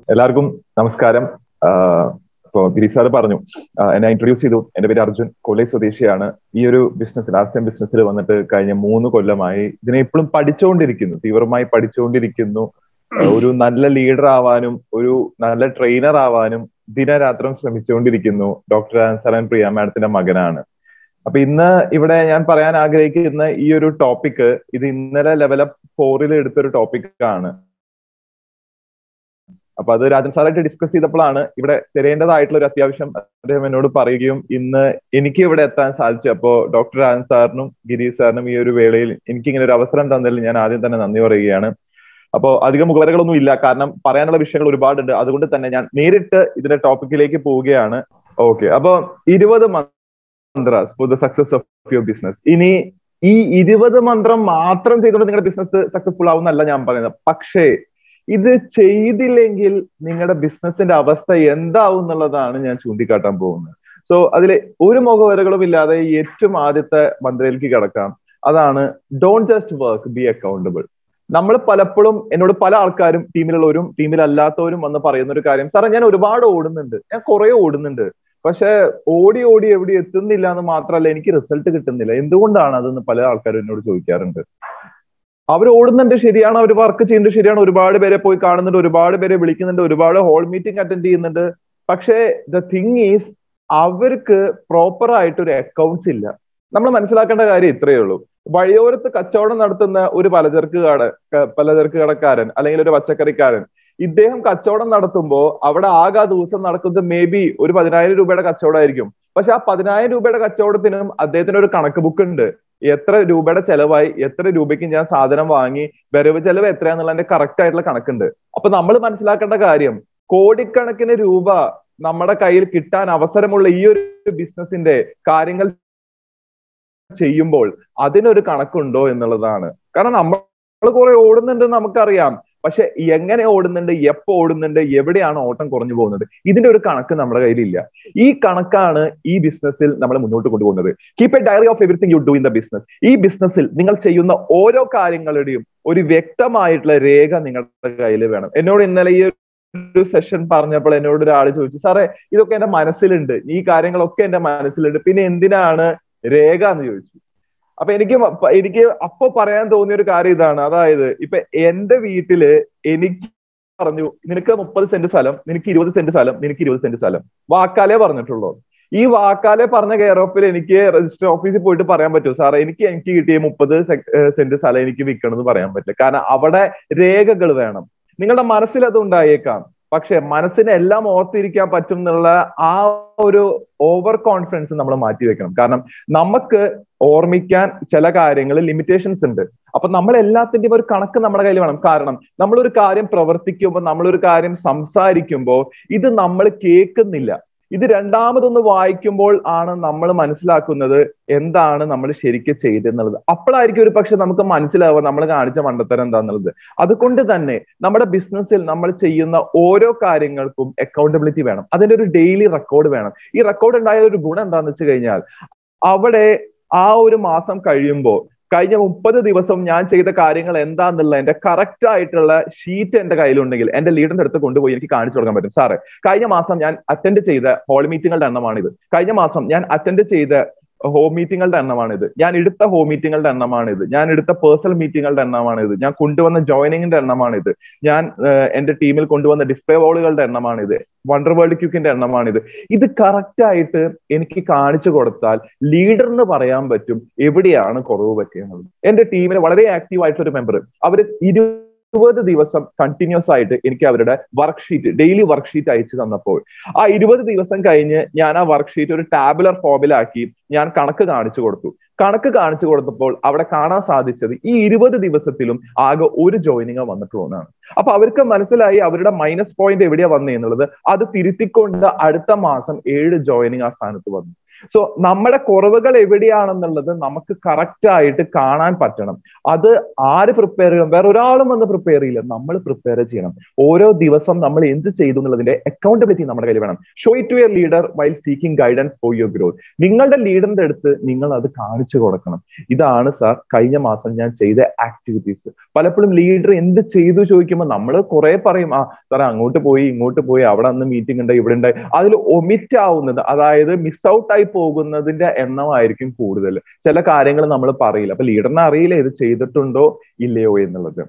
എല്ലാവർക്കും നമസ്കാരം ഇപ്പോ ഗിരി സാർ പറഞ്ഞു എന്നെ ഇൻട്രൊഡ്യൂസ് ചെയ്തു എന്റെ പേര് അർജുൻ കൊല്ലൈ സ്വദേശിയാണ് ഈ ഒരു ബിസിനസ്സിൽ ആർട്സ് ആൻഡ് ബിസിനസ്സിൽ വന്നിട്ട് കഴിഞ്ഞ മൂന്ന് കൊല്ലമായി ഇതിനെ ഇപ്പോഴും പഠിച്ചുകൊണ്ടിരിക്കുന്നു തീവ്രമായി പഠിച്ചുകൊണ്ടിരിക്കുന്നു ഒരു നല്ല ലീഡർ ആവാനും ഒരു നല്ല ട്രെയിനർ ആവാനും ദിനരാത്രം ശ്രമിച്ചുകൊണ്ടിരിക്കുന്നു ഡോക്ടർ സലൻ പ്രിയ മാഡത്തിന്റെ മകനാണ് അപ്പൊ ഇന്ന് ഇവിടെ ഞാൻ പറയാൻ ആഗ്രഹിക്കുന്ന ഈ ഒരു ടോപ്പിക് ഇത് ഇന്നലെ ലെവൽ അപ്പ് ഫോറിൽ എടുത്തൊരു ടോപ്പിക് ആണ് അപ്പൊ അത് രാജൻ സാറായിട്ട് ഡിസ്കസ് ചെയ്തപ്പോഴാണ് ഇവിടെ തരേണ്ടതായിട്ടുള്ള ഒരു അത്യാവശ്യം അദ്ദേഹം എന്നോട് പറയുകയും ഇന്ന് എനിക്ക് ഇവിടെ എത്താൻ സാധിച്ചു അപ്പോ ഡോക്ടർ രാജൻ സാറിനും ഗിരീഷ് സാറിനും ഈ ഒരു വേളയിൽ എനിക്ക് ഇങ്ങനെ ഒരു അവസരം തന്നതിൽ ഞാൻ ആദ്യം തന്നെ നന്ദി പറയുകയാണ് അപ്പോൾ അധികം മുഖവരകളൊന്നും ഇല്ല കാരണം പറയാനുള്ള വിഷയങ്ങൾ ഒരുപാടുണ്ട് അതുകൊണ്ട് തന്നെ ഞാൻ നേരിട്ട് ഇതിന്റെ ടോപ്പിക്കിലേക്ക് പോവുകയാണ് ഓക്കെ അപ്പൊ ഇരുപത് mantras for the success of your business ഇനി ഈ ഇരുപത് മന്ത്രം മാത്രം ചെയ്തുകൊണ്ട് നിങ്ങളുടെ ബിസിനസ് സക്സസ്ഫുൾ ആവുന്നല്ല ഞാൻ പറയുന്നത് പക്ഷേ ഇത് ചെയ്തില്ലെങ്കിൽ നിങ്ങളുടെ ബിസിനസിന്റെ അവസ്ഥ എന്താവും എന്നുള്ളതാണ് ഞാൻ ചൂണ്ടിക്കാട്ടാൻ പോകുന്നത് സോ അതിൽ ഒരു മുഖവരകളും ഇല്ലാതെ ഏറ്റവും ആദ്യത്തെ മന്ത്രയിലേക്ക് കിടക്കാം അതാണ് don't just work be accountable നമ്മൾ പലപ്പോഴും എന്നോട് പല ആൾക്കാരും ടീമിലുള്ളവരും ടീമിലല്ലാത്തവരും വന്ന് പറയുന്ന ഒരു കാര്യം സാറേ ഞാൻ ഒരുപാട് ഓടുന്നുണ്ട് ഞാൻ കുറെ ഓടുന്നുണ്ട് പക്ഷെ ഓടി ഓടി എവിടെ എത്തുന്നില്ല എന്ന് മാത്രമല്ല എനിക്ക് റിസൾട്ട് കിട്ടുന്നില്ല എന്തുകൊണ്ടാണ് അതെന്ന് പല ആൾക്കാരും എന്നോട് ചോദിക്കാറുണ്ട് അവർ ഓടുന്നുണ്ട് ശരിയാണ് അവർ വർക്ക് ചെയ്യുന്നുണ്ട് ശരിയാണ് ഒരുപാട് പേരെ പോയി കാണുന്നുണ്ട് ഒരുപാട് പേരെ വിളിക്കുന്നുണ്ട് ഒരുപാട് ഹോൾ മീറ്റിംഗ് അറ്റൻഡ് ചെയ്യുന്നുണ്ട് പക്ഷേ ദ തിങ് ഈസ് അവർക്ക് പ്രോപ്പർ ആയിട്ട് ഒരു അക്കൗണ്ട്സ് ഇല്ല നമ്മൾ മനസ്സിലാക്കേണ്ട കാര്യം ഇത്രയേ ഉള്ളൂ വഴിയോരത്ത് കച്ചവടം നടത്തുന്ന ഒരു പലചരക്ക് കട പലചരക്ക് കടക്കാരൻ അല്ലെങ്കിൽ ഒരു പച്ചക്കറിക്കാരൻ ഇദ്ദേഹം കച്ചവടം നടത്തുമ്പോൾ അവിടെ ആകെ ആ ദിവസം നടക്കുന്നത് മേ ബി ഒരു പതിനായിരം രൂപയുടെ കച്ചവടമായിരിക്കും പക്ഷെ ആ പതിനായിരം രൂപയുടെ കച്ചവടത്തിനും അദ്ദേഹത്തിന് ഒരു കണക്ക് ബുക്ക് ഉണ്ട് എത്ര രൂപയുടെ ചെലവായി എത്ര രൂപയ്ക്ക് ഞാൻ സാധനം വാങ്ങി വരവ് ചെലവ് എത്രയാന്നുള്ളതിന്റെ കറക്റ്റ് ആയിട്ടുള്ള കണക്കുണ്ട് അപ്പൊ നമ്മൾ മനസ്സിലാക്കേണ്ട കാര്യം കോടിക്കണക്കിന് രൂപ നമ്മുടെ കയ്യിൽ കിട്ടാൻ അവസരമുള്ള ഈ ഒരു ബിസിനസിന്റെ കാര്യങ്ങൾ ചെയ്യുമ്പോൾ അതിനൊരു കണക്കുണ്ടോ എന്നുള്ളതാണ് കാരണം നമ്മൾ കുറെ ഓടുന്നുണ്ട് നമുക്കറിയാം പക്ഷെ എങ്ങനെ ഓടുന്നുണ്ട് എപ്പോ ഓടുന്നുണ്ട് എവിടെയാണ് ഓട്ടം കുറഞ്ഞു പോകുന്നത് ഇതിന്റെ ഒരു കണക്ക് നമ്മുടെ കയ്യിലില്ല ഈ കണക്കാണ് ഈ ബിസിനസ്സിൽ നമ്മൾ മുന്നോട്ട് കൊണ്ടുപോകുന്നത് keep a diary of everything you do in the business ഈ ബിസിനസ്സിൽ നിങ്ങൾ ചെയ്യുന്ന ഓരോ കാര്യങ്ങളുടെയും ഒരു വ്യക്തമായിട്ടുള്ള രേഖ നിങ്ങളുടെ കയ്യിൽ വേണം എന്നോട് ഇന്നലെ ഈ ഒരു സെഷൻ പറഞ്ഞപ്പോൾ എന്നോട് ഒരാൾ ചോദിച്ചു സാറേ ഇതൊക്കെ എന്റെ മനസ്സിലുണ്ട് ഈ കാര്യങ്ങളൊക്കെ എന്റെ മനസ്സിലുണ്ട് പിന്നെ എന്തിനാണ് രേഖ എന്ന് ചോദിച്ചു അപ്പൊ എനിക്ക് എനിക്ക് അപ്പൊ പറയാൻ തോന്നിയ ഒരു കാര്യം ഇതാണ് അതായത് ഇപ്പൊ എന്റെ വീട്ടില് എനിക്ക് പറഞ്ഞു നിനക്ക് മുപ്പത് സെന്റ് സ്ഥലം നിനക്ക് ഇരുപത് സെന്റ് സ്ഥലം നിനക്ക് ഇരുപത് സെന്റ് സ്ഥലം വാക്കാലേ പറഞ്ഞിട്ടുള്ളൂ ഈ വാക്കാലെ പറഞ്ഞ കെയർ ഓഫിൽ എനിക്ക് രജിസ്റ്റർ ഓഫീസിൽ പോയിട്ട് പറയാൻ പറ്റുമോ സാറേ എനിക്ക് എനിക്ക് കിട്ടിയ മുപ്പത് സെന്റ് സ്ഥലം എനിക്ക് വിൽക്കണം എന്ന് പറയാൻ പറ്റില്ല കാരണം അവിടെ രേഖകൾ വേണം നിങ്ങളുടെ മനസ്സിൽ അത് ഉണ്ടായേക്കാം പക്ഷെ മനസ്സിനെ എല്ലാം ഓർത്തിരിക്കാൻ പറ്റും എന്നുള്ള ആ ഒരു ഓവർ കോൺഫിഡൻസ് നമ്മൾ മാറ്റി വെക്കണം കാരണം നമുക്ക് ഓർമ്മിക്കാൻ ചില കാര്യങ്ങളിൽ ലിമിറ്റേഷൻസ് ഉണ്ട് അപ്പൊ നമ്മൾ എല്ലാത്തിന്റെയും ഒരു കണക്ക് നമ്മുടെ കയ്യിൽ വേണം കാരണം നമ്മളൊരു കാര്യം പ്രവർത്തിക്കുമ്പോൾ നമ്മളൊരു കാര്യം സംസാരിക്കുമ്പോൾ ഇത് നമ്മൾ കേൾക്കുന്നില്ല ഇത് രണ്ടാമതൊന്ന് വായിക്കുമ്പോൾ ആണ് നമ്മൾ മനസ്സിലാക്കുന്നത് എന്താണ് നമ്മൾ ശരിക്കും ചെയ്തെന്നുള്ളത് അപ്പോഴായിരിക്കും ഒരു പക്ഷെ നമുക്ക് മനസ്സിലാവുക നമ്മൾ കാണിച്ച മണ്ടത്തരം എന്താന്നുള്ളത് അതുകൊണ്ട് തന്നെ നമ്മുടെ ബിസിനസ്സിൽ നമ്മൾ ചെയ്യുന്ന ഓരോ കാര്യങ്ങൾക്കും അക്കൗണ്ടബിലിറ്റി വേണം അതിന്റെ ഒരു ഡെയിലി റെക്കോർഡ് വേണം ഈ റെക്കോർഡ് ഉണ്ടായ ഒരു ഗുണം എന്താണെന്ന് വെച്ച് കഴിഞ്ഞാൽ അവിടെ ആ ഒരു മാസം കഴിയുമ്പോൾ കഴിഞ്ഞ മുപ്പത് ദിവസം ഞാൻ ചെയ്ത കാര്യങ്ങൾ എന്താന്നുള്ള എന്റെ കറക്റ്റ് ആയിട്ടുള്ള ഷീറ്റ് എന്റെ കയ്യിലുണ്ടെങ്കിൽ എന്റെ ലീഡറിന്റെ അടുത്ത് കൊണ്ടുപോയി എനിക്ക് കാണിച്ചു കൊടുക്കാൻ പറ്റും സാറേ കഴിഞ്ഞ മാസം ഞാൻ അറ്റൻഡ് ചെയ്ത ഹോൾ മീറ്റിങ്ങുകളുടെ എണ്ണമാണിത് കഴിഞ്ഞ മാസം ഞാൻ അറ്റൻഡ് ചെയ്ത ഹോം മീറ്റിങ്ങുകളുടെ എണ്ണമാണിത് ഞാൻ എടുത്ത ഹോം മീറ്റിങ്ങുകളുടെ എണ്ണമാണിത് ഞാൻ എടുത്ത പേഴ്സണൽ മീറ്റിങ്ങുകളുടെ എണ്ണമാണിത് ഞാൻ കൊണ്ടുവന്ന ജോയിനിങ്ങിന്റെ എണ്ണമാണിത് ഞാൻ എന്റെ ടീമിൽ കൊണ്ടുവന്ന ഡിസ്പ്ലേ വോളുകളുടെ എണ്ണമാണിത് വണ്ടർ വേൾഡ് ക്യൂക്കിന്റെ എണ്ണമാണിത് ഇത് കറക്റ്റ് ആയിട്ട് എനിക്ക് കാണിച്ചു കൊടുത്താൽ ലീഡർ എന്ന് പറയാൻ പറ്റും എവിടെയാണ് കുറവ് പറ്റിയത് എന്റെ ടീമിൽ വളരെ ആക്റ്റീവ് ആയിട്ടുള്ള ഒരു മെമ്പർ അവർ ഇരു ഇരുപത് ദിവസം കണ്ടിന്യൂസ് ആയിട്ട് എനിക്ക് അവരുടെ വർക്ക്ഷീറ്റ് ഡെയിലി വർക്ക്ഷീറ്റ് അയച്ചു തന്നപ്പോൾ ആ ഇരുപത് ദിവസം കഴിഞ്ഞ് ഞാൻ ആ വർക്ക്ഷീറ്റ് ഒരു ടാബുലർ ഫോമിലാക്കി ഞാൻ കണക്ക് കാണിച്ചു കൊടുത്തു കണക്ക് കാണിച്ചു കൊടുത്തപ്പോൾ അവിടെ കാണാൻ സാധിച്ചത് ഈ ഇരുപത് ദിവസത്തിലും ആകെ ഒരു ജോയിനിങ് വന്നിട്ടുള്ളൂ എന്നാണ് അപ്പൊ അവർക്ക് മനസ്സിലായി അവരുടെ മൈനസ് പോയിന്റ് എവിടെയാ വന്നേ എന്നുള്ളത് അത് തിരുത്തിക്കൊണ്ട് അടുത്ത മാസം ഏഴ് ജോയിനിങ് ആ സ്ഥാനത്ത് വന്നു സോ നമ്മുടെ കുറവുകൾ എവിടെയാണെന്നുള്ളത് നമുക്ക് കറക്റ്റ് ആയിട്ട് കാണാൻ പറ്റണം അത് ആര് പ്രിപ്പയർ ചെയ്യണം വേറെ ഒരാളും വന്ന് പ്രിപ്പയർ ചെയ്യില്ല നമ്മൾ പ്രിപ്പയർ ചെയ്യണം ഓരോ ദിവസം നമ്മൾ എന്ത് ചെയ്തു എന്നുള്ളതിന്റെ അക്കൗണ്ടബിലിറ്റി നമ്മുടെ കയ്യിൽ വേണം show it to your leader while seeking guidance for your growth നിങ്ങളുടെ ലീഡറിന്റെ അടുത്ത് നിങ്ങൾ അത് കാണിച്ചു കൊടുക്കണം ഇതാണ് സാർ കഴിഞ്ഞ മാസം ഞാൻ ചെയ്ത ആക്ടിവിറ്റീസ് പലപ്പോഴും ലീഡർ എന്ത് ചെയ്തു ചോദിക്കുമ്പോൾ നമ്മൾ കുറെ പറയും ആ സാറേ അങ്ങോട്ട് പോയി ഇങ്ങോട്ട് പോയി അവിടെ അന്ന് മീറ്റിംഗ് ഉണ്ട് ഇവിടെ ഉണ്ട് അതിൽ ഒമിറ്റ് ആവുന്നത് അതായത് മിസ് ഔട്ട് ആയി പോകുന്നതിന്റെ എണ്ണമായിരിക്കും കൂടുതൽ ചില കാര്യങ്ങൾ നമ്മൾ പറയില്ല അപ്പൊ ലീഡറിനെ അറിയില്ല ഇത് ചെയ്തിട്ടുണ്ടോ ഇല്ലയോ എന്നുള്ളത്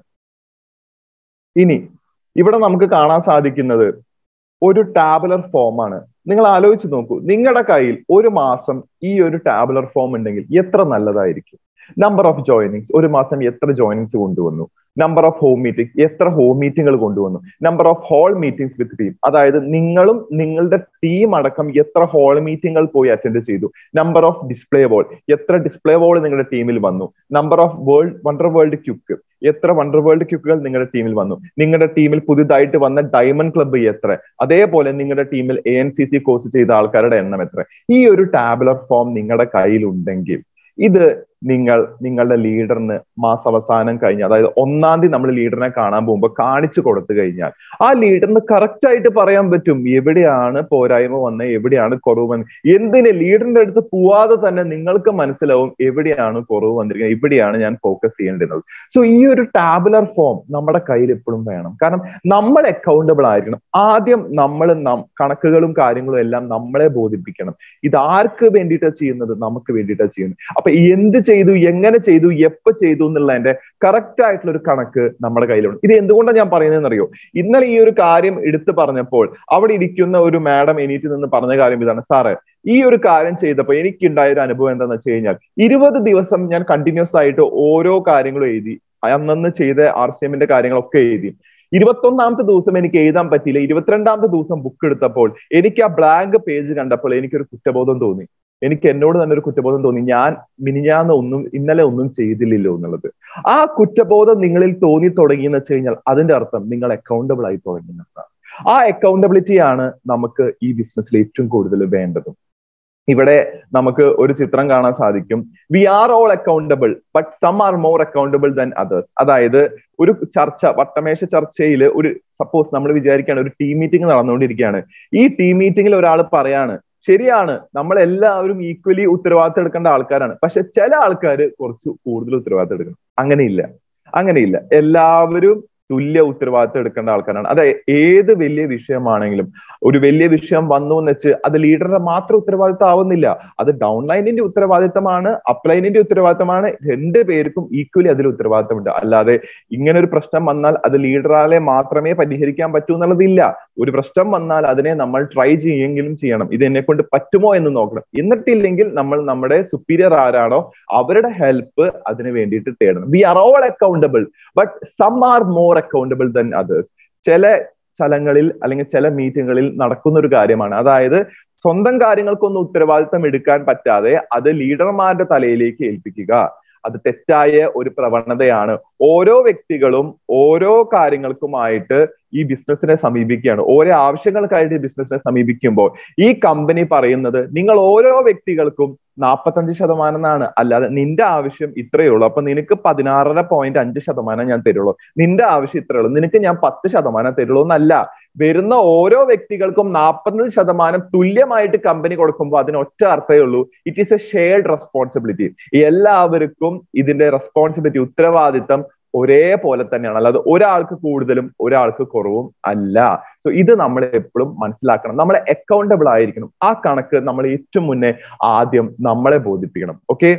ഇനി ഇവിടെ നമുക്ക് കാണാൻ സാധിക്കുന്നത് ഒരു ടാബുലർ ഫോം ആണ് നിങ്ങൾ ആലോചിച്ച് നോക്കൂ നിങ്ങളുടെ കയ്യിൽ ഒരു മാസം ഈ ഒരു ടാബുലർ ഫോം ഉണ്ടെങ്കിൽ എത്ര നല്ലതായിരിക്കും നമ്പർ ഓഫ് ജോയിനിങ്സ് ഒരു മാസം എത്ര ജോയിനിങ്സ് കൊണ്ടുവന്നു നമ്പർ ഓഫ് ഹോം മീറ്റിംഗ്സ് എത്ര ഹോം മീറ്റിംഗുകൾ കൊണ്ടുവന്നു number of whole meetings with team അതായത് നിങ്ങളും നിങ്ങളുടെ ടീം അടക്കം എത്ര ഹോൾ മീറ്റിംഗുകൾ പോയി അറ്റൻഡ് ചെയ്തു നമ്പർ ഓഫ് ഡിസ്പ്ലേ ബോൾ എത്ര ഡിസ്പ്ലേ ബോൾ നിങ്ങളുടെ ടീമിൽ വന്നു number of world wonder world ക്യുക്ക് എത്ര വണ്ടർ വേൾഡ് ക്യുക്കുകൾ നിങ്ങളുടെ ടീമിൽ വന്നു നിങ്ങളുടെ ടീമിൽ പുതുതായിട്ട് വന്ന ഡയമണ്ട് ക്ലബ്ബ് എത്ര അതേപോലെ നിങ്ങളുടെ ടീമിൽ A N C C course ചെയ്ത ആൾക്കാരുടെ എണ്ണം എത്ര ഈ ഒരു ടാബുലർ ഫോം നിങ്ങളുടെ കയ്യിൽ ഉണ്ടെങ്കിൽ ഇത് നിങ്ങൾ നിങ്ങളുടെ ലീഡറിന് മാസാവസാനം കഴിഞ്ഞ് അതായത് ഒന്നാം തീയതി നമ്മൾ ലീഡറിനെ കാണാൻ പോകുമ്പോൾ കാണിച്ചു കൊടുത്തു കഴിഞ്ഞാൽ ആ ലീഡറിന് കറക്റ്റ് ആയിട്ട് പറയാൻ പറ്റും എവിടെയാണ് പോരായ്മ വന്നത് എവിടെയാണ് കുറവ് വന്നത് എന്തിന് ലീഡറിന്റെ അടുത്ത് പോവാതെ തന്നെ നിങ്ങൾക്ക് മനസ്സിലാവും എവിടെയാണ് കുറവ് വന്നിരിക്കുന്നത് ഇവിടെയാണ് ഞാൻ ഫോക്കസ് ചെയ്യേണ്ടത് സോ ഈ ഒരു ടാബുലർ ഫോം നമ്മുടെ കയ്യിൽ എപ്പോഴും വേണം കാരണം നമ്മൾ അക്കൗണ്ടബിൾ ആയിരിക്കണം ആദ്യം നമ്മൾ കണക്കുകളും കാര്യങ്ങളും എല്ലാം നമ്മളെ ബോധിപ്പിക്കണം ഇത് ആർക്ക് വേണ്ടിയിട്ടാണ് ചെയ്യുന്നത് നമുക്ക് വേണ്ടിയിട്ടാണ് ചെയ്യുന്നത് അപ്പൊ എന്ത് ചെയ്തു എങ്ങനെ ചെയ്തു എപ്പോ ചെയ്തു എന്നുള്ളതിന്റെ കറക്റ്റ് ആയിട്ടുള്ള ഒരു കണക്ക് നമ്മുടെ കയ്യിലുണ്ട് ഇത് എന്തുകൊണ്ടാണ് ഞാൻ പറയുന്നതെന്ന് അറിയോ ഇന്നലെ ഈ ഒരു കാര്യം എടുത്തു പറഞ്ഞപ്പോൾ അവിടെ ഇരിക്കുന്ന ഒരു മാഡം എണീറ്റ് നിന്ന് പറഞ്ഞ കാര്യം ഇതാണ് സാറ് ഈ ഒരു കാര്യം ചെയ്തപ്പോൾ എനിക്കുണ്ടായ ഒരു അനുഭവം എന്താണെന്ന് വെച്ച് കഴിഞ്ഞാൽ ഇരുപത് ദിവസം ഞാൻ കണ്ടിന്യൂസ് ആയിട്ട് ഓരോ കാര്യങ്ങളും എഴുതി അന്നന്ന് ചെയ്ത ആർ സി എമ്മിന്റെ കാര്യങ്ങളൊക്കെ എഴുതി ഇരുപത്തൊന്നാമത്തെ ദിവസം എനിക്ക് എഴുതാൻ പറ്റിയില്ല ഇരുപത്തിരണ്ടാമത്തെ ദിവസം ബുക്ക് എടുത്തപ്പോൾ എനിക്ക് ആ ബ്ലാങ്ക് പേജ് കണ്ടപ്പോൾ എനിക്കൊരു കുറ്റബോധം തോന്നി എനിക്ക് എന്നോട് തന്നെ ഒരു കുറ്റബോധം തോന്നി ഞാൻ മിനിഞ്ഞാന്ന് ഒന്നും ഇന്നലെ ഒന്നും ചെയ്തില്ലല്ലോ എന്നുള്ളത് ആ കുറ്റബോധം നിങ്ങളിൽ തോന്നി തുടങ്ങി എന്ന് വെച്ച് കഴിഞ്ഞാൽ അതിന്റെ അർത്ഥം നിങ്ങൾ അക്കൗണ്ടബിൾ ആയി തുടങ്ങി എന്നതാണ് ആ അക്കൗണ്ടബിലിറ്റി ആണ് നമുക്ക് ഈ ബിസിനസ്സിൽ ഏറ്റവും കൂടുതൽ വേണ്ടതും ഇവിടെ നമുക്ക് ഒരു ചിത്രം കാണാൻ സാധിക്കും we are all accountable but some are more accountable than others അതായത് ഒരു ചർച്ച വട്ടമേശ ചർച്ചയിൽ ഒരു സപ്പോസ് നമ്മൾ വിചാരിക്കുകയാണ് ഒരു ടീം മീറ്റിംഗ് നടന്നുകൊണ്ടിരിക്കുകയാണ് ഈ ടീം മീറ്റിംഗിൽ ഒരാൾ പറയാണ് ശരിയാണ് നമ്മൾ എല്ലാവരും ഈക്വലി ഉത്തരവാദിത്തം എടുക്കേണ്ട ആൾക്കാരാണ് പക്ഷെ ചില ആൾക്കാർ കുറച്ച് കൂടുതൽ ഉത്തരവാദിത്തം എടുക്കണം അങ്ങനെയില്ല അങ്ങനെയില്ല എല്ലാവരും തുല്യ ഉത്തരവാദിത്തം എടുക്കേണ്ട ആൾക്കാരാണ് അതായത് ഏത് വലിയ വിഷയമാണെങ്കിലും ഒരു വലിയ വിഷയം വന്നു എന്ന് വെച്ച് അത് ലീഡറുടെ മാത്രം ഉത്തരവാദിത്തം ആവുന്നില്ല അത് ഡൗൺ ലൈനിന്റെ ഉത്തരവാദിത്തമാണ് അപ്ലൈനിന്റെ ഉത്തരവാദിത്തമാണ് രണ്ട് പേർക്കും ഈക്വലി അതിൽ ഉത്തരവാദിത്തമുണ്ട് അല്ലാതെ ഇങ്ങനെ ഒരു പ്രശ്നം വന്നാൽ അത് ലീഡറാലെ മാത്രമേ പരിഹരിക്കാൻ പറ്റൂ എന്നുള്ളതില്ല ഒരു പ്രശ്നം വന്നാൽ അതിനെ നമ്മൾ ട്രൈ ചെയ്യുമെങ്കിലും ചെയ്യണം ഇത് എന്നെ കൊണ്ട് പറ്റുമോ എന്ന് നോക്കണം എന്നിട്ടില്ലെങ്കിൽ നമ്മൾ നമ്മുടെ സുപ്പീരിയർ ആരാണോ അവരുടെ ഹെൽപ്പ് അതിന് വേണ്ടിയിട്ട് തേടണം we are all accountable but some are more accountable than others ചില സ്ഥലങ്ങളിൽ അല്ലെങ്കിൽ ചില മീറ്റിങ്ങുകളിൽ നടക്കുന്ന ഒരു കാര്യമാണ് അതായത് സ്വന്തം കാര്യങ്ങൾക്കൊന്നും ഉത്തരവാദിത്തം എടുക്കാൻ പറ്റാതെ അത് ലീഡർമാരുടെ തലയിലേക്ക് ഏൽപ്പിക്കുക അത് തെറ്റായ ഒരു പ്രവണതയാണ് ഓരോ വ്യക്തികളും ഓരോ കാര്യങ്ങൾക്കുമായിട്ട് ഈ ബിസിനസ്സിനെ സമീപിക്കുകയാണ് ഓരോ ആവശ്യങ്ങൾക്കായിട്ട് ഈ ബിസിനസ്സിനെ സമീപിക്കുമ്പോൾ ഈ കമ്പനി പറയുന്നത് നിങ്ങൾ ഓരോ വ്യക്തികൾക്കും നാൽപ്പത്തഞ്ച് ശതമാനം എന്നാണ് അല്ലാതെ നിന്റെ ആവശ്യം ഇത്രയേ ഉള്ളൂ അപ്പൊ നിനക്ക് പതിനാറര പോയിന്റ് അഞ്ച് ശതമാനം ഞാൻ തരുള്ളൂ നിന്റെ ആവശ്യം ഇത്രയേ ഉള്ളൂ നിനക്ക് ഞാൻ പത്ത് ശതമാനം തരുള്ളൂ എന്നല്ല വരുന്ന ഓരോ വ്യക്തികൾക്കും നാൽപ്പത്തഞ്ച് ശതമാനം തുല്യമായിട്ട് കമ്പനി കൊടുക്കുമ്പോൾ അതിന് ഒറ്റ അർത്ഥമേ ഉള്ളൂ it is a shared responsibility എല്ലാവർക്കും ഇതിന്റെ റെസ്പോൺസിബിലിറ്റി ഉത്തരവാദിത്തം ഒരേപോലെ തന്നെയാണ് അല്ലാതെ ഒരാൾക്ക് കൂടുതലും ഒരാൾക്ക് കുറവും അല്ല സോ ഇത് നമ്മൾ എപ്പോഴും മനസ്സിലാക്കണം നമ്മളെ അക്കൗണ്ടബിൾ ആയിരിക്കണം ആ കണക്ക് നമ്മൾ ഏറ്റവും മുന്നേ ആദ്യം നമ്മളെ ബോധിപ്പിക്കണം ഓക്കെ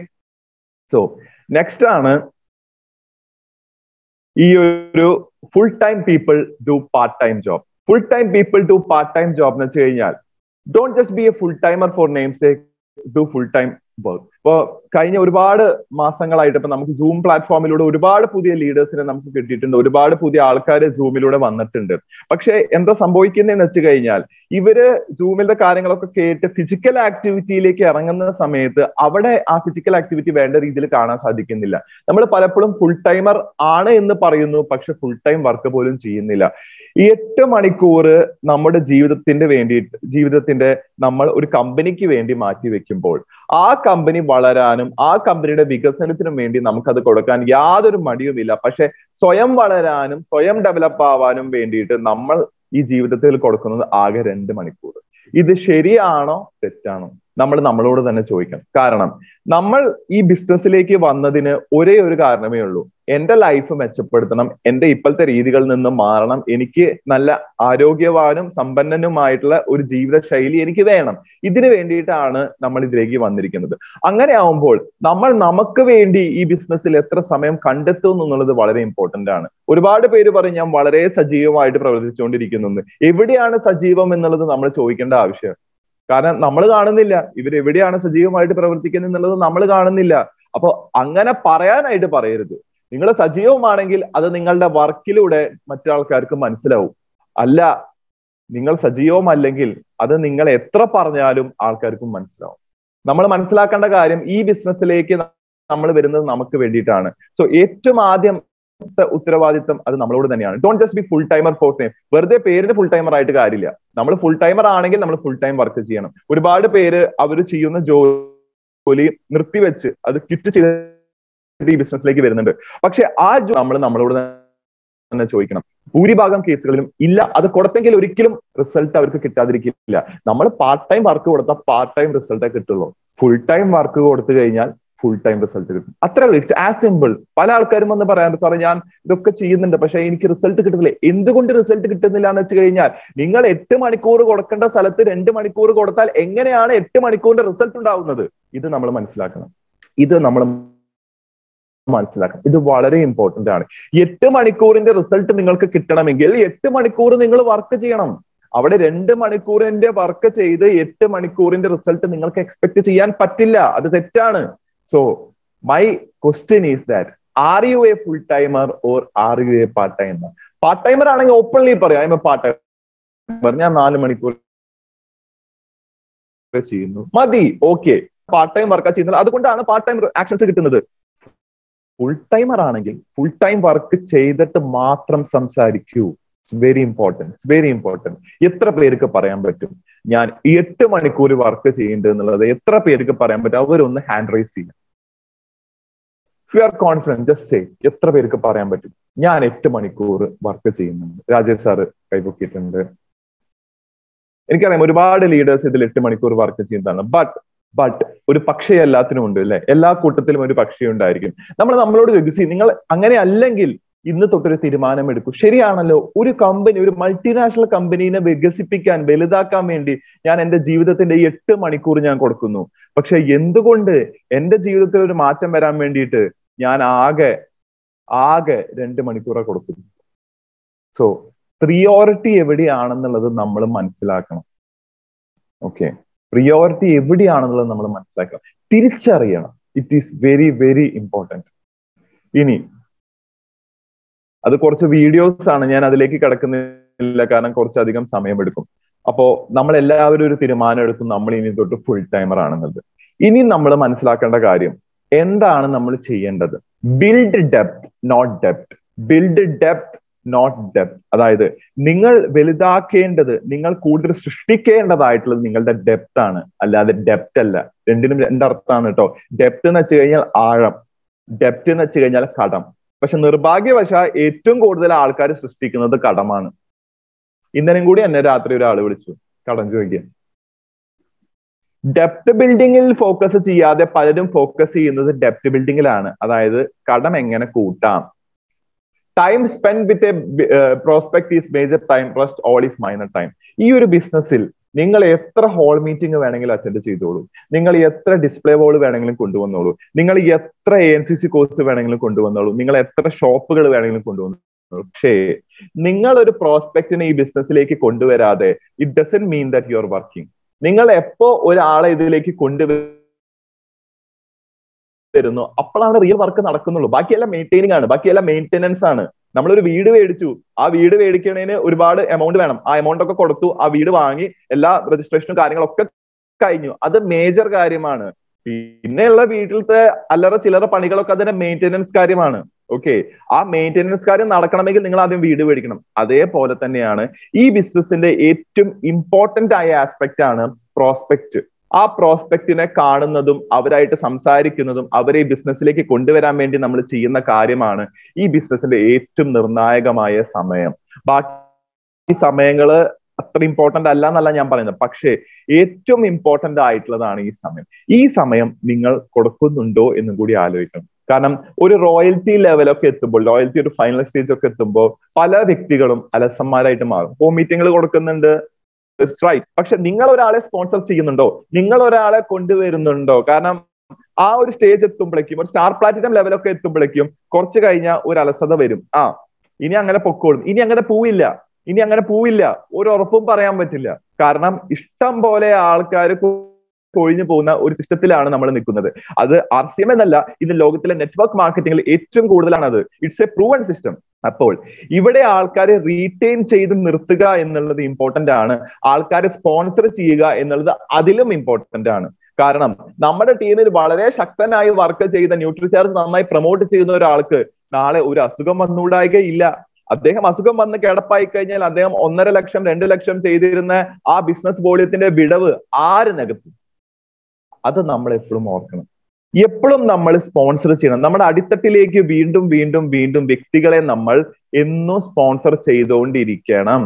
സോ നെക്സ്റ്റ് ആണ് ഈ ഒരു full time people do part time job full time people do part time job എന്ന് വെച്ച് കഴിഞ്ഞാൽ don't just be a full timer for name sake do full time work ഇപ്പോ കഴിഞ്ഞ ഒരുപാട് മാസങ്ങളായിട്ട് ഇപ്പൊ നമുക്ക് സൂം പ്ലാറ്റ്ഫോമിലൂടെ ഒരുപാട് പുതിയ ലീഡേഴ്സിനെ നമുക്ക് കിട്ടിയിട്ടുണ്ട് ഒരുപാട് പുതിയ ആൾക്കാർ സൂമിലൂടെ വന്നിട്ടുണ്ട് പക്ഷെ എന്താ സംഭവിക്കുന്നതെന്ന് വെച്ച് കഴിഞ്ഞാൽ ഇവര് സൂമിലത്തെ കാര്യങ്ങളൊക്കെ കേട്ട് ഫിസിക്കൽ ആക്ടിവിറ്റിയിലേക്ക് ഇറങ്ങുന്ന സമയത്ത് അവിടെ ആ ഫിസിക്കൽ ആക്ടിവിറ്റി വേണ്ട രീതിയിൽ കാണാൻ സാധിക്കുന്നില്ല നമ്മൾ പലപ്പോഴും ഫുൾ ടൈമർ ആണ് എന്ന് പറയുന്നു പക്ഷെ ഫുൾ ടൈം വർക്ക് പോലും ചെയ്യുന്നില്ല ഈ എട്ട് മണിക്കൂർ നമ്മുടെ ജീവിതത്തിന്റെ വേണ്ടിയിട്ട് ജീവിതത്തിന്റെ നമ്മൾ ഒരു കമ്പനിക്ക് വേണ്ടി മാറ്റി വെക്കുമ്പോൾ ആ കമ്പനി വളരാനും ആ കമ്പനിയുടെ വികസനത്തിനും വേണ്ടി നമുക്കത് കൊടുക്കാൻ യാതൊരു മടിയുമില്ല പക്ഷെ സ്വയം വളരാനും സ്വയം ഡെവലപ്പ് ആവാനും വേണ്ടിയിട്ട് നമ്മൾ ഈ ജീവിതത്തിൽ കൊടുക്കുന്നത് ആകെ രണ്ട് മണിക്കൂർ ഇത് ശരിയാണോ തെറ്റാണോ നമ്മൾ നമ്മളോട് തന്നെ ചോദിക്കണം കാരണം നമ്മൾ ഈ ബിസിനസ്സിലേക്ക് വന്നതിന് ഒരേ ഒരു കാരണമേ ഉള്ളൂ എന്റെ ലൈഫ് മെച്ചപ്പെടുത്തണം എന്റെ ഇപ്പോഴത്തെ രീതികളിൽ നിന്ന് മാറണം എനിക്ക് നല്ല ആരോഗ്യവാനും സമ്പന്നനുമായിട്ടുള്ള ഒരു ജീവിത ശൈലി എനിക്ക് വേണം ഇതിനു വേണ്ടിയിട്ടാണ് നമ്മൾ ഇതിലേക്ക് വന്നിരിക്കുന്നത് അങ്ങനെ ആവുമ്പോൾ നമ്മൾ നമുക്ക് വേണ്ടി ഈ ബിസിനസ്സിൽ എത്ര സമയം കണ്ടെത്തും എന്നുള്ളത് വളരെ ഇമ്പോർട്ടന്റ് ആണ് ഒരുപാട് പേര് പറയും ഞാൻ വളരെ സജീവമായിട്ട് പ്രവർത്തിച്ചുകൊണ്ടിരിക്കുന്നു എവിടെയാണ് സജീവം എന്നുള്ളത് നമ്മൾ ചോദിക്കേണ്ട ആവശ്യം കാരണം നമ്മൾ കാണുന്നില്ല ഇവർ എവിടെയാണ് സജീവമായിട്ട് പ്രവർത്തിക്കുന്നത് എന്നുള്ളത് നമ്മൾ കാണുന്നില്ല അപ്പൊ അങ്ങനെ പറയാനായിട്ട് പറയരുത് നിങ്ങൾ സജീവമാണെങ്കിൽ അത് നിങ്ങളുടെ വർക്കിലൂടെ മറ്റാൾക്കാർക്ക് മനസ്സിലാവും അല്ല നിങ്ങൾ സജീവമല്ലെങ്കിൽ അത് നിങ്ങൾ എത്ര പറഞ്ഞാലും ആൾക്കാർക്കും മനസ്സിലാവും നമ്മൾ മനസ്സിലാക്കേണ്ട കാര്യം ഈ ബിസിനസ്സിലേക്ക് നമ്മൾ വരുന്നത് നമുക്ക് വേണ്ടിയിട്ടാണ് സോ ഏറ്റവും ആദ്യം ഉത്തരവാദിത്തം അത് നമ്മളോട് തന്നെയാണ് don't just be full timer for time വെറുതെ പേരിന് ഫുൾ ടൈമർ ആയിട്ട് കാര്യമില്ല നമ്മൾ ഫുൾ ടൈമർ ആണെങ്കിൽ നമ്മൾ ഫുൾ ടൈം വർക്ക് ചെയ്യണം ഒരുപാട് പേര് അവർ ചെയ്യുന്ന ജോലി നിർത്തിവെച്ച് അത് ക്വിറ്റ് ചെയ്ത് ഈ ബിസിനസ്സിലേക്ക് വരുന്നുണ്ട് പക്ഷെ ആ ജോ നമ്മൾ നമ്മളോട് തന്നെ ചോദിക്കണം ഭൂരിഭാഗം കേസുകളിലും ഇല്ല അത് കൊടുത്തെങ്കിൽ ഒരിക്കലും റിസൾട്ട് അവർക്ക് കിട്ടാതിരിക്കില്ല നമ്മൾ പാർട്ട് ടൈം വർക്ക് കൊടുത്താൽ പാർട്ട് ടൈം റിസൾട്ടേ കിട്ടുള്ളൂ ഫുൾ ടൈം വർക്ക് കൊടുത്തു കഴിഞ്ഞാൽ ഫുൾ ടൈം റിസൾട്ട് കിട്ടും അത്ര ഇറ്റ്സ് ആസ് സിമ്പിൾ പല ആൾക്കാരും വന്ന് പറയാൻ സാറേ ഞാൻ ഇതൊക്കെ ചെയ്യുന്നുണ്ട് പക്ഷെ എനിക്ക് റിസൾട്ട് കിട്ടുന്നില്ല എന്തുകൊണ്ട് റിസൾട്ട് കിട്ടുന്നില്ല എന്ന് വെച്ച് കഴിഞ്ഞാൽ നിങ്ങൾ എട്ട് മണിക്കൂർ കൊടുക്കേണ്ട സ്ഥലത്ത് രണ്ട് മണിക്കൂർ കൊടുത്താൽ എങ്ങനെയാണ് എട്ട് മണിക്കൂറിന്റെ റിസൾട്ട് ഉണ്ടാവുന്നത് ഇത് നമ്മൾ മനസ്സിലാക്കണം ഇത് നമ്മൾ മനസ്സിലാക്കണം ഇത് വളരെ ഇമ്പോർട്ടന്റ് ആണ് എട്ട് മണിക്കൂറിന്റെ റിസൾട്ട് നിങ്ങൾക്ക് കിട്ടണമെങ്കിൽ എട്ട് മണിക്കൂർ നിങ്ങൾ വർക്ക് ചെയ്യണം അവിടെ രണ്ട് മണിക്കൂറിന്റെ വർക്ക് ചെയ്ത് എട്ട് മണിക്കൂറിന്റെ റിസൾട്ട് നിങ്ങൾക്ക് എക്സ്പെക്ട് ചെയ്യാൻ പറ്റില്ല അത് തെറ്റാണ് so my question is that are you a full timer or are you a part timer part timer ആണെങ്കിൽ ഓപ്പൺലി പറയാം I am a part timer ഞാൻ നാല് മണിക്കൂർ ചെയ്യുന്നു മതി ഓക്കെ പാർട്ട് ടൈം വർക്കാ ചെയ്യുന്നത് അതുകൊണ്ടാണ് പാർട്ട് ടൈം ആക്ഷൻസ് കിട്ടുന്നത് ഫുൾ ടൈമർ ആണെങ്കിൽ ഫുൾ ടൈം വർക്ക് ചെയ്തിട്ട് മാത്രം സംസാരിക്കൂ വെരി ഇമ്പോർട്ടൻറ്റ് വെരി ഇമ്പോർട്ടൻറ്റ് എത്ര പേർക്ക് പറയാൻ പറ്റും ഞാൻ എട്ട് മണിക്കൂർ വർക്ക് ചെയ്യുന്നുണ്ട് എന്നുള്ളത് എത്ര പേർക്ക് പറയാൻ പറ്റും അവരൊന്ന് ഹാൻഡ് റൈസ് ചെയ്യാം you are confident just say എത്ര പേർക്ക് പറയാൻ പറ്റും ഞാൻ എട്ട് മണിക്കൂർ വർക്ക് ചെയ്യുന്നുണ്ട് രാജേഷ് സാറ് കൈപൊക്കിയിട്ടുണ്ട് എനിക്കറിയാം ഒരുപാട് ലീഡേഴ്സ് ഇതിൽ എട്ട് മണിക്കൂർ വർക്ക് ചെയ്യുന്നതാണ് ബട്ട് ബട്ട് ഒരു പക്ഷേ എല്ലാത്തിനും ഉണ്ട് അല്ലെ എല്ലാ കൂട്ടത്തിലും ഒരു പക്ഷേ ഉണ്ടായിരിക്കും നമ്മൾ നമ്മളോട് ചോദിച്ചു നിങ്ങൾ അങ്ങനെ അല്ലെങ്കിൽ ഇന്ന് തൊട്ടൊരു തീരുമാനം എടുക്കും ശരിയാണല്ലോ ഒരു കമ്പനി ഒരു മൾട്ടിനാഷണൽ കമ്പനീനെ വികസിപ്പിക്കാൻ വലുതാക്കാൻ വേണ്ടി ഞാൻ എന്റെ ജീവിതത്തിന്റെ ഈ എട്ട് മണിക്കൂർ ഞാൻ കൊടുക്കുന്നു പക്ഷെ എന്തുകൊണ്ട് എന്റെ ജീവിതത്തിൽ ഒരു മാറ്റം വരാൻ വേണ്ടിയിട്ട് ഞാൻ ആകെ ആകെ രണ്ട് മണിക്കൂറെ കൊടുക്കുന്നു സോ പ്രിയോറിറ്റി എവിടെയാണെന്നുള്ളത് നമ്മൾ മനസ്സിലാക്കണം ഓക്കെ പ്രിയോറിറ്റി എവിടെയാണെന്നുള്ളത് നമ്മൾ മനസ്സിലാക്കണം തിരിച്ചറിയണം it is very very important ഇനി അത് കുറച്ച് വീഡിയോസ് ആണ് ഞാൻ അതിലേക്ക് കിടക്കുന്നില്ല കാരണം കുറച്ചധികം സമയമെടുക്കും അപ്പോ നമ്മൾ എല്ലാവരും ഒരു തീരുമാനം എടുക്കും നമ്മൾ ഇനി തൊട്ട് ഫുൾ ടൈമർ ആണെന്നത് ഇനി നമ്മൾ മനസ്സിലാക്കേണ്ട കാര്യം എന്താണ് നമ്മൾ ചെയ്യേണ്ടത് build depth not depth build depth not depth അതായത് നിങ്ങൾ വലുതാക്കേണ്ടത് നിങ്ങൾ കൂടുതൽ സൃഷ്ടിക്കേണ്ടതായിട്ടുള്ളത് നിങ്ങളുടെ ഡെപ്ത് ആണ് അല്ലാതെ ഡെപ്ത് അല്ല രണ്ടിനും രണ്ടർത്ഥമാണ് കേട്ടോ ഡെപ്ത് എന്ന് വെച്ച് കഴിഞ്ഞാൽ ആഴം ഡെപ്ത് എന്ന് വെച്ച് കഴിഞ്ഞാൽ കടം പക്ഷെ നിർഭാഗ്യവശാൽ ഏറ്റവും കൂടുതൽ ആൾക്കാർ സൃഷ്ടിക്കുന്നത് കടമാണ് ഇന്നലെയും കൂടി എന്നെ രാത്രി ഒരാൾ വിളിച്ചു കടം ചോദിക്കാൻ ഡെപ്ത് ബിൽഡിങ്ങിൽ ഫോക്കസ് ചെയ്യാതെ പലരും ഫോക്കസ് ചെയ്യുന്നത് ഡെപ്ത് ബിൽഡിങ്ങിലാണ് അതായത് കടം എങ്ങനെ കൂട്ടാം time spend with a prospect is major time plus all is minor time ഈ ഒരു ബിസിനസ്സിൽ നിങ്ങൾ എത്ര ഹോൾ മീറ്റിംഗ് വേണമെങ്കിലും അറ്റൻഡ് ചെയ്തോളൂ നിങ്ങൾ എത്ര ഡിസ്പ്ലേ ബോൾ വേണമെങ്കിലും കൊണ്ടുവന്നോളൂ നിങ്ങൾ എത്ര A N C C course വേണമെങ്കിലും കൊണ്ടുവന്നോളൂ നിങ്ങൾ എത്ര ഷോപ്പുകൾ വേണമെങ്കിലും കൊണ്ടുവന്നോളൂ പക്ഷേ നിങ്ങൾ ഒരു പ്രോസ്പെക്റ്റിനെ ഈ ബിസിനസ്സിലേക്ക് കൊണ്ടുവരാതെ it doesn't mean that you are working നിങ്ങൾ എപ്പോ ഒരാളെ ഇതിലേക്ക് കൊണ്ടുവരും വരുന്നു അപ്പോഴാണ് റിയൽ വർക്ക് നടക്കുന്നുള്ളൂ ബാക്കിയെല്ലാം മെയിൻറ്റെയിനിങ് ആണ് ബാക്കിയെല്ലാം മെയിൻ്റെനൻസ് ആണ് നമ്മളൊരു വീട് മേടിച്ചു ആ വീട് മേടിക്കണതിന് ഒരുപാട് എമൗണ്ട് വേണം ആ എമൗണ്ട് ഒക്കെ കൊടുത്തു ആ വീട് വാങ്ങി എല്ലാ രജിസ്ട്രേഷനും കാര്യങ്ങളൊക്കെ കഴിഞ്ഞു അത് മേജർ കാര്യമാണ് പിന്നെയുള്ള വീട്ടിലത്തെ അല്ലറ ചില്ലറ പണികളൊക്കെ അതിന്റെ മെയിൻ്റെനൻസ് കാര്യമാണ് ഓക്കെ ആ മെയിൻ്റെനൻസ് കാര്യം നടക്കണമെങ്കിൽ നിങ്ങൾ ആദ്യം വീട് മേടിക്കണം അതേപോലെ തന്നെയാണ് ഈ ബിസിനസിന്റെ ഏറ്റവും ഇമ്പോർട്ടന്റ് ആയ ആസ്പെക്ട് ആണ് പ്രോസ്പെക്ട് ആ പ്രോസ്പെക്റ്റിനെ കാണുന്നതും അവരായിട്ട് സംസാരിക്കുന്നതും അവരെ ഈ ബിസിനസ്സിലേക്ക് കൊണ്ടുവരാൻ വേണ്ടി നമ്മൾ ചെയ്യുന്ന കാര്യമാണ് ഈ ബിസിനസിന്റെ ഏറ്റവും നിർണായകമായ സമയം ബാക്കി സമയങ്ങള് അത്ര ഇമ്പോർട്ടന്റ് അല്ല എന്നല്ല ഞാൻ പറയുന്നത് പക്ഷേ ഏറ്റവും ഇമ്പോർട്ടന്റ് ആയിട്ടുള്ളതാണ് ഈ സമയം ഈ സമയം നിങ്ങൾ കൊടുക്കുന്നുണ്ടോ എന്നും കൂടി ആലോചിക്കണം കാരണം ഒരു റോയൽറ്റി ലെവലൊക്കെ എത്തുമ്പോൾ റോയൽറ്റി ഒരു ഫൈനൽ സ്റ്റേജ് ഒക്കെ എത്തുമ്പോൾ പല വ്യക്തികളും അലസന്മാരായിട്ട് മാറും ഹോം മീറ്റിംഗുകൾ കൊടുക്കുന്നുണ്ട് റൈറ്റ് പക്ഷെ നിങ്ങൾ ഒരാളെ സ്പോൺസർ ചെയ്യുന്നുണ്ടോ നിങ്ങൾ ഒരാളെ കൊണ്ടുവരുന്നുണ്ടോ കാരണം ആ ഒരു സ്റ്റേജ് എത്തുമ്പോഴേക്കും ഒരു സ്റ്റാർ പ്ലാറ്റിനം ലെവലൊക്കെ എത്തുമ്പോഴേക്കും കുറച്ച് കഴിഞ്ഞാൽ ഒരു അലസത വരും ആ ഇനി അങ്ങനെ പൊക്കോളും ഇനി അങ്ങനെ പോവില്ല ഇനി അങ്ങനെ പോവില്ല ഒരു ഉറപ്പും പറയാൻ പറ്റില്ല കാരണം ഇഷ്ടം പോലെ ആൾക്കാർ കൊഴിഞ്ഞു പോകുന്ന ഒരു സിസ്റ്റത്തിലാണ് നമ്മൾ നിൽക്കുന്നത് അത് ആർ സി എം എന്നല്ല ഇന്ന് ലോകത്തിലെ നെറ്റ്വർക്ക് മാർക്കറ്റിംഗിൽ ഏറ്റവും കൂടുതലാണ് അത് ഇറ്റ്സ് എ പ്രൂവൺ സിസ്റ്റം അപ്പോൾ ഇവിടെ ആൾക്കാരെ റീറ്റെയിൻ ചെയ്ത് നിർത്തുക എന്നുള്ളത് ഇമ്പോർട്ടന്റ് ആണ് ആൾക്കാരെ സ്പോൺസർ ചെയ്യുക എന്നുള്ളത് അതിലും ഇമ്പോർട്ടന്റ് ആണ് കാരണം നമ്മുടെ ടീമിൽ വളരെ ശക്തനായി വർക്ക് ചെയ്ത ന്യൂട്രിചാർജ് നന്നായി പ്രൊമോട്ട് ചെയ്യുന്ന ഒരാൾക്ക് നാളെ ഒരു അസുഖം വന്നുകൂടായികയില്ല അദ്ദേഹം അസുഖം വന്ന് കിടപ്പായി കഴിഞ്ഞാൽ അദ്ദേഹം ഒന്നര ലക്ഷം രണ്ട് ലക്ഷം ചെയ്തിരുന്ന ആ ബിസിനസ് വോളിയത്തിന്റെ വിടവ് ആര് നികത്തും അത് നമ്മൾ എപ്പോഴും ഓർക്കണം എപ്പോഴും നമ്മൾ സ്പോൺസർ ചെയ്യണം നമ്മുടെ അടിത്തട്ടിലേക്ക് വീണ്ടും വീണ്ടും വീണ്ടും വ്യക്തികളെ നമ്മൾ എന്നും സ്പോൺസർ ചെയ്തുകൊണ്ടിരിക്കണം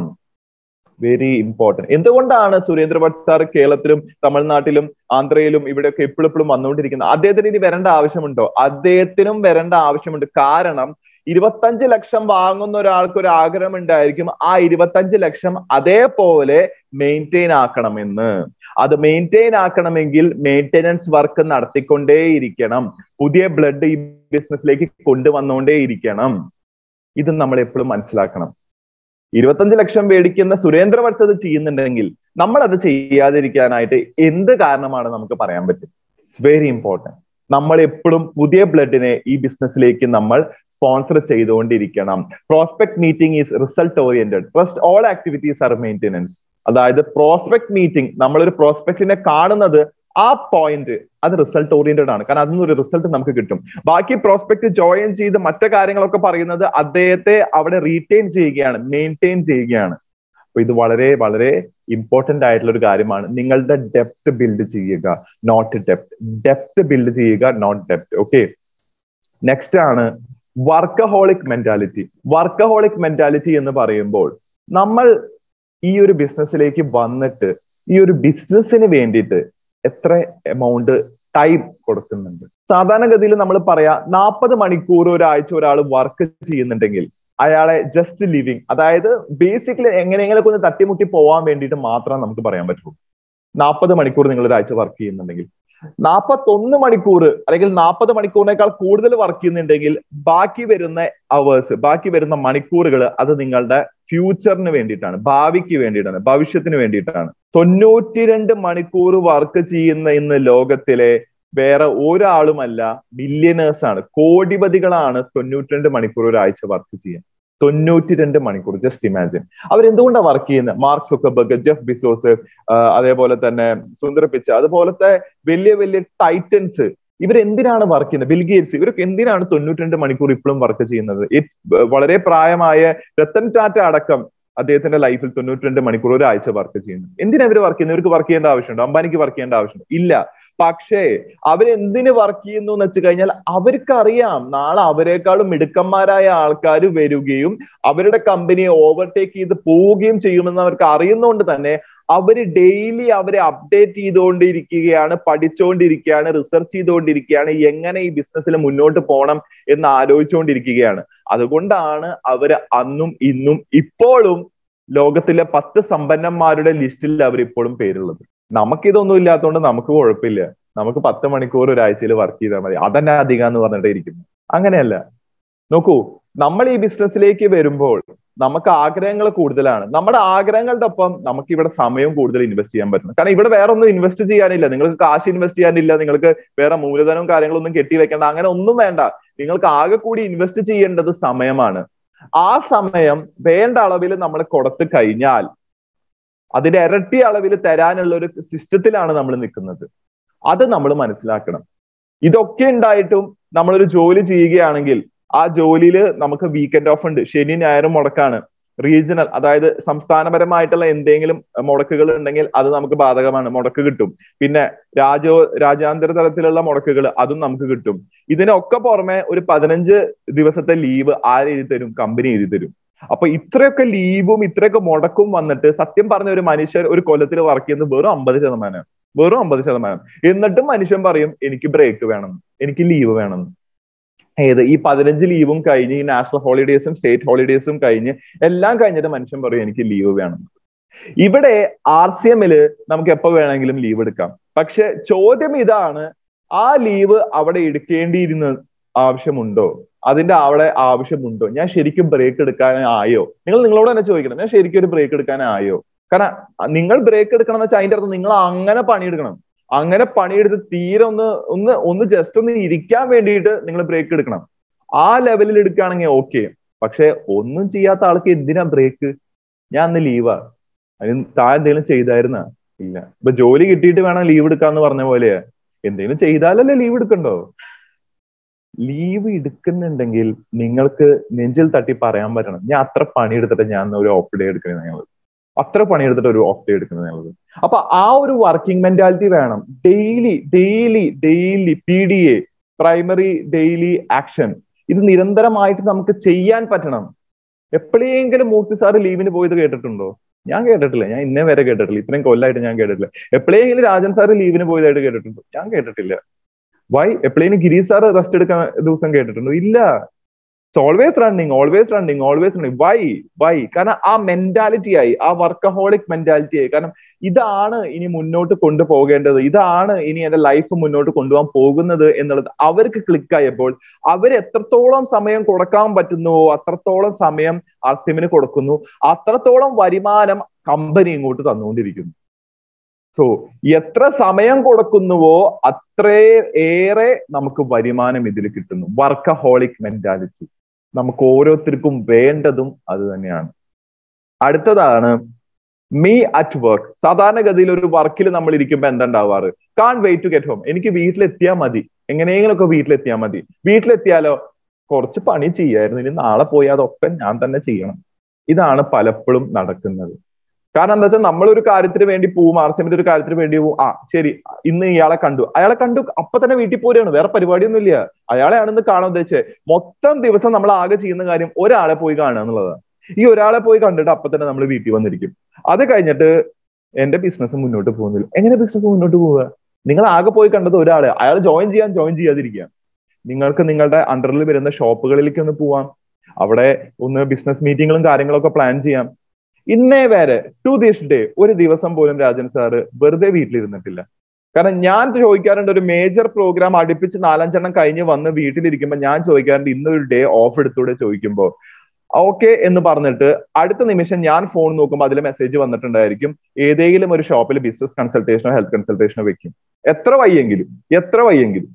വെരി ഇമ്പോർട്ടന്റ് എന്തുകൊണ്ടാണ് സുരേന്ദ്ര ഭട്ട് സാർ കേരളത്തിലും തമിഴ്നാട്ടിലും ആന്ധ്രയിലും ഇവിടെയൊക്കെ എപ്പോഴും എപ്പോഴും വന്നുകൊണ്ടിരിക്കുന്നത് അദ്ദേഹത്തിന് ഇനി വരേണ്ട ആവശ്യമുണ്ടോ അദ്ദേഹത്തിനും വരേണ്ട ആവശ്യമുണ്ട് കാരണം ഇരുപത്തഞ്ച് ലക്ഷം വാങ്ങുന്ന ഒരാൾക്ക് ഒരു ആഗ്രഹം ഉണ്ടായിരിക്കും ആ ഇരുപത്തഞ്ച് ലക്ഷം അതേപോലെ മെയിൻറ്റെയിൻ ആക്കണമെന്ന് അത് മെയിൻറ്റെയിൻ ആക്കണമെങ്കിൽ മെയിൻ്റെനൻസ് വർക്ക് നടത്തിക്കൊണ്ടേയിരിക്കണം പുതിയ ബ്ലഡ് ഈ ബിസിനസ്സിലേക്ക് കൊണ്ടുവന്നുകൊണ്ടേയിരിക്കണം ഇത് നമ്മൾ എപ്പോഴും മനസ്സിലാക്കണം ഇരുപത്തഞ്ച് ലക്ഷം മേടിക്കുന്ന സുരേന്ദ്ര വത്സ അത് ചെയ്യുന്നുണ്ടെങ്കിൽ നമ്മൾ അത് ചെയ്യാതിരിക്കാനായിട്ട് എന്ത് കാരണമാണ് നമുക്ക് പറയാൻ പറ്റും ഇറ്റ്സ് വെരി ഇമ്പോർട്ടൻറ്റ് നമ്മൾ എപ്പോഴും പുതിയ ബ്ലഡിനെ ഈ ബിസിനസ്സിലേക്ക് നമ്മൾ സ്പോൺസർ ചെയ്തുകൊണ്ടിരിക്കണം prospect meeting is result oriented first all activities are maintenance അതായത് പ്രോസ്പെക്ട് മീറ്റിംഗ് നമ്മളൊരു പ്രോസ്പെക്റ്റിനെ കാണുന്നത് ആ പോയിന്റ് അത് റിസൾട്ട് ഓറിയന്റഡ് ആണ് കാരണം അതിന് ഒരു റിസൾട്ട് നമുക്ക് കിട്ടും ബാക്കി പ്രോസ്പെക്ട് ജോയിൻ ചെയ്ത് മറ്റു കാര്യങ്ങളൊക്കെ പറയുന്നത് അദ്ദേഹത്തെ അവിടെ റീറ്റെയിൻ ചെയ്യുകയാണ് മെയിൻറ്റെയിൻ ചെയ്യുകയാണ് അപ്പൊ ഇത് വളരെ വളരെ ഇമ്പോർട്ടന്റ് ആയിട്ടുള്ള ഒരു കാര്യമാണ് നിങ്ങളുടെ ഡെപ്ത് ബിൽഡ് ചെയ്യുക നോട്ട് ഡെപ്ത് ഡെപ്ത് ബിൽഡ് ചെയ്യുക നോട്ട് ഡെപ്ത് ഓക്കെ നെക്സ്റ്റ് ആണ് വർക്കഹോളിക് മെന്റാലിറ്റി വർക്കഹോളിക് മെന്റാലിറ്റി എന്ന് പറയുമ്പോൾ നമ്മൾ ഈ ഒരു ബിസിനസ്സിലേക്ക് വന്നിട്ട് ഈ ഒരു ബിസിനസ്സിന് വേണ്ടിയിട്ട് എത്ര എമൗണ്ട് ടൈം കൊടുക്കുന്നുണ്ട് സാധാരണഗതിയിൽ നമ്മൾ പറയാ നാൽപ്പത് മണിക്കൂർ ഒരാഴ്ച ഒരാൾ വർക്ക് ചെയ്യുന്നുണ്ടെങ്കിൽ അയാളെ ജസ്റ്റ് ലിവിങ് അതായത് ബേസിക്കലി എങ്ങനെയെങ്കിലും ഒന്ന് തട്ടിമുട്ടി പോവാൻ വേണ്ടിയിട്ട് മാത്രം നമുക്ക് പറയാൻ പറ്റുള്ളൂ നാൽപ്പത് മണിക്കൂർ നിങ്ങൾ ഒരാഴ്ച വർക്ക് ചെയ്യുന്നുണ്ടെങ്കിൽ നാൽപ്പത്തൊന്ന് മണിക്കൂർ അല്ലെങ്കിൽ നാൽപ്പത് മണിക്കൂറിനേക്കാൾ കൂടുതൽ വർക്ക് ചെയ്യുന്നുണ്ടെങ്കിൽ ബാക്കി വരുന്ന അവേഴ്സ് ബാക്കി വരുന്ന മണിക്കൂറുകൾ അത് നിങ്ങളുടെ ഫ്യൂച്ചറിന് വേണ്ടിയിട്ടാണ് ഭാവിക്ക് വേണ്ടിയിട്ടാണ് ഭവിഷ്യത്തിന് വേണ്ടിയിട്ടാണ് തൊണ്ണൂറ്റിരണ്ട് മണിക്കൂർ വർക്ക് ചെയ്യുന്ന ഇന്ന് ലോകത്തിലെ വേറെ ഒരാളുമല്ല ബില്യനേഴ്സ് ആണ് കോടിപതികളാണ് തൊണ്ണൂറ്റിരണ്ട് മണിക്കൂർ ഒരാഴ്ച വർക്ക് ചെയ്യാൻ തൊണ്ണൂറ്റിരണ്ട് മണിക്കൂർ ജസ്റ്റ് ഇമാജിൻ അവരെന്തുകൊണ്ടാണ് വർക്ക് ചെയ്യുന്നത് മാർക്ക് സുക്കബർഗ് ജെഫ് ബിസോസ് അതേപോലെ തന്നെ സുന്ദർ പിച്ച അതുപോലത്തെ വലിയ വലിയ ടൈറ്റൻസ് ഇവരെന്തിനാണ് വർക്ക് ചെയ്യുന്നത് ബിൽഗേറ്റ്സ് ഇവരൊക്കെ എന്തിനാണ് തൊണ്ണൂറ്റിരണ്ട് മണിക്കൂർ ഇപ്പോഴും വർക്ക് ചെയ്യുന്നത് വളരെ പ്രായമായ രത്തൻ ടാറ്റ അടക്കം അദ്ദേഹത്തിന്റെ ലൈഫിൽ തൊണ്ണൂറ്റിരണ്ട് മണിക്കൂർ ഒരാഴ്ച വർക്ക് ചെയ്യുന്നു എന്തിനാ ഇവർ വർക്ക് ചെയ്യുന്നത് ഇവർക്ക് വർക്ക് ചെയ്യേണ്ട ആവശ്യമുണ്ടോ അംബാനിക്ക് വർക്ക് ചെയ്യേണ്ട ആവശ്യമുണ്ടോ ഇല്ല പക്ഷേ അവരെന്തിന് വർക്ക് ചെയ്യുന്നു എന്ന് വെച്ച് കഴിഞ്ഞാൽ അവർക്കറിയാം നാളെ അവരെക്കാളും മിടുക്കന്മാരായ ആൾക്കാർ വരികയും അവരുടെ കമ്പനിയെ ഓവർടേക്ക് ചെയ്ത് പോവുകയും ചെയ്യുമെന്ന് അവർക്ക് അറിയുന്നതുകൊണ്ട് തന്നെ അവർ ഡെയിലി അവരെ അപ്ഡേറ്റ് ചെയ്തുകൊണ്ടിരിക്കുകയാണ് പഠിച്ചുകൊണ്ടിരിക്കുകയാണ് റിസർച്ച് ചെയ്തുകൊണ്ടിരിക്കുകയാണ് എങ്ങനെ ഈ ബിസിനസ്സിൽ മുന്നോട്ട് പോകണം എന്ന് ആലോചിച്ചുകൊണ്ടിരിക്കുകയാണ് അതുകൊണ്ടാണ് അവർ അന്നും ഇന്നും ഇപ്പോഴും ലോകത്തിലെ പത്ത് സമ്പന്നന്മാരുടെ ലിസ്റ്റിൽ അവർ ഇപ്പോഴും പേരുള്ളത് നമുക്കിതൊന്നും ഇല്ലാത്തതുകൊണ്ട് നമുക്ക് കുഴപ്പമില്ല നമുക്ക് പത്ത് മണിക്കൂർ ഒരാഴ്ചയിൽ വർക്ക് ചെയ്താൽ മതി അതന്നെ അധികം എന്ന് പറഞ്ഞിട്ടേ ഇരിക്കുന്നു അങ്ങനെയല്ല നോക്കൂ നമ്മൾ ഈ ബിസിനസ്സിലേക്ക് വരുമ്പോൾ നമുക്ക് ആഗ്രഹങ്ങൾ കൂടുതലാണ് നമ്മുടെ ആഗ്രഹങ്ങളുടെ ഒപ്പം നമുക്ക് ഇവിടെ സമയം കൂടുതൽ ഇൻവെസ്റ്റ് ചെയ്യാൻ പറ്റുന്നു കാരണം ഇവിടെ വേറെ ഒന്നും ഇൻവെസ്റ്റ് ചെയ്യാനില്ല നിങ്ങൾക്ക് കാശ് ഇൻവെസ്റ്റ് ചെയ്യാനില്ല നിങ്ങൾക്ക് വേറെ മൂലധനവും കാര്യങ്ങളൊന്നും കെട്ടിവെക്കേണ്ട അങ്ങനെ ഒന്നും വേണ്ട നിങ്ങൾക്ക് ആകെ കൂടി ഇൻവെസ്റ്റ് ചെയ്യേണ്ടത് സമയമാണ് ആ സമയം വേണ്ട അളവിൽ നമ്മൾ കൊടുത്തു കഴിഞ്ഞാൽ അതിന്റെ ഇരട്ടി അളവിൽ തരാനുള്ള ഒരു സിസ്റ്റത്തിലാണ് നമ്മൾ നിൽക്കുന്നത് അത് നമ്മൾ മനസ്സിലാക്കണം ഇതൊക്കെ ഉണ്ടായിട്ടും നമ്മളൊരു ജോലി ചെയ്യുകയാണെങ്കിൽ ആ ജോലിയിൽ നമുക്ക് വീക്കെൻഡ് ഓഫ് ഉണ്ട് ശനി ഞായറും മുടക്കാണ് റീജിയണൽ അതായത് സംസ്ഥാനപരമായിട്ടുള്ള എന്തെങ്കിലും മുടക്കുകൾ ഉണ്ടെങ്കിൽ അത് നമുക്ക് ബാധകമാണ് മുടക്ക് കിട്ടും പിന്നെ രാജ്യ രാജ്യാന്തര തലത്തിലുള്ള മുടക്കുകൾ അതും നമുക്ക് കിട്ടും ഇതിനൊക്കെ പുറമെ ഒരു പതിനഞ്ച് ദിവസത്തെ ലീവ് ആര് എഴുതി തരും കമ്പനി എഴുതി തരും അപ്പൊ ഇത്രയൊക്കെ ലീവും ഇത്രയൊക്കെ മുടക്കും വന്നിട്ട് സത്യം പറഞ്ഞ ഒരു മനുഷ്യർ ഒരു കൊല്ലത്തിൽ വർക്ക് ചെയ്യുന്നത് വെറും അമ്പത് ശതമാനം വെറും അമ്പത് ശതമാനം എന്നിട്ടും മനുഷ്യൻ പറയും എനിക്ക് ബ്രേക്ക് വേണം എനിക്ക് ലീവ് വേണം ഏത് ഈ പതിനഞ്ച് ലീവും കഴിഞ്ഞ് ഈ നാഷണൽ ഹോളിഡേസും സ്റ്റേറ്റ് ഹോളിഡേസും കഴിഞ്ഞ് എല്ലാം കഴിഞ്ഞിട്ട് മനുഷ്യൻ പറയും എനിക്ക് ലീവ് വേണം ഇവിടെ ആർ സി എമ്മില് നമുക്ക് എപ്പോ വേണമെങ്കിലും ലീവ് എടുക്കാം പക്ഷെ ചോദ്യം ഇതാണ് ആ ലീവ് അവിടെ എടുക്കേണ്ടിയിരുന്ന ആവശ്യമുണ്ടോ അതിന്റെ അവിടെ ആവശ്യമുണ്ടോ ഞാൻ ശരിക്കും ബ്രേക്ക് എടുക്കാനായോ നിങ്ങൾ നിങ്ങളോട് തന്നെ ചോദിക്കണം ഞാൻ ശരിക്കും ഒരു ബ്രേക്ക് എടുക്കാനായോ കാരണം നിങ്ങൾ ബ്രേക്ക് എടുക്കണം എന്ന് വെച്ചാൽ അതിന്റെ അർത്ഥം നിങ്ങൾ അങ്ങനെ പണിയെടുക്കണം അങ്ങനെ പണിയെടുത്ത് തീരെ ഒന്ന് ഒന്ന് ഒന്ന് ജസ്റ്റ് ഒന്ന് ഇരിക്കാൻ വേണ്ടിയിട്ട് നിങ്ങൾ ബ്രേക്ക് എടുക്കണം ആ ലെവലിൽ എടുക്കുകയാണെങ്കിൽ ഓക്കെ പക്ഷെ ഒന്നും ചെയ്യാത്ത ആൾക്ക് എന്തിനാ ബ്രേക്ക് ഞാൻ അന്ന് ലീവാ അതിന് താൻ എന്തെങ്കിലും ചെയ്തായിരുന്ന ഇല്ല ഇപ്പൊ ജോലി കിട്ടിയിട്ട് വേണം ലീവ് എടുക്കാന്ന് പറഞ്ഞ പോലെയാ എന്തെങ്കിലും ചെയ്താലല്ലേ ലീവ് എടുക്കണ്ടോ ലീവ് എടുക്കുന്നുണ്ടെങ്കിൽ നിങ്ങൾക്ക് നെഞ്ചിൽ തട്ടി പറയാൻ പറ്റണം ഞാൻ അത്ര പണിയെടുത്തിട്ട് ഞാൻ ഒരു ഓഫ് ഡേ എടുക്കുന്നത് ഞങ്ങൾ അത്ര പണിയെടുത്തിട്ട് ഒരു ഓഫ് ഡേ എടുക്കുന്നത് ഞങ്ങൾ അപ്പൊ ആ ഒരു വർക്കിംഗ് മെന്റാലിറ്റി വേണം daily daily daily P D A primary daily action ഇത് നിരന്തരമായിട്ട് നമുക്ക് ചെയ്യാൻ പറ്റണം എപ്പോഴെങ്കിലും മൂർത്തി സാറ് ലീവിന് പോയത് കേട്ടിട്ടുണ്ടോ ഞാൻ കേട്ടിട്ടില്ല ഞാൻ ഇന്നേ വരെ കേട്ടിട്ടില്ല ഇത്രയും കൊല്ലമായിട്ട് ഞാൻ കേട്ടിട്ടില്ല എപ്പോഴെങ്കിലും രാജൻ സാറ് ലീവിന് പോയതായിട്ട് കേട്ടിട്ടുണ്ടോ ഞാൻ കേട്ടിട്ടില്ല വൈ എപ്പോഴേലും ഗിരീഷ് സാറ് റെസ്റ്റ് എടുക്കാൻ ദിവസം കേട്ടിട്ടുണ്ടോ ഇല്ല always running always running always running why why കാരണം ആ മെന്റാലിറ്റി ആയി ആ വർക്കഹോളിക് മെന്റാലിറ്റി ആയി കാരണം ഇതാണ് ഇനി മുന്നോട്ട് കൊണ്ടുപോകേണ്ടത് ഇതാണ് ഇനി എന്റെ ലൈഫ് മുന്നോട്ട് കൊണ്ടുപോകാൻ പോകുന്നത് എന്നുള്ളത് അവർക്ക് ക്ലിക്കായപ്പോൾ അവർ എത്രത്തോളം സമയം കൊടുക്കാൻ പറ്റുന്നുവോ അത്രത്തോളം സമയം ആർസിമിന് കൊടുക്കുന്നു അത്രത്തോളം വരുമാനം കമ്പനി ഇങ്ങോട്ട് തന്നുകൊണ്ടിരിക്കുന്നു സോ എത്ര സമയം കൊടുക്കുന്നുവോ അത്രേ ഏറെ നമുക്ക് വരുമാനം ഇതിൽ കിട്ടുന്നു വർക്കഹോളിക് മെന്റാലിറ്റി നമുക്ക് ഓരോരുത്തർക്കും വേണ്ടതും അത് തന്നെയാണ് അടുത്തതാണ് മീ അറ്റ് വർക്ക് സാധാരണഗതിയിൽ ഒരു വർക്കിൽ നമ്മൾ ഇരിക്കുമ്പോൾ എന്താ ഉണ്ടാവാറ് can't wait to get home എനിക്ക് വീട്ടിലെത്തിയാൽ മതി എങ്ങനെയെങ്കിലുമൊക്കെ വീട്ടിലെത്തിയാൽ മതി വീട്ടിലെത്തിയാലോ കുറച്ച് പണി ചെയ്യായിരുന്നു ഇനി നാളെ പോയി അതൊക്കെ ഞാൻ തന്നെ ചെയ്യണം ഇതാണ് പലപ്പോഴും നടക്കുന്നത് കാരണം എന്താ വെച്ചാൽ നമ്മളൊരു കാര്യത്തിന് വേണ്ടി പോവും ആർസിമിന്റെ ഒരു കാര്യത്തിന് വേണ്ടി പോവും ആ ശരി ഇന്ന് ഇയാളെ കണ്ടു അയാളെ കണ്ടു അപ്പൊ തന്നെ വീട്ടിൽ പോരുകയാണ് വേറെ പരിപാടിയൊന്നും ഇല്ല അയാളെയാണ് ഇന്ന് കാണാൻ ഉദ്ദേശിച്ചത് മൊത്തം ദിവസം നമ്മൾ ആകെ ചെയ്യുന്ന കാര്യം ഒരാളെ പോയി കാണുക എന്നുള്ളതാണ് ഈ ഒരാളെ പോയി കണ്ടിട്ട് അപ്പൊ തന്നെ നമ്മൾ വീട്ടിൽ വന്നിരിക്കും അത് കഴിഞ്ഞിട്ട് എന്റെ ബിസിനസ് മുന്നോട്ട് പോകുന്നില്ല എങ്ങനെ ബിസിനസ് മുന്നോട്ട് പോവുക നിങ്ങൾ ആകെ പോയി കണ്ടത് ഒരാളെ അയാൾ ജോയിൻ ചെയ്യാൻ ജോയിൻ ചെയ്യാതിരിക്കുക നിങ്ങൾക്ക് നിങ്ങളുടെ അണ്ടറിൽ വരുന്ന ഷോപ്പുകളിലേക്ക് ഒന്ന് പോവാം അവിടെ ഒന്ന് ബിസിനസ് മീറ്റിങ്ങുകളും കാര്യങ്ങളൊക്കെ പ്ലാൻ ചെയ്യാം ഇന്നേ വരെ ടു ദിസ് ഡേ ഒരു ദിവസം പോലും രാജൻ സാറ് വെറുതെ വീട്ടിലിരുന്നിട്ടില്ല കാരണം ഞാൻ ചോദിക്കാറുണ്ട് ഒരു മേജർ പ്രോഗ്രാം അടുപ്പിച്ച് നാലഞ്ചെണ്ണം കഴിഞ്ഞ് വന്ന് വീട്ടിലിരിക്കുമ്പോൾ ഞാൻ ചോദിക്കാറുണ്ട് ഇന്നൊരു ഡേ ഓഫ് എടുത്തൂടെ ചോദിക്കുമ്പോൾ ഓക്കെ എന്ന് പറഞ്ഞിട്ട് അടുത്ത നിമിഷം ഞാൻ ഫോൺ നോക്കുമ്പോൾ അതിൽ മെസ്സേജ് വന്നിട്ടുണ്ടായിരിക്കും ഏതെങ്കിലും ഒരു ഷോപ്പിൽ ബിസിനസ് കൺസൾട്ടേഷനോ ഹെൽത്ത് കൺസൾട്ടേഷനോ വെക്കും എത്ര വയ്യെങ്കിലും എത്ര വയ്യെങ്കിലും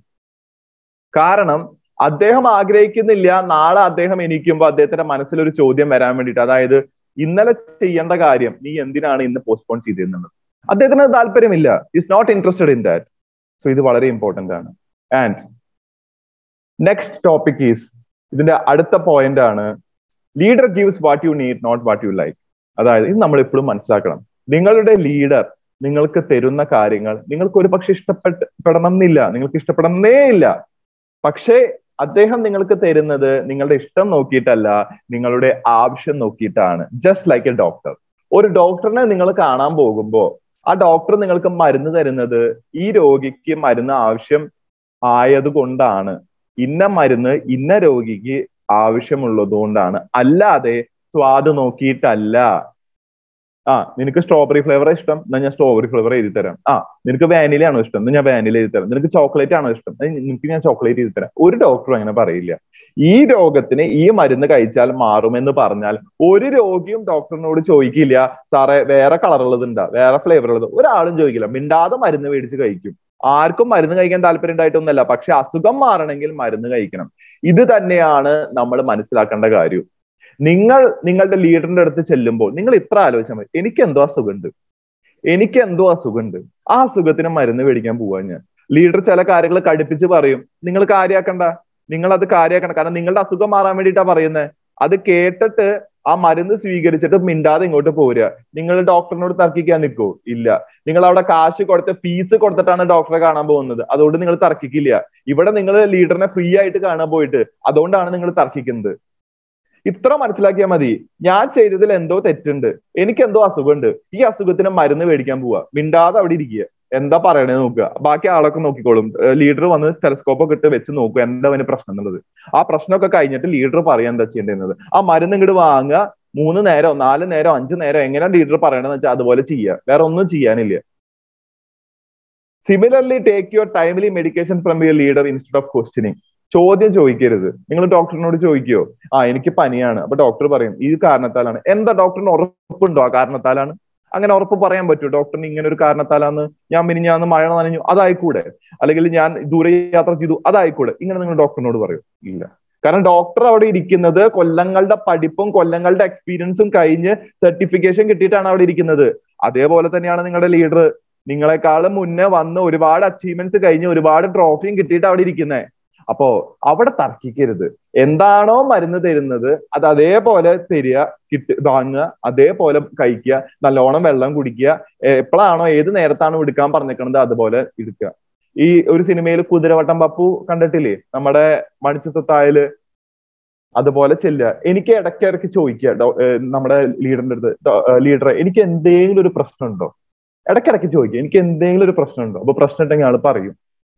കാരണം അദ്ദേഹം ആഗ്രഹിക്കുന്നില്ല നാളെ അദ്ദേഹം എണീക്കുമ്പോൾ അദ്ദേഹത്തിന്റെ മനസ്സിലൊരു ചോദ്യം വരാൻ വേണ്ടിയിട്ട് അതായത് ഇന്നലെ ചെയ്യേണ്ട കാര്യം നീ എന്തിനാണ് ഇന്ന് പോസ്റ്റ്പോൺ ചെയ്തിരുന്നത് അദ്ദേഹത്തിന് താല്പര്യമില്ല is not interested in that so ഇത് വളരെ ഇമ്പോർട്ടന്റ് ആണ് ആൻഡ് നെക്സ്റ്റ് ടോപ്പിക് ഈസ് ഇതിന്റെ അടുത്ത പോയിന്റ് ആണ് leader gives what you need not what you like അതായത് ഇത് നമ്മൾ എപ്പോഴും മനസ്സിലാക്കണം നിങ്ങളുടെ ലീഡർ നിങ്ങൾക്ക് തരുന്ന കാര്യങ്ങൾ നിങ്ങൾക്ക് ഒരു പക്ഷെ ഇഷ്ടപ്പെടണം എന്നില്ല നിങ്ങൾക്ക് ഇഷ്ടപ്പെടണേ ഇല്ല പക്ഷേ അദ്ദേഹം നിങ്ങൾക്ക് തരുന്നത് നിങ്ങളുടെ ഇഷ്ടം നോക്കിയിട്ടല്ല നിങ്ങളുടെ ആവശ്യം നോക്കിയിട്ടാണ് ജസ്റ്റ് ലൈക്ക് എ ഡോക്ടർ ഒരു ഡോക്ടറിനെ നിങ്ങൾ കാണാൻ പോകുമ്പോൾ ആ ഡോക്ടർ നിങ്ങൾക്ക് മരുന്ന് തരുന്നത് ഈ രോഗിക്ക് മരുന്ന് ആവശ്യം ആയതുകൊണ്ടാണ് ഇന്ന മരുന്ന് ഇന്ന രോഗിക്ക് ആവശ്യമുള്ളത് കൊണ്ടാണ് അല്ലാതെ സ്വാദ് നോക്കിയിട്ടല്ല ആ നിനക്ക് സ്ട്രോബെറി ഫ്ലേവർ ഇഷ്ടം എന്നാൽ ഞാൻ സ്ട്രോബെറി ഫ്ലേവർ എഴുതി തരാം ആ നിനക്ക് വാനില ആണോ ഇഷ്ടം എന്നാൽ ഞാൻ വാനില എഴുതി തരാം നിനക്ക് ചോക്ലേറ്റ് ആണോ ഇഷ്ടം നിനക്ക് ഞാൻ ചോക്ലേറ്റ് എഴുതി തരാം ഒരു ഡോക്ടറും അങ്ങനെ പറയില്ല ഈ രോഗത്തിന് ഈ മരുന്ന് കഴിച്ചാൽ മാറുമെന്ന് പറഞ്ഞാൽ ഒരു രോഗിയും ഡോക്ടറിനോട് ചോദിക്കില്ല സാറേ വേറെ കളറുള്ളത് ഉണ്ടാ വേറെ ഫ്ലേവർ ഉള്ളത് ഒരാളും ചോദിക്കില്ല മിണ്ടാതെ മരുന്ന് മേടിച്ച് കഴിക്കും ആർക്കും മരുന്ന് കഴിക്കാൻ താല്പര്യം ഉണ്ടായിട്ടൊന്നുമല്ല പക്ഷെ അസുഖം മാറണമെങ്കിൽ മരുന്ന് കഴിക്കണം ഇത് തന്നെയാണ് നമ്മൾ മനസ്സിലാക്കേണ്ട കാര്യം നിങ്ങൾ നിങ്ങളുടെ ലീഡറിന്റെ അടുത്ത് ചെല്ലുമ്പോൾ നിങ്ങൾ ഇത്ര ആലോചിച്ചാൽ മതി എനിക്ക് എന്തോ അസുഖമുണ്ട് എനിക്ക് എന്തോ അസുഖമുണ്ട് ആ അസുഖത്തിന് മരുന്ന് മേടിക്കാൻ പോവാൻ ഞാൻ ലീഡർ ചില കാര്യങ്ങൾ കടുപ്പിച്ച് പറയും നിങ്ങൾ കാര്യാക്കണ്ട നിങ്ങൾ അത് കാര്യാക്കണം കാരണം നിങ്ങളുടെ അസുഖം മാറാൻ വേണ്ടിയിട്ടാ പറയുന്നത് അത് കേട്ടിട്ട് ആ മരുന്ന് സ്വീകരിച്ചിട്ട് മിണ്ടാതെ ഇങ്ങോട്ട് പോരുക നിങ്ങൾ ഡോക്ടറിനോട് തർക്കിക്കാൻ നിൽക്കോ ഇല്ല നിങ്ങൾ അവിടെ കാശ് കൊടുത്ത് ഫീസ് കൊടുത്തിട്ടാണ് ഡോക്ടറെ കാണാൻ പോകുന്നത് അതുകൊണ്ട് നിങ്ങൾ തർക്കിക്കില്ല ഇവിടെ നിങ്ങൾ ലീഡറിനെ ഫ്രീ ആയിട്ട് കാണാൻ പോയിട്ട് അതുകൊണ്ടാണ് നിങ്ങൾ തർക്കിക്കുന്നത് ഇത്ര മനസ്സിലാക്കിയാൽ മതി ഞാൻ ചെയ്തതിൽ എന്തോ തെറ്റുണ്ട് എനിക്ക് എന്തോ അസുഖമുണ്ട് ഈ അസുഖത്തിന് മരുന്ന് മേടിക്കാൻ പോവാ മിണ്ടാതെ അവിടെ ഇരിക്കുക എന്താ പറയണേ നോക്കുക ബാക്കി ആളൊക്കെ നോക്കിക്കോളും ലീഡർ വന്ന് ടെലസ്കോപ്പ് ഒക്കെ ഇട്ട് വെച്ച് നോക്കുക എന്താ അവന് പ്രശ്നം എന്നുള്ളത് ആ പ്രശ്നമൊക്കെ കഴിഞ്ഞിട്ട് ലീഡർ പറയാൻ എന്താ ചെയ്യേണ്ടത് ആ മരുന്ന് ഇങ്ങോട്ട് വാങ്ങുക മൂന്ന് നേരം നാല് നേരം അഞ്ച് നേരം എങ്ങനെയാണ് ലീഡർ പറയണമെന്ന് വെച്ചാൽ അതുപോലെ ചെയ്യുക വേറെ ഒന്നും ചെയ്യാനില്ല similarly take your timely medication from your leader instead of questioning ചോദ്യം ചോദിക്കരുത് നിങ്ങൾ ഡോക്ടറിനോട് ചോദിക്കോ ആ എനിക്ക് പനിയാണ് അപ്പൊ ഡോക്ടർ പറയും ഈ കാരണത്താലാണ് എന്താ ഡോക്ടറിന് ഉറപ്പുണ്ടോ ആ കാരണത്താലാണ് അങ്ങനെ ഉറപ്പ് പറയാൻ പറ്റുമോ ഡോക്ടറിന് ഇങ്ങനെ ഒരു കാരണത്താലാന്ന് ഞാൻ മിനിഞ്ഞാന്ന് മഴ നനഞ്ഞു അതായിക്കൂടെ അല്ലെങ്കിൽ ഞാൻ ദൂരയാത്ര ചെയ്തു അതായിക്കൂടെ ഇങ്ങനെ നിങ്ങൾ ഡോക്ടറിനോട് പറയും ഇല്ല കാരണം ഡോക്ടർ അവിടെ ഇരിക്കുന്നത് കൊല്ലങ്ങളുടെ പഠിപ്പും കൊല്ലങ്ങളുടെ എക്സ്പീരിയൻസും കഴിഞ്ഞ് സർട്ടിഫിക്കേഷൻ കിട്ടിയിട്ടാണ് അവിടെ ഇരിക്കുന്നത് അതേപോലെ തന്നെയാണ് നിങ്ങളുടെ ലീഡർ നിങ്ങളെക്കാളും മുന്നേ വന്ന് ഒരുപാട് അച്ചീവ്മെന്റ്സ് കഴിഞ്ഞ് ഒരുപാട് ട്രോഫിയും കിട്ടിയിട്ട് അവിടെ ഇരിക്കുന്നത് അപ്പോ അവിടെ തർക്കിക്കരുത് എന്താണോ മരുന്ന് തരുന്നത് അത് അതേപോലെ തരിക കിട്ടി വാങ്ങുക അതേപോലെ കഴിക്കുക നല്ലോണം വെള്ളം കുടിക്കുക എപ്പോഴാണോ ഏത് നേരത്താണോ എടുക്കാൻ പറഞ്ഞേക്കണത് അതുപോലെ എടുക്കുക ഈ ഒരു സിനിമയിൽ കുതിരവട്ടം പപ്പു കണ്ടിട്ടില്ലേ നമ്മുടെ മണിച്ചിത്തായാല് അതുപോലെ ചെല്ലുക എനിക്ക് ഇടയ്ക്ക് ഇടയ്ക്ക് ചോദിക്കുക നമ്മുടെ ലീഡറിന്റെ അടുത്ത് ലീഡറെ എനിക്ക് എന്തെങ്കിലും ഒരു പ്രശ്നമുണ്ടോ ഇടയ്ക്കിടയ്ക്ക് ചോദിക്കുക എനിക്ക് എന്തെങ്കിലും ഒരു പ്രശ്നമുണ്ടോ അപ്പൊ പ്രശ്നം ഉണ്ടെങ്കിൽ ആൾ പറയും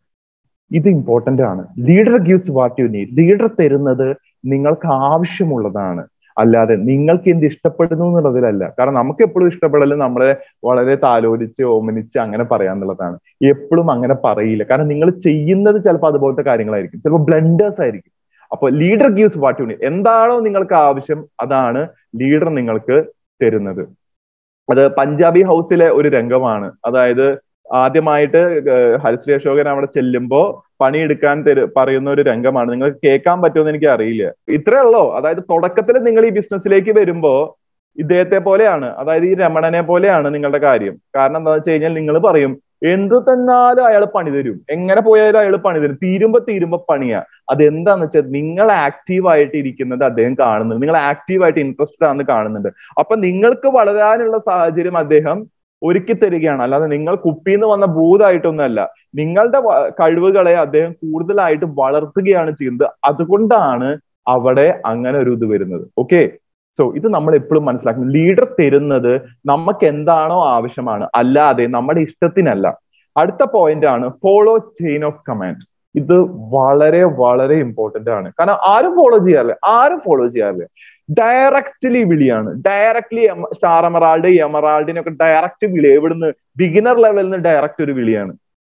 ഇത് ഇമ്പോർട്ടന്റ് ആണ് leader gives what you need leader തരുന്നത് നിങ്ങൾക്ക് ആവശ്യമുള്ളതാണ് അല്ലാതെ നിങ്ങൾക്ക് എന്ത് ഇഷ്ടപ്പെടുന്നു എന്നുള്ളതിലല്ല കാരണം നമുക്ക് എപ്പോഴും ഇഷ്ടപ്പെടല് നമ്മളെ വളരെ താലോലിച്ച് ഓമനിച്ച് അങ്ങനെ പറയാന്നുള്ളതാണ് എപ്പോഴും അങ്ങനെ പറയില്ല കാരണം നിങ്ങൾ ചെയ്യുന്നത് ചിലപ്പോൾ അതുപോലത്തെ കാര്യങ്ങളായിരിക്കും ചിലപ്പോൾ ബ്ലണ്ടേഴ്സ് ആയിരിക്കും അപ്പൊ leader gives what you need എന്താണോ നിങ്ങൾക്ക് ആവശ്യം അതാണ് ലീഡർ നിങ്ങൾക്ക് തരുന്നത് അത് പഞ്ചാബി ഹൗസിലെ ഒരു രംഗമാണ് അതായത് ആദ്യമായിട്ട് ഹരിശ്രീ അശോകൻ അവിടെ ചെല്ലുമ്പോ പണിയെടുക്കാൻ തരു പറയുന്ന ഒരു രംഗമാണ് നിങ്ങൾക്ക് കേൾക്കാൻ പറ്റുമെന്ന് എനിക്ക് അറിയില്ല ഇത്രേ ഉള്ളോ അതായത് തുടക്കത്തിൽ നിങ്ങൾ ഈ ബിസിനസ്സിലേക്ക് വരുമ്പോ ഇദ്ദേഹത്തെ പോലെയാണ് അതായത് ഈ രമണനെ പോലെയാണ് നിങ്ങളുടെ കാര്യം കാരണം എന്താ വെച്ച് കഴിഞ്ഞാൽ നിങ്ങൾ പറയും എന്തു തന്നാലും അയാൾ പണി തരും എങ്ങനെ പോയാലും അയാൾ പണി തരും തീരുമ്പോ തീരുമ്പോ പണിയാ അതെന്താന്ന് വെച്ചാൽ നിങ്ങൾ ആക്റ്റീവ് ആയിട്ട് ഇരിക്കുന്നത് അദ്ദേഹം കാണുന്നുണ്ട് നിങ്ങൾ ആക്റ്റീവ് ആയിട്ട് ഇൻട്രസ്റ്റഡ് ആണെന്ന് കാണുന്നുണ്ട് അപ്പൊ നിങ്ങൾക്ക് വളരാനുള്ള സാഹചര്യം അദ്ദേഹം ഒരുക്കി തരികയാണ് അല്ലാതെ നിങ്ങൾ കുപ്പിന്ന് വന്ന ഭൂതമായിട്ടൊന്നുമല്ല നിങ്ങളുടെ കഴിവുകളെ അദ്ദേഹം കൂടുതലായിട്ട് വളർത്തുകയാണ് ചെയ്യുന്നത് അതുകൊണ്ടാണ് അവിടെ അങ്ങനെ ഒരു ഇത് വരുന്നത് ഓക്കെ സോ ഇത് നമ്മൾ എപ്പോഴും മനസ്സിലാക്കണം ലീഡർ തരുന്നത് നമുക്ക് എന്താണോ ആവശ്യമാണ് അല്ലാതെ നമ്മുടെ ഇഷ്ടത്തിനല്ല അടുത്ത പോയിന്റ് ആണ് ഫോളോ ചെയിൻ ഓഫ് കമാൻഡ് ഇത് വളരെ വളരെ ഇമ്പോർട്ടന്റ് ആണ് കാരണം ആരും ഫോളോ ചെയ്യാറില്ല ആരും ഫോളോ ചെയ്യാറില്ല ഡയറക്റ്റ്ലി വിളിയാണ് ഡയറക്ട്ലി സ്റ്റാർ എമറാൾഡ് എമറാൾഡിനൊക്കെ ഡയറക്റ്റ് വിളി എവിടുന്ന് ബിഗിനർ ലെവലിൽ നിന്ന് ഡയറക്റ്റ് ഒരു വിളിയാണ്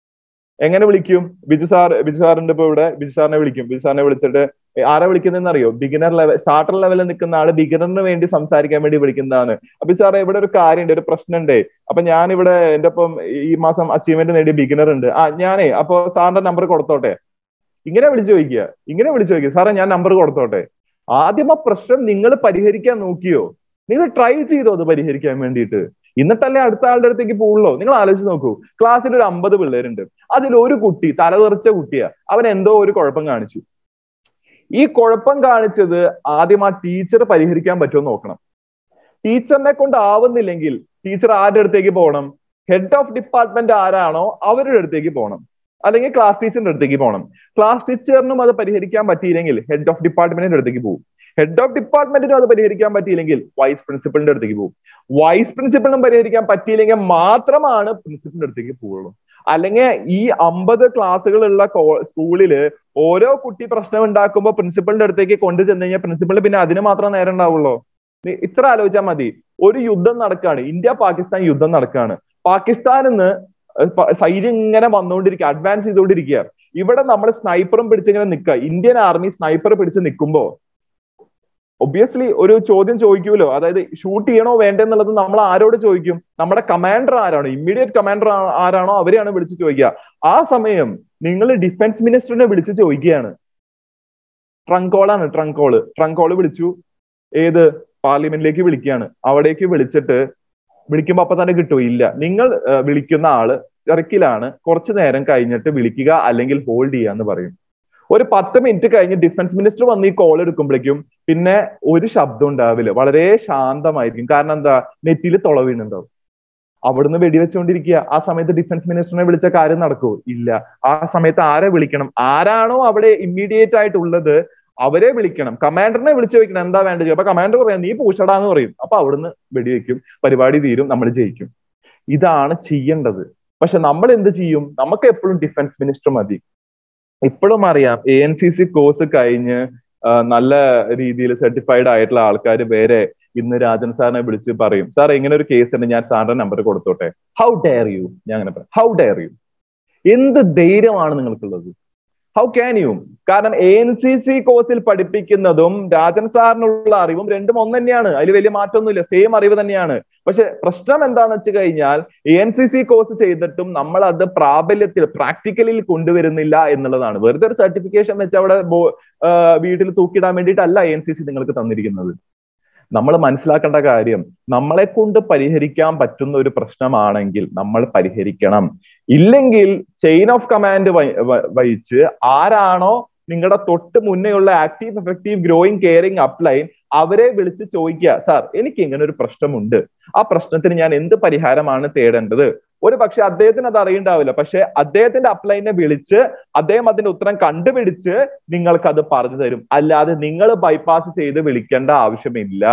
എങ്ങനെ വിളിക്കും ബിജു സാർ ബിജു സാറിന്റെ ഇപ്പൊ ഇവിടെ ബിജു സാറിനെ വിളിക്കും ബിജു സാറിനെ വിളിച്ചിട്ട് ആരെ വിളിക്കുന്നതെന്ന് അറിയോ ബിഗിനർ ലെവൽ സ്റ്റാർട്ടർ ലെവലിൽ നിൽക്കുന്ന ആള് ബിഗിനറിന് വേണ്ടി സംസാരിക്കാൻ വേണ്ടി വിളിക്കുന്നതാണ് അപ്പൊ സാറേ ഇവിടെ ഒരു കാര്യമുണ്ട് ഒരു പ്രശ്നമുണ്ടേ അപ്പൊ ഞാൻ ഇവിടെ എന്റെ ഒപ്പം ഈ മാസം അച്ചീവ്മെന്റ് നേടിയ ബിഗിനർ ഉണ്ട് ആ ഞാനേ അപ്പൊ സാറിന്റെ നമ്പർ കൊടുത്തോട്ടെ ഇങ്ങനെ വിളിച്ചു ചോദിക്കുക ഇങ്ങനെ വിളിച്ചു ചോദിക്കുക സാറേ ഞാൻ നമ്പർ കൊടുത്തോട്ടെ ആദ്യം ആ പ്രശ്നം നിങ്ങൾ പരിഹരിക്കാൻ നോക്കിയോ നിങ്ങൾ ട്രൈ ചെയ്തോ അത് പരിഹരിക്കാൻ വേണ്ടിയിട്ട് എന്നിട്ടല്ലേ അടുത്ത ആളുടെ അടുത്തേക്ക് പോകുള്ളൂ നിങ്ങൾ ആലോചിച്ച് നോക്കൂ ക്ലാസ്സിൽ ഒരു അമ്പത് പിള്ളേരുണ്ട് അതിൽ ഒരു കുട്ടി തലതെറിച്ച കുട്ടിയാ അവൻ എന്തോ ഒരു കുഴപ്പം കാണിച്ചു ഈ കുഴപ്പം കാണിച്ചത് ആദ്യം ആ ടീച്ചർ പരിഹരിക്കാൻ പറ്റുമോ നോക്കണം ടീച്ചറിനെ കൊണ്ട് ആവുന്നില്ലെങ്കിൽ ടീച്ചർ ആരുടെ അടുത്തേക്ക് പോകണം ഹെഡ് ഓഫ് ഡിപ്പാർട്ട്മെന്റ് ആരാണോ അവരുടെ അടുത്തേക്ക് പോകണം അല്ലെങ്കിൽ ക്ലാസ് ടീച്ചറിന്റെ അടുത്തേക്ക് പോകണം ക്ലാസ് ടീച്ചറിനും അത് പരിഹരിക്കാൻ പറ്റിയില്ലെങ്കിൽ ഹെഡ് ഓഫ് ഡിപ്പാർട്ട്മെന്റിന്റെ അടുത്തേക്ക് പോകും ഹെഡ് ഓഫ് ഡിപ്പാർട്ട്മെന്റിനും അത് പരിഹരിക്കാൻ പറ്റിയില്ലെങ്കിൽ വൈസ് പ്രിൻസിപ്പളിന്റെ അടുത്തേക്ക് പോകും വൈസ് പ്രിൻസിപ്പളിനും പരിഹരിക്കാൻ പറ്റിയില്ലെങ്കിൽ മാത്രമാണ് പ്രിൻസിപ്പളിന്റെ അടുത്തേക്ക് പോവുള്ളൂ അല്ലെങ്കിൽ ഈ അമ്പത് ക്ലാസ്സുകളുള്ള സ്കൂളില് ഓരോ കുട്ടി പ്രശ്നം ഉണ്ടാക്കുമ്പോൾ പ്രിൻസിപ്പളിന്റെ അടുത്തേക്ക് കൊണ്ടു ചെന്ന് കഴിഞ്ഞാൽ പ്രിൻസിപ്പളിന് പിന്നെ അതിന് മാത്രം നേരം ഉണ്ടാവുള്ളൂ ഇത്ര ആലോചിച്ചാൽ മതി ഒരു യുദ്ധം നടക്കുകയാണ് ഇന്ത്യ പാകിസ്ഥാൻ യുദ്ധം നടക്കുകയാണ് പാകിസ്ഥാനിൽ നിന്ന് സൈര്യം ഇങ്ങനെ വന്നുകൊണ്ടിരിക്കുക അഡ്വാൻസ് ചെയ്തുകൊണ്ടിരിക്കുക ഇവിടെ നമ്മൾ സ്നൈപ്പറും പിടിച്ചിങ്ങനെ നിൽക്കുക ഇന്ത്യൻ ആർമി സ്നൈപ്പർ പിടിച്ച് നിൽക്കുമ്പോ ഒബ്വിയസ്ലി ഒരു ചോദ്യം ചോദിക്കുമല്ലോ അതായത് ഷൂട്ട് ചെയ്യണോ വേണ്ടെന്നുള്ളത് നമ്മൾ ആരോട് ചോദിക്കും നമ്മുടെ കമാൻഡർ ആരാണോ ഇമ്മീഡിയറ്റ് കമാൻഡർ ആരാണോ അവരെയാണ് വിളിച്ച് ചോദിക്കുക ആ സമയം നിങ്ങൾ ഡിഫൻസ് മിനിസ്റ്ററിനെ വിളിച്ച് ചോദിക്കുകയാണ് ട്രങ്ക് കോളാണ് ട്രങ്ക് കോള് ട്രങ്ക് കോള് വിളിച്ചു ഏത് പാർലമെന്റിലേക്ക് വിളിക്കുകയാണ് അവിടേക്ക് വിളിച്ചിട്ട് വിളിക്കുമ്പോ അപ്പൊ തന്നെ കിട്ടുമോ ഇല്ല നിങ്ങൾ വിളിക്കുന്ന ആള് തിരക്കിലാണ് കുറച്ചു നേരം കഴിഞ്ഞിട്ട് വിളിക്കുക അല്ലെങ്കിൽ ഹോൾഡ് ചെയ്യുക എന്ന് പറയും ഒരു പത്ത് മിനിറ്റ് കഴിഞ്ഞ് ഡിഫൻസ് മിനിസ്റ്റർ വന്ന് ഈ കോൾ എടുക്കുമ്പോഴേക്കും പിന്നെ ഒരു ശബ്ദം ഉണ്ടാവില്ല വളരെ ശാന്തമായിരിക്കും കാരണം എന്താ നെറ്റിയിൽ തുള വീണുണ്ടാവും അവിടുന്ന് വെടിവെച്ചുകൊണ്ടിരിക്കുക ആ സമയത്ത് ഡിഫൻസ് മിനിസ്റ്ററിനെ വിളിച്ച കാര്യം നടക്കുമോ ഇല്ല ആ സമയത്ത് ആരെ വിളിക്കണം ആരാണോ അവിടെ ഇമ്മീഡിയറ്റ് ആയിട്ടുള്ളത് അവരെ വിളിക്കണം കമാൻഡറിനെ വിളിച്ചു ചോദിക്കണം എന്താ വേണ്ടത് അപ്പൊ കമാൻഡർ പറയാം നീ പൂച്ചടാന്ന് പറയും അപ്പൊ അവിടുന്ന് വെടിവെക്കും പരിപാടി തീരും നമ്മൾ ജയിക്കും ഇതാണ് ചെയ്യേണ്ടത് പക്ഷെ നമ്മൾ എന്ത് ചെയ്യും നമുക്ക് എപ്പോഴും ഡിഫൻസ് മിനിസ്റ്റർ മതി ഇപ്പോഴും അറിയാം A N C C course കഴിഞ്ഞ് നല്ല രീതിയിൽ സർട്ടിഫൈഡ് ആയിട്ടുള്ള ആൾക്കാർ വേറെ ഇന്ന് രാജൻ സാറിനെ വിളിച്ച് പറയും സാർ ഇങ്ങനെ ഒരു കേസ് ഉണ്ട് ഞാൻ സാറിന്റെ നമ്പർ കൊടുത്തോട്ടെ ഹൗ ഡെയർ യു ഞാൻ അങ്ങനെ പറയാം ഹൗ ഡെയർ യു എന്ത് ധൈര്യമാണ് നിങ്ങൾക്കുള്ളത് ഹൗ ക്യാൻ യു കാരണം എ എൻ സി സി കോഴ്സിൽ പഠിപ്പിക്കുന്നതും രാജൻ സാറിനുള്ള അറിവും രണ്ടും ഒന്ന് തന്നെയാണ് അതിൽ വലിയ മാറ്റമൊന്നുമില്ല സെയിം അറിവ് തന്നെയാണ് പക്ഷെ പ്രശ്നം എന്താണെന്ന് വെച്ച് കഴിഞ്ഞാൽ A N C C course ചെയ്തിട്ടും നമ്മൾ അത് പ്രാബല്യത്തിൽ പ്രാക്ടിക്കലിൽ കൊണ്ടുവരുന്നില്ല എന്നുള്ളതാണ് വെറുതെ ഒരു സർട്ടിഫിക്കേഷൻ വെച്ച് അവിടെ വീട്ടിൽ തൂക്കിയിടാൻ വേണ്ടിയിട്ടല്ല എ എൻ സി സി നിങ്ങൾക്ക് തന്നിരിക്കുന്നത് നമ്മൾ മനസ്സിലാക്കേണ്ട കാര്യം നമ്മളെ കൊണ്ട് പരിഹരിക്കാൻ പറ്റുന്ന ഒരു പ്രശ്നമാണെങ്കിൽ നമ്മൾ പരിഹരിക്കണം ഇല്ലെങ്കിൽ ചെയിൻ ഓഫ് കമാൻഡ് വഹിച്ച് ആരാണോ നിങ്ങളുടെ തൊട്ട് മുന്നേയുള്ള active effective growing caring upline അവരെ വിളിച്ച് ചോദിക്കുക സാർ എനിക്ക് ഇങ്ങനെ ഒരു പ്രശ്നമുണ്ട് ആ പ്രശ്നത്തിന് ഞാൻ എന്ത് പരിഹാരമാണ് തേടേണ്ടത് ഒരു പക്ഷെ അദ്ദേഹത്തിന് അത് അറിയണ്ടാവില്ല പക്ഷെ അദ്ദേഹത്തിന്റെ അപ്ലൈനെ വിളിച്ച് അദ്ദേഹം അതിന്റെ ഉത്തരം കണ്ടുപിടിച്ച് നിങ്ങൾക്ക് അത് പറഞ്ഞു തരും അല്ലാതെ നിങ്ങൾ ബൈപ്പാസ് ചെയ്ത് വിളിക്കേണ്ട ആവശ്യമില്ല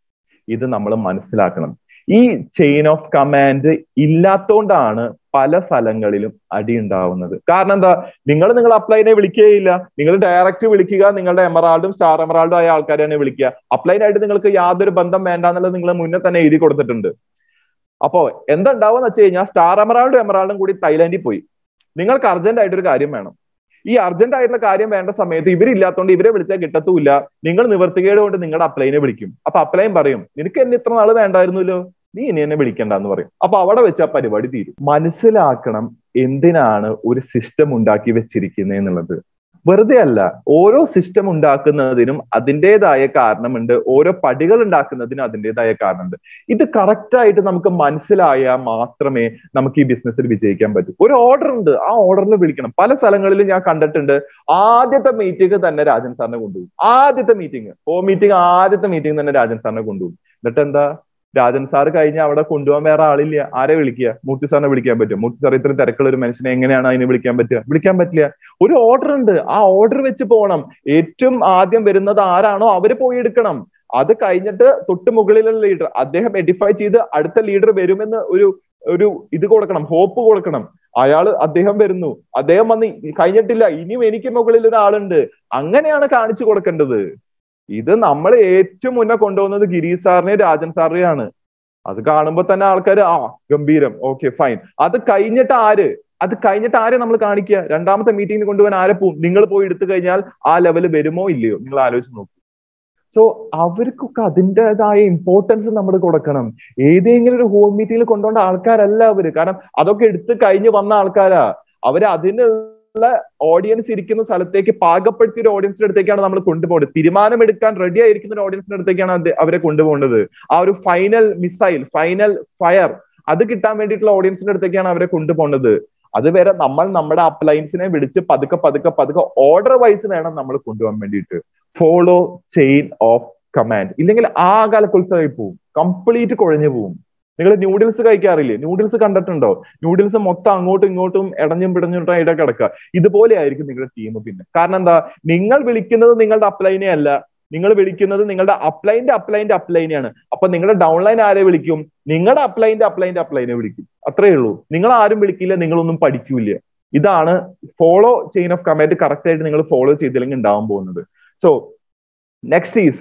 ഇത് നമ്മൾ മനസ്സിലാക്കണം ഈ ചെയിൻ ഓഫ് കമാൻഡ് ഇല്ലാത്തോണ്ടാണ് പല സ്ഥലങ്ങളിലും അടി ഉണ്ടാവുന്നത് കാരണം എന്താ നിങ്ങൾ നിങ്ങൾ അപ്ലൈനെ വിളിക്കുകയില്ല നിങ്ങൾ ഡയറക്റ്റ് വിളിക്കുക നിങ്ങളുടെ എമറാൾഡും സ്റ്റാർ എമറാൾഡും ആയ ആൾക്കാരെയാണ് വിളിക്കുക അപ്ലൈനായിട്ട് നിങ്ങൾക്ക് യാതൊരു ബന്ധം വേണ്ട എന്നുള്ളത് നിങ്ങൾ മുന്നേ തന്നെ എഴുതി കൊടുത്തിട്ടുണ്ട് അപ്പോ എന്തുണ്ടാവുമെന്ന് വെച്ച് കഴിഞ്ഞാൽ സ്റ്റാർ എമറാൾഡും എമറാൾഡും കൂടി തായ്ലാൻഡിൽ പോയി നിങ്ങൾക്ക് അർജന്റ് ആയിട്ട് ഒരു കാര്യം വേണം ഈ അർജന്റ് ആയിട്ടുള്ള കാര്യം വേണ്ട സമയത്ത് ഇവരില്ലാത്തതുകൊണ്ട് ഇവരെ വിളിച്ചാൽ കിട്ടത്തുമില്ല നിങ്ങൾ നിവർത്തികേട് കൊണ്ട് നിങ്ങളുടെ അപ്ലൈനെ വിളിക്കും അപ്പൊ അപ്ലൈൻ പറയും നിനക്ക് എന്നെ ഇത്ര നാള് വേണ്ടായിരുന്നല്ലോ നീ ഇനി എന്നെ വിളിക്കണ്ട എന്ന് പറയും അപ്പൊ അവിടെ വെച്ച് ആ പരിപാടി തീരും മനസ്സിലാക്കണം എന്തിനാണ് ഒരു സിസ്റ്റം ഉണ്ടാക്കി വെച്ചിരിക്കുന്നത് എന്നുള്ളത് വെറുതെ അല്ല ഓരോ സിസ്റ്റം ഉണ്ടാക്കുന്നതിനും അതിൻ്റെതായ കാരണമുണ്ട് ഓരോ പടികൾ ഉണ്ടാക്കുന്നതിനും അതിൻ്റെതായ കാരണമുണ്ട് ഇത് കറക്റ്റ് ആയിട്ട് നമുക്ക് മനസ്സിലായാൽ മാത്രമേ നമുക്ക് ഈ ബിസിനസ്സിൽ വിജയിക്കാൻ പറ്റൂ ഒരു ഓർഡർ ഉണ്ട് ആ ഓർഡറിൽ വിളിക്കണം പല സ്ഥലങ്ങളിലും ഞാൻ കണ്ടിട്ടുണ്ട് ആദ്യത്തെ മീറ്റിംഗ് തന്നെ രാജൻ സാറിനെ കൊണ്ടുപോകും ആദ്യത്തെ മീറ്റിംഗ് ഓ മീറ്റിംഗ് ആദ്യത്തെ മീറ്റിംഗ് തന്നെ രാജൻ സാറിനെ കൊണ്ടുപോകും എന്നിട്ട് എന്താ രാജൻ സാർ കഴിഞ്ഞ് അവിടെ കൊണ്ടുപോകാൻ വേറെ ആളില്ല ആരെ വിളിക്കുക മൂർത്തി സാറിനെ വിളിക്കാൻ പറ്റും മൂർത്തി സാർ ഇത്രയും തിരക്കുള്ള ഒരു മനുഷ്യനെ എങ്ങനെയാണ് അതിനെ വിളിക്കാൻ പറ്റുക വിളിക്കാൻ പറ്റില്ല ഒരു ഓർഡർ ഉണ്ട് ആ ഓർഡർ വെച്ച് പോകണം ഏറ്റവും ആദ്യം വരുന്നത് ആരാണോ അവര് പോയി എടുക്കണം അത് കഴിഞ്ഞിട്ട് തൊട്ട് മുകളിലുള്ള ലീഡർ അദ്ദേഹം എഡിഫൈ ചെയ്ത് അടുത്ത ലീഡർ വരുമെന്ന് ഒരു ഒരു ഇത് കൊടുക്കണം ഹോപ്പ് കൊടുക്കണം അയാൾ അദ്ദേഹം വരുന്നു അദ്ദേഹം വന്ന് കഴിഞ്ഞിട്ടില്ല ഇനിയും എനിക്ക് മുകളിൽ ഒരാളുണ്ട് അങ്ങനെയാണ് കാണിച്ചു കൊടുക്കേണ്ടത് ഇത് നമ്മൾ ഏറ്റവും മുന്നേ കൊണ്ടുപോകുന്നത് ഗിരീഷ് സാറിനെയും രാജൻ സാറിനെയാണ് അത് കാണുമ്പോൾ തന്നെ ആൾക്കാർ ആ ഗംഭീരം ഓക്കെ ഫൈൻ അത് കഴിഞ്ഞിട്ട് ആര് അത് കഴിഞ്ഞിട്ട് ആരെ നമ്മൾ കാണിക്കുക രണ്ടാമത്തെ മീറ്റിംഗിന് കൊണ്ടുപോകാൻ ആരെ പോവും നിങ്ങൾ പോയി എടുത്തു കഴിഞ്ഞാൽ ആ ലെവൽ വരുമോ ഇല്ലയോ നിങ്ങൾ ആലോചിച്ച് നോക്കൂ സോ അവർക്കൊക്കെ അതിൻ്റെതായ ഇമ്പോർട്ടൻസ് നമ്മൾ കൊടുക്കണം ഏതെങ്കിലും ഒരു ഹോം മീറ്റിംഗിൽ കൊണ്ടുപോകേണ്ട ആൾക്കാരല്ല അവര് കാരണം അതൊക്കെ എടുത്ത് കഴിഞ്ഞ് വന്ന ആൾക്കാരാ അവര് അതിനുള്ള ഓഡിയൻസ് ഇരിക്കുന്ന സ്ഥലത്തേക്ക് പാകപ്പെടുത്തിയ ഒരു ഓഡിയൻസിന്റെ അടുത്തേക്കാണ് നമ്മൾ കൊണ്ടുപോകുന്നത് തീരുമാനമെടുക്കാൻ റെഡി ആയിരിക്കുന്ന ഒരു ഓഡിയൻസിന്റെ അടുത്തേക്കാണ് അവരെ കൊണ്ടുപോകേണ്ടത് ആ ഒരു ഫൈനൽ മിസൈൽ ഫൈനൽ ഫയർ അത് കിട്ടാൻ വേണ്ടിയിട്ടുള്ള ഓഡിയൻസിന്റെ അടുത്തേക്കാണ് അവരെ കൊണ്ടുപോകുന്നത് അതുവരെ നമ്മൾ നമ്മുടെ അപ്ലയൻസിനെ വിളിച്ച് പതുക്കെ പതുക്കെ പതുക്കെ ഓർഡർ വൈസ് വേണം നമ്മൾ കൊണ്ടുപോകാൻ വേണ്ടിയിട്ട് ഫോളോ ചെയിൻ ഓഫ് കമാൻഡ് ഇല്ലെങ്കിൽ ആ കാലക്കുത്സവമായി പോവും കംപ്ലീറ്റ് കുഴഞ്ഞു പോവും നിങ്ങൾ ന്യൂഡിൽസ് കഴിക്കാറില്ലേ ന്യൂഡിൽസ് കണ്ടിട്ടുണ്ടോ ന്യൂഡിൽസ് മൊത്തം അങ്ങോട്ടും ഇങ്ങോട്ടും ഇടഞ്ഞും പിടഞ്ഞിട്ടും ഇട കിടക്കുക ഇതുപോലെ ആയിരിക്കും നിങ്ങളുടെ ടീം പിന്നെ കാരണം എന്താ നിങ്ങൾ വിളിക്കുന്നത് നിങ്ങളുടെ അപ്ലൈനെ അല്ല നിങ്ങൾ വിളിക്കുന്നത് നിങ്ങളുടെ അപ്ലൈന്റെ അപ്ലൈന്റെ അപ്ലൈനെയാണ് അപ്പൊ നിങ്ങളുടെ ഡൗൺലൈൻ ആരെ വിളിക്കും നിങ്ങളുടെ അപ്ലൈന്റെ അപ്ലൈന്റെ അപ്ലൈനെ വിളിക്കും അത്രേ ഉള്ളൂ നിങ്ങൾ ആരും വിളിക്കില്ല നിങ്ങളൊന്നും പഠിക്കൂല ഇതാണ് follow chain of command correct ആയിട്ട് നിങ്ങൾ ഫോളോ ചെയ്തില്ലെങ്കിൽ ഉണ്ടാവാൻ പോകുന്നത് so next is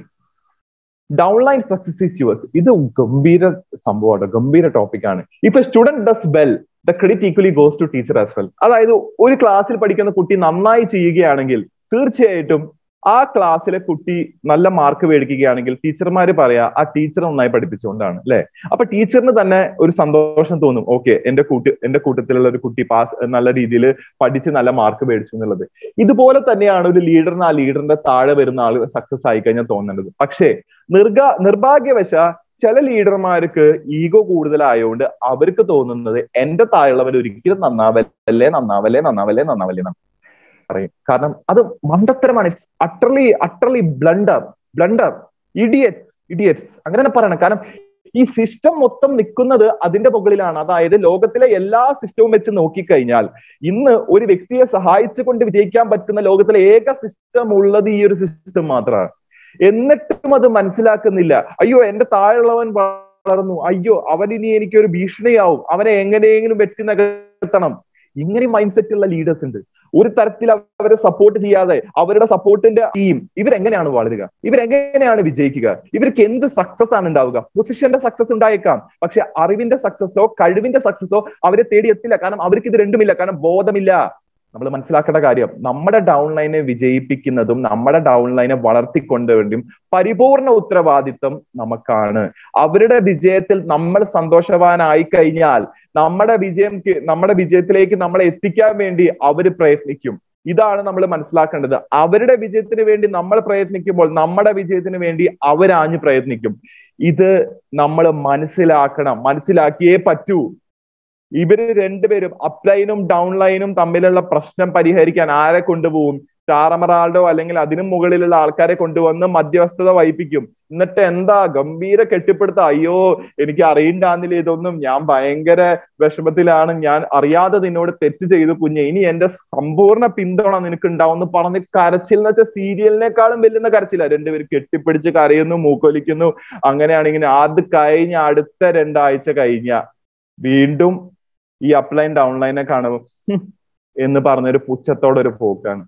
downline success is yours ഇത് ഗംഭീര സംഭവമാണ് ഗംഭീര ടോപ്പിക് ആണ് if a student does well the credit equally goes to teacher as well അതായത് ഒരു ക്ലാസ്സിൽ പഠിക്കുന്ന കുട്ടി നന്നായി ചെയ്യുകയാണെങ്കിൽ തീർച്ചയായിട്ടും ആ ക്ലാസ്സിലെ കുട്ടി നല്ല മാർക്ക് മേടിക്കുകയാണെങ്കിൽ ടീച്ചർമാർ പറയാ ആ ടീച്ചർ നന്നായി പഠിപ്പിച്ചുകൊണ്ടാണ് അല്ലെ അപ്പൊ ടീച്ചറിന് തന്നെ ഒരു സന്തോഷം തോന്നും ഓക്കെ എന്റെ കൂട്ടി എന്റെ കൂട്ടത്തിലുള്ള ഒരു കുട്ടി പാസ് നല്ല രീതിയിൽ പഠിച്ച് നല്ല മാർക്ക് മേടിച്ചു എന്നുള്ളത് ഇതുപോലെ തന്നെയാണ് ഒരു ലീഡറിന് ആ ലീഡറിന്റെ താഴെ വരുന്ന ആൾ സക്സസ് ആയി കഴിഞ്ഞാൽ തോന്നേണ്ടത് പക്ഷേ നിർഗ നിർഭാഗ്യവശ ചില ലീഡർമാർക്ക് ഈഗോ കൂടുതലായതുകൊണ്ട് അവർക്ക് തോന്നുന്നത് എന്റെ താഴെയുള്ളവർ ഒരിക്കലും നന്നാവല്ലേ നന്നാവല്ലേ നന്നാവല്ലേ നന്നാവല്ലേ എന്നാണ് പറയും കാരണം അത് മണ്ടത്തരമാണ് it's utterly utterly blunder blunder idiots idiots അങ്ങനെ തന്നെ പറയണം കാരണം ഈ സിസ്റ്റം മൊത്തം നിൽക്കുന്നത് അതിന്റെ മുകളിലാണ് അതായത് ലോകത്തിലെ എല്ലാ സിസ്റ്റവും വെച്ച് നോക്കിക്കഴിഞ്ഞാൽ ഇന്ന് ഒരു വ്യക്തിയെ സഹായിച്ചുകൊണ്ട് വിജയിക്കാൻ പറ്റുന്ന ലോകത്തിലെ ഏക സിസ്റ്റം ഉള്ളത് ഈ ഒരു സിസ്റ്റം മാത്രമാണ് എന്നിട്ടും അത് മനസ്സിലാക്കുന്നില്ല അയ്യോ എന്റെ താഴെയുള്ളവൻ വളർന്നു അയ്യോ അവൻ ഇനി എനിക്ക് ഒരു ഭീഷണിയാവും അവനെ എങ്ങനെയെങ്കിലും വെട്ടി നകർത്തണം ഇങ്ങനെ മൈൻഡ് സെറ്റ് ഉള്ള ലീഡേഴ്സ് ഉണ്ട് ഒരു തരത്തിൽ അവരെ സപ്പോർട്ട് ചെയ്യാതെ അവരുടെ സപ്പോർട്ടിന്റെ ടീം ഇവരെങ്ങനെയാണ് വളരുക ഇവരെങ്ങനെയാണ് വിജയിക്കുക ഇവർക്ക് എന്ത് സക്സസ് ആണ് ഉണ്ടാവുക പൊസിഷന്റെ സക്സസ് ഉണ്ടായേക്കാം പക്ഷെ അറിവിന്റെ സക്സസോ കഴിവിന്റെ സക്സസോ അവരെ തേടി എത്തില്ല കാരണം അവർക്ക് ഇത് രണ്ടുമില്ല കാരണം ബോധമില്ല നമ്മൾ മനസ്സിലാക്കേണ്ട കാര്യം നമ്മുടെ ഡൗൺ ലൈനെ വിജയിപ്പിക്കുന്നതും നമ്മുടെ ഡൗൺ ലൈനെ വളർത്തിക്കൊണ്ടുവേണ്ടിയും പരിപൂർണ ഉത്തരവാദിത്വം നമുക്കാണ് അവരുടെ വിജയത്തിൽ നമ്മൾ സന്തോഷവാനായി കഴിഞ്ഞാൽ നമ്മുടെ വിജയം നമ്മുടെ വിജയത്തിലേക്ക് നമ്മളെ എത്തിക്കാൻ വേണ്ടി അവർ പ്രയത്നിക്കും ഇതാണ് നമ്മൾ മനസ്സിലാക്കേണ്ടത് അവരുടെ വിജയത്തിന് വേണ്ടി നമ്മൾ പ്രയത്നിക്കുമ്പോൾ നമ്മുടെ വിജയത്തിന് വേണ്ടി അവരാഞ്ഞു പ്രയത്നിക്കും ഇത് നമ്മൾ മനസ്സിലാക്കണം മനസ്സിലാക്കിയേ പറ്റൂ ഇവര് രണ്ടുപേരും അപ്ലൈനും ഡൗൺ ലൈനും തമ്മിലുള്ള പ്രശ്നം പരിഹരിക്കാൻ ആരെ കൊണ്ടുപോകും ചാറമറാൾഡോ അല്ലെങ്കിൽ അതിനും മുകളിലുള്ള ആൾക്കാരെ കൊണ്ടുവന്ന് മധ്യവസ്ഥത വഹിപ്പിക്കും എന്നിട്ട് എന്താ ഗംഭീര കെട്ടിപ്പിടുത്ത അയ്യോ എനിക്ക് അറിയണ്ടാന്നില്ല ഇതൊന്നും ഞാൻ ഭയങ്കര വിഷമത്തിലാണ് ഞാൻ അറിയാതെ നിന്നോട് തെറ്റ് ചെയ്തു കുഞ്ഞെ ഇനി എന്റെ സമ്പൂർണ്ണ പിന്തുണ നിനക്ക് ഉണ്ടാവും എന്ന് പറഞ്ഞ് കരച്ചിൽ എന്ന് വെച്ചാൽ സീരിയലിനേക്കാളും വെല്ലുന്ന കരച്ചില്ല രണ്ടുപേരും കെട്ടിപ്പിടിച്ച് കരയുന്നു മൂക്കൊലിക്കുന്നു അങ്ങനെയാണെങ്കിൽ അത് കഴിഞ്ഞ അടുത്ത രണ്ടാഴ്ച കഴിഞ്ഞ വീണ്ടും ഈ അപ്ലൈൻ ഡൗൺലൈനെ കാണുമ്പോൾ എന്ന് പറഞ്ഞൊരു പുച്ഛത്തോടെ ഒരു പോക്കാണ്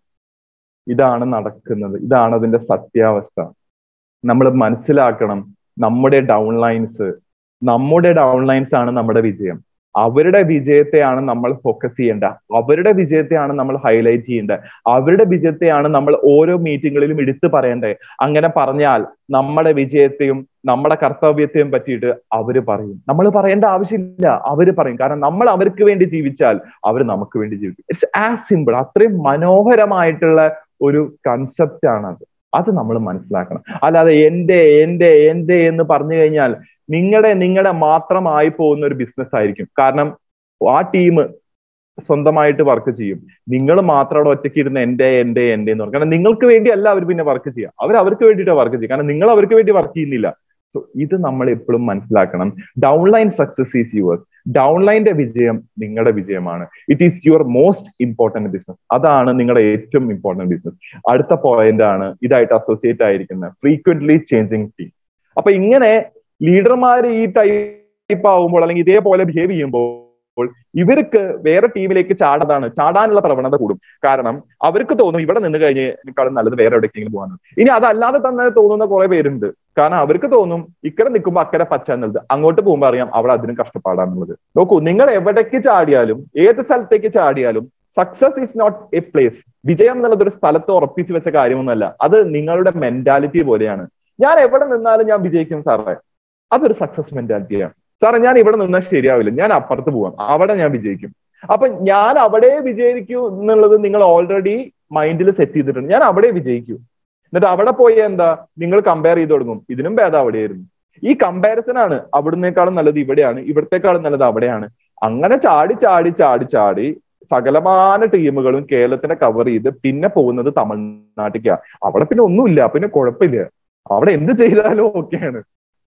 ഇതാണ് നടക്കുന്നത് ഇതാണ് അതിന്റെ സത്യാവസ്ഥ നമ്മൾ മനസ്സിലാക്കണം നമ്മുടെ ഡൗൺലൈൻസ് നമ്മുടെ ഡൗൺലൈൻസ് ആണ് നമ്മുടെ വിജയം അവരുടെ വിജയത്തെയാണ് നമ്മൾ ഫോക്കസ് ചെയ്യേണ്ട അവരുടെ വിജയത്തെയാണ് നമ്മൾ ഹൈലൈറ്റ് ചെയ്യേണ്ടത് അവരുടെ വിജയത്തെയാണ് നമ്മൾ ഓരോ മീറ്റിങ്ങുകളിലും എടുത്തു പറയേണ്ടത് അങ്ങനെ പറഞ്ഞാൽ നമ്മുടെ വിജയത്തെയും നമ്മുടെ കർത്തവ്യത്തെയും പറ്റിയിട്ട് അവര് പറയും നമ്മൾ പറയേണ്ട ആവശ്യമില്ല അവര് പറയും കാരണം നമ്മൾ അവർക്ക് വേണ്ടി ജീവിച്ചാൽ അവർ നമുക്ക് വേണ്ടി ജീവിക്കും ഇറ്റ്സ് ആസ് സിമ്പിൾ അത്രയും മനോഹരമായിട്ടുള്ള ഒരു കൺസെപ്റ്റ് ആണ് അത് അത് നമ്മൾ മനസ്സിലാക്കണം അല്ലാതെ എന്റെ എന്റെ എന്റെ എന്ന് പറഞ്ഞു കഴിഞ്ഞാൽ നിങ്ങളുടെ നിങ്ങളുടെ മാത്രമായി പോകുന്ന ഒരു ബിസിനസ് ആയിരിക്കും കാരണം ആ ടീം സ്വന്തമായിട്ട് വർക്ക് ചെയ്യും നിങ്ങൾ മാത്രം അവിടെ ഒറ്റയ്ക്ക് ഇരുന്ന് എന്റെ എന്റെ എന്റെ എന്ന് പറയും കാരണം നിങ്ങൾക്ക് വേണ്ടിയല്ല അവർ പിന്നെ വർക്ക് ചെയ്യുക അവർ അവർക്ക് വേണ്ടിയിട്ട് വർക്ക് ചെയ്യും കാരണം നിങ്ങൾ അവർക്ക് വേണ്ടി വർക്ക് ചെയ്യുന്നില്ല സോ ഇത് നമ്മൾ എപ്പോഴും മനസ്സിലാക്കണം ഡൗൺലൈൻ സക്സസ് ഈസ് യുവേഴ്സ് ഡൗൺലൈന്റെ വിജയം നിങ്ങളുടെ വിജയമാണ് it is your most important business അതാണ് നിങ്ങളുടെ ഏറ്റവും ഇമ്പോർട്ടന്റ് ബിസിനസ് അടുത്ത പോയിന്റ് ആണ് ഇതായിട്ട് അസോസിയേറ്റ് ആയിരിക്കുന്ന ഫ്രീക്വന്റ്ലി ചേഞ്ചിങ് ടീം അപ്പൊ ഇങ്ങനെ ലീഡർമാർ ഈ ടൈപ്പ് ആവുമ്പോൾ അല്ലെങ്കിൽ ഇതേപോലെ ബിഹേവ് ചെയ്യുമ്പോൾ ഇവർക്ക് വേറെ ടീമിലേക്ക് ചാടാതാണ് ചാടാനുള്ള പ്രവണത കൂടും കാരണം അവർക്ക് തോന്നും ഇവിടെ നിന്ന് കഴിഞ്ഞ് എനിക്കാളും നല്ലത് വേറെ എവിടേക്കെങ്കിലും പോകാൻ ഇനി അതല്ലാതെ തന്നെ തോന്നുന്ന കുറെ പേരുണ്ട് കാരണം അവർക്ക് തോന്നും ഇക്കടെ നിൽക്കുമ്പോൾ അക്കരെ പച്ച എന്നുള്ളത് അങ്ങോട്ട് പോകുമ്പോൾ അറിയാം അവിടെ അതിനും കഷ്ടപ്പാടാന്നുള്ളത് നോക്കൂ നിങ്ങൾ എവിടേക്ക് ചാടിയാലും ഏത് സ്ഥലത്തേക്ക് ചാടിയാലും success is not a place വിജയം എന്നുള്ളത് ഒരു സ്ഥലത്ത് ഉറപ്പിച്ചു വെച്ച കാര്യമൊന്നുമല്ല അത് നിങ്ങളുടെ മെന്റാലിറ്റി പോലെയാണ് ഞാൻ എവിടെ നിന്നാലും ഞാൻ വിജയിക്കും സാറേ അതൊരു സക്സസ് മെന്റാലിറ്റിയാണ് സാറേ ഞാൻ ഇവിടെ നിന്നാൽ ശരിയാവില്ല ഞാൻ അപ്പുറത്ത് പോവാം അവിടെ ഞാൻ വിജയിക്കും അപ്പൊ ഞാൻ അവിടെ വിജയിക്കൂ എന്നുള്ളത് നിങ്ങൾ ഓൾറെഡി മൈൻഡിൽ സെറ്റ് ചെയ്തിട്ടുണ്ട് ഞാൻ അവിടെ വിജയിക്കൂ എന്നിട്ട് അവിടെ പോയി എന്താ നിങ്ങൾ കമ്പയർ ചെയ്ത് തുടങ്ങും ഇതിനും ഭേദം അവിടെയായിരുന്നു ഈ കമ്പാരിസൺ ആണ് അവിടുന്നേക്കാളും നല്ലത് ഇവിടെയാണ് ഇവിടത്തെക്കാളും നല്ലത് അവിടെയാണ് അങ്ങനെ ചാടി ചാടി ചാടി ചാടി സകലമാന ടീമുകളും കേരളത്തിനെ കവർ ചെയ്ത് പിന്നെ പോകുന്നത് തമിഴ്നാട്ടിലേക്കാ അവിടെ പിന്നെ ഒന്നുമില്ല പിന്നെ കുഴപ്പമില്ല അവിടെ എന്ത് ചെയ്താലും ഓക്കെയാണ്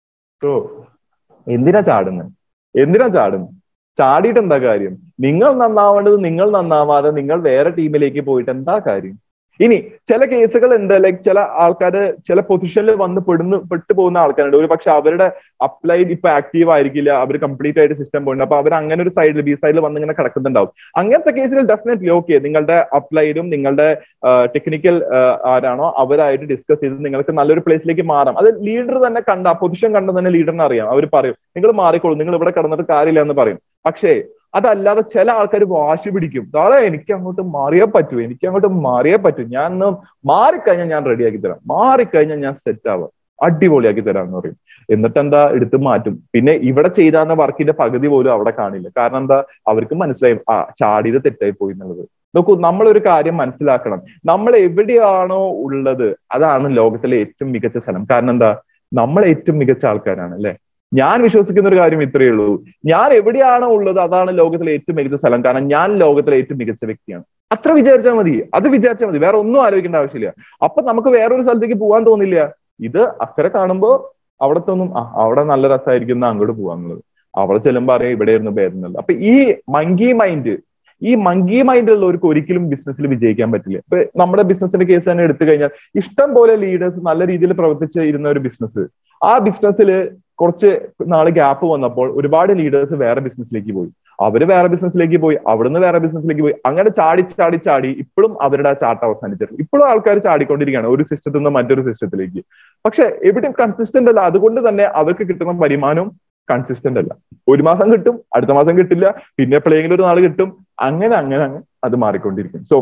സോ എന്തിനാ ചാടുന്നത് എന്തിനാ ചാടുന്നത് ചാടിയിട്ട് എന്താ കാര്യം നിങ്ങൾ നന്നാവേണ്ടത് നിങ്ങൾ നന്നാവാതെ നിങ്ങൾ വേറെ ടീമിലേക്ക് പോയിട്ട് എന്താ കാര്യം ഇനി ചില കേസുകൾ ഉണ്ട് ലൈക്ക് ചില ആൾക്കാർ ചില പൊസിഷനിൽ വന്ന് പെടുന്നു പെട്ടു പോകുന്ന ആൾക്കാരുണ്ട് ഒരു പക്ഷെ അവരുടെ അപ്ലൈ ഇപ്പൊ ആക്റ്റീവ് ആയിരിക്കില്ല അവർ കംപ്ലീറ്റ് ആയിട്ട് സിസ്റ്റം പോയിട്ടുണ്ട് അപ്പൊ അവർ അങ്ങനെ ഒരു സൈഡിൽ ബി സൈഡിൽ വന്ന് ഇങ്ങനെ കിടക്കുന്നുണ്ടാവും അങ്ങനത്തെ കേസിൽ ഡെഫിനറ്റ്ലി ഓക്കെ നിങ്ങളുടെ അപ്ലൈഡും നിങ്ങളുടെ ടെക്നിക്കൽ ആരാണോ അവരായിട്ട് ഡിസ്കസ് ചെയ്ത് നിങ്ങൾക്ക് നല്ലൊരു പ്ലേസിലേക്ക് മാറാം അത് ലീഡർ തന്നെ കണ്ട പൊസിഷൻ കണ്ട തന്നെ ലീഡറിന് അറിയാം അവർ പറയും നിങ്ങൾ മാറിക്കോളൂ നിങ്ങൾ ഇവിടെ കിടന്നിട്ട് കാര്യമില്ല എന്ന് പറയും പക്ഷേ അതല്ലാതെ ചില ആൾക്കാർ വാശി പിടിക്കും നാളെ എനിക്ക് അങ്ങോട്ട് മാറിയേ പറ്റൂ എനിക്ക് അങ്ങോട്ട് മാറിയേ പറ്റൂ ഞാൻ ഒന്ന് മാറിക്കഴിഞ്ഞാൽ ഞാൻ റെഡിയാക്കി തരാം മാറിക്കഴിഞ്ഞാൽ ഞാൻ സെറ്റ് ആവാം അടിപൊളിയാക്കി തരാം എന്ന് പറയും എന്നിട്ട് എന്താ എടുത്ത് മാറ്റും പിന്നെ ഇവിടെ ചെയ്താന്ന വർക്കിന്റെ പകുതി പോലും അവിടെ കാണില്ല കാരണം എന്താ അവർക്ക് മനസ്സിലായി ആ ചാടിയത് തെറ്റായി പോയി എന്നുള്ളത് നോക്കൂ നമ്മളൊരു കാര്യം മനസ്സിലാക്കണം നമ്മൾ എവിടെയാണോ ഉള്ളത് അതാണ് ലോകത്തിലെ ഏറ്റവും മികച്ച സ്ഥലം കാരണം എന്താ നമ്മൾ ഏറ്റവും മികച്ച ആൾക്കാരാണ് അല്ലെ ഞാൻ വിശ്വസിക്കുന്ന ഒരു കാര്യം ഇത്രയേ ഉള്ളൂ ഞാൻ എവിടെയാണോ ഉള്ളത് അതാണ് ലോകത്തിലെ ഏറ്റവും മികച്ച സ്ഥലം കാരണം ഞാൻ ലോകത്തിലെ ഏറ്റവും മികച്ച വ്യക്തിയാണ് അത്ര വിചാരിച്ചാൽ മതി അത് വിചാരിച്ചാൽ മതി വേറെ ഒന്നും ആലോചിക്കേണ്ട ആവശ്യമില്ല അപ്പൊ നമുക്ക് വേറൊരു സ്ഥലത്തേക്ക് പോകാൻ തോന്നില്ല ഇത് അക്കരെ കാണുമ്പോ അവിടത്തെ ഒന്നും ആ അവിടെ നല്ല രസമായിരിക്കും അങ്ങോട്ട് പോവാന്നുള്ളത് അവിടെ ചെല്ലുമ്പോ അറിയാം ഇവിടെ ഇരുന്ന് ഭേദമുള്ളത് അപ്പൊ ഈ മങ്കി മൈൻഡ് ഈ മങ്കി മൈൻഡ് ഉള്ളവർക്ക് ഒരിക്കലും ബിസിനസ്സിൽ വിജയിക്കാൻ പറ്റില്ല ഇപ്പൊ നമ്മുടെ ബിസിനസിന്റെ കേസ് തന്നെ എടുത്തു കഴിഞ്ഞാൽ ഇഷ്ടം പോലെ ലീഡേഴ്സ് നല്ല രീതിയിൽ പ്രവർത്തിച്ച് ഇരുന്ന ഒരു ബിസിനസ് ആ ബിസിനസ്സിൽ കുറച്ച് നാള് ഗ്യാപ്പ് വന്നപ്പോൾ ഒരുപാട് ലീഡേഴ്സ് വേറെ ബിസിനസ്സിലേക്ക് പോയി അവര് വേറെ ബിസിനസ്സിലേക്ക് പോയി അവിടുന്ന് വേറെ ബിസിനസ്സിലേക്ക് പോയി അങ്ങനെ ചാടി ചാടി ചാടി ഇപ്പോഴും അവരുടെ ആ ചാട്ട അവസാനിച്ചിട്ടുണ്ട് ഇപ്പോഴും ആൾക്കാർ ചാടിക്കൊണ്ടിരിക്കുകയാണ് ഒരു സിസ്റ്റത്തിൽ നിന്ന് മറ്റൊരു സിസ്റ്റത്തിലേക്ക് പക്ഷെ എവിടെയും കൺസിസ്റ്റന്റ് അല്ല അതുകൊണ്ട് തന്നെ അവർക്ക് കിട്ടുന്ന വരുമാനവും കൺസിസ്റ്റന്റ് അല്ല ഒരു മാസം കിട്ടും അടുത്ത മാസം കിട്ടില്ല പിന്നെ എപ്പോഴെങ്കിലും ഒരു നാൾ കിട്ടും അങ്ങനെ അങ്ങനെ അങ്ങനെ അത് മാറിക്കൊണ്ടിരിക്കും സോ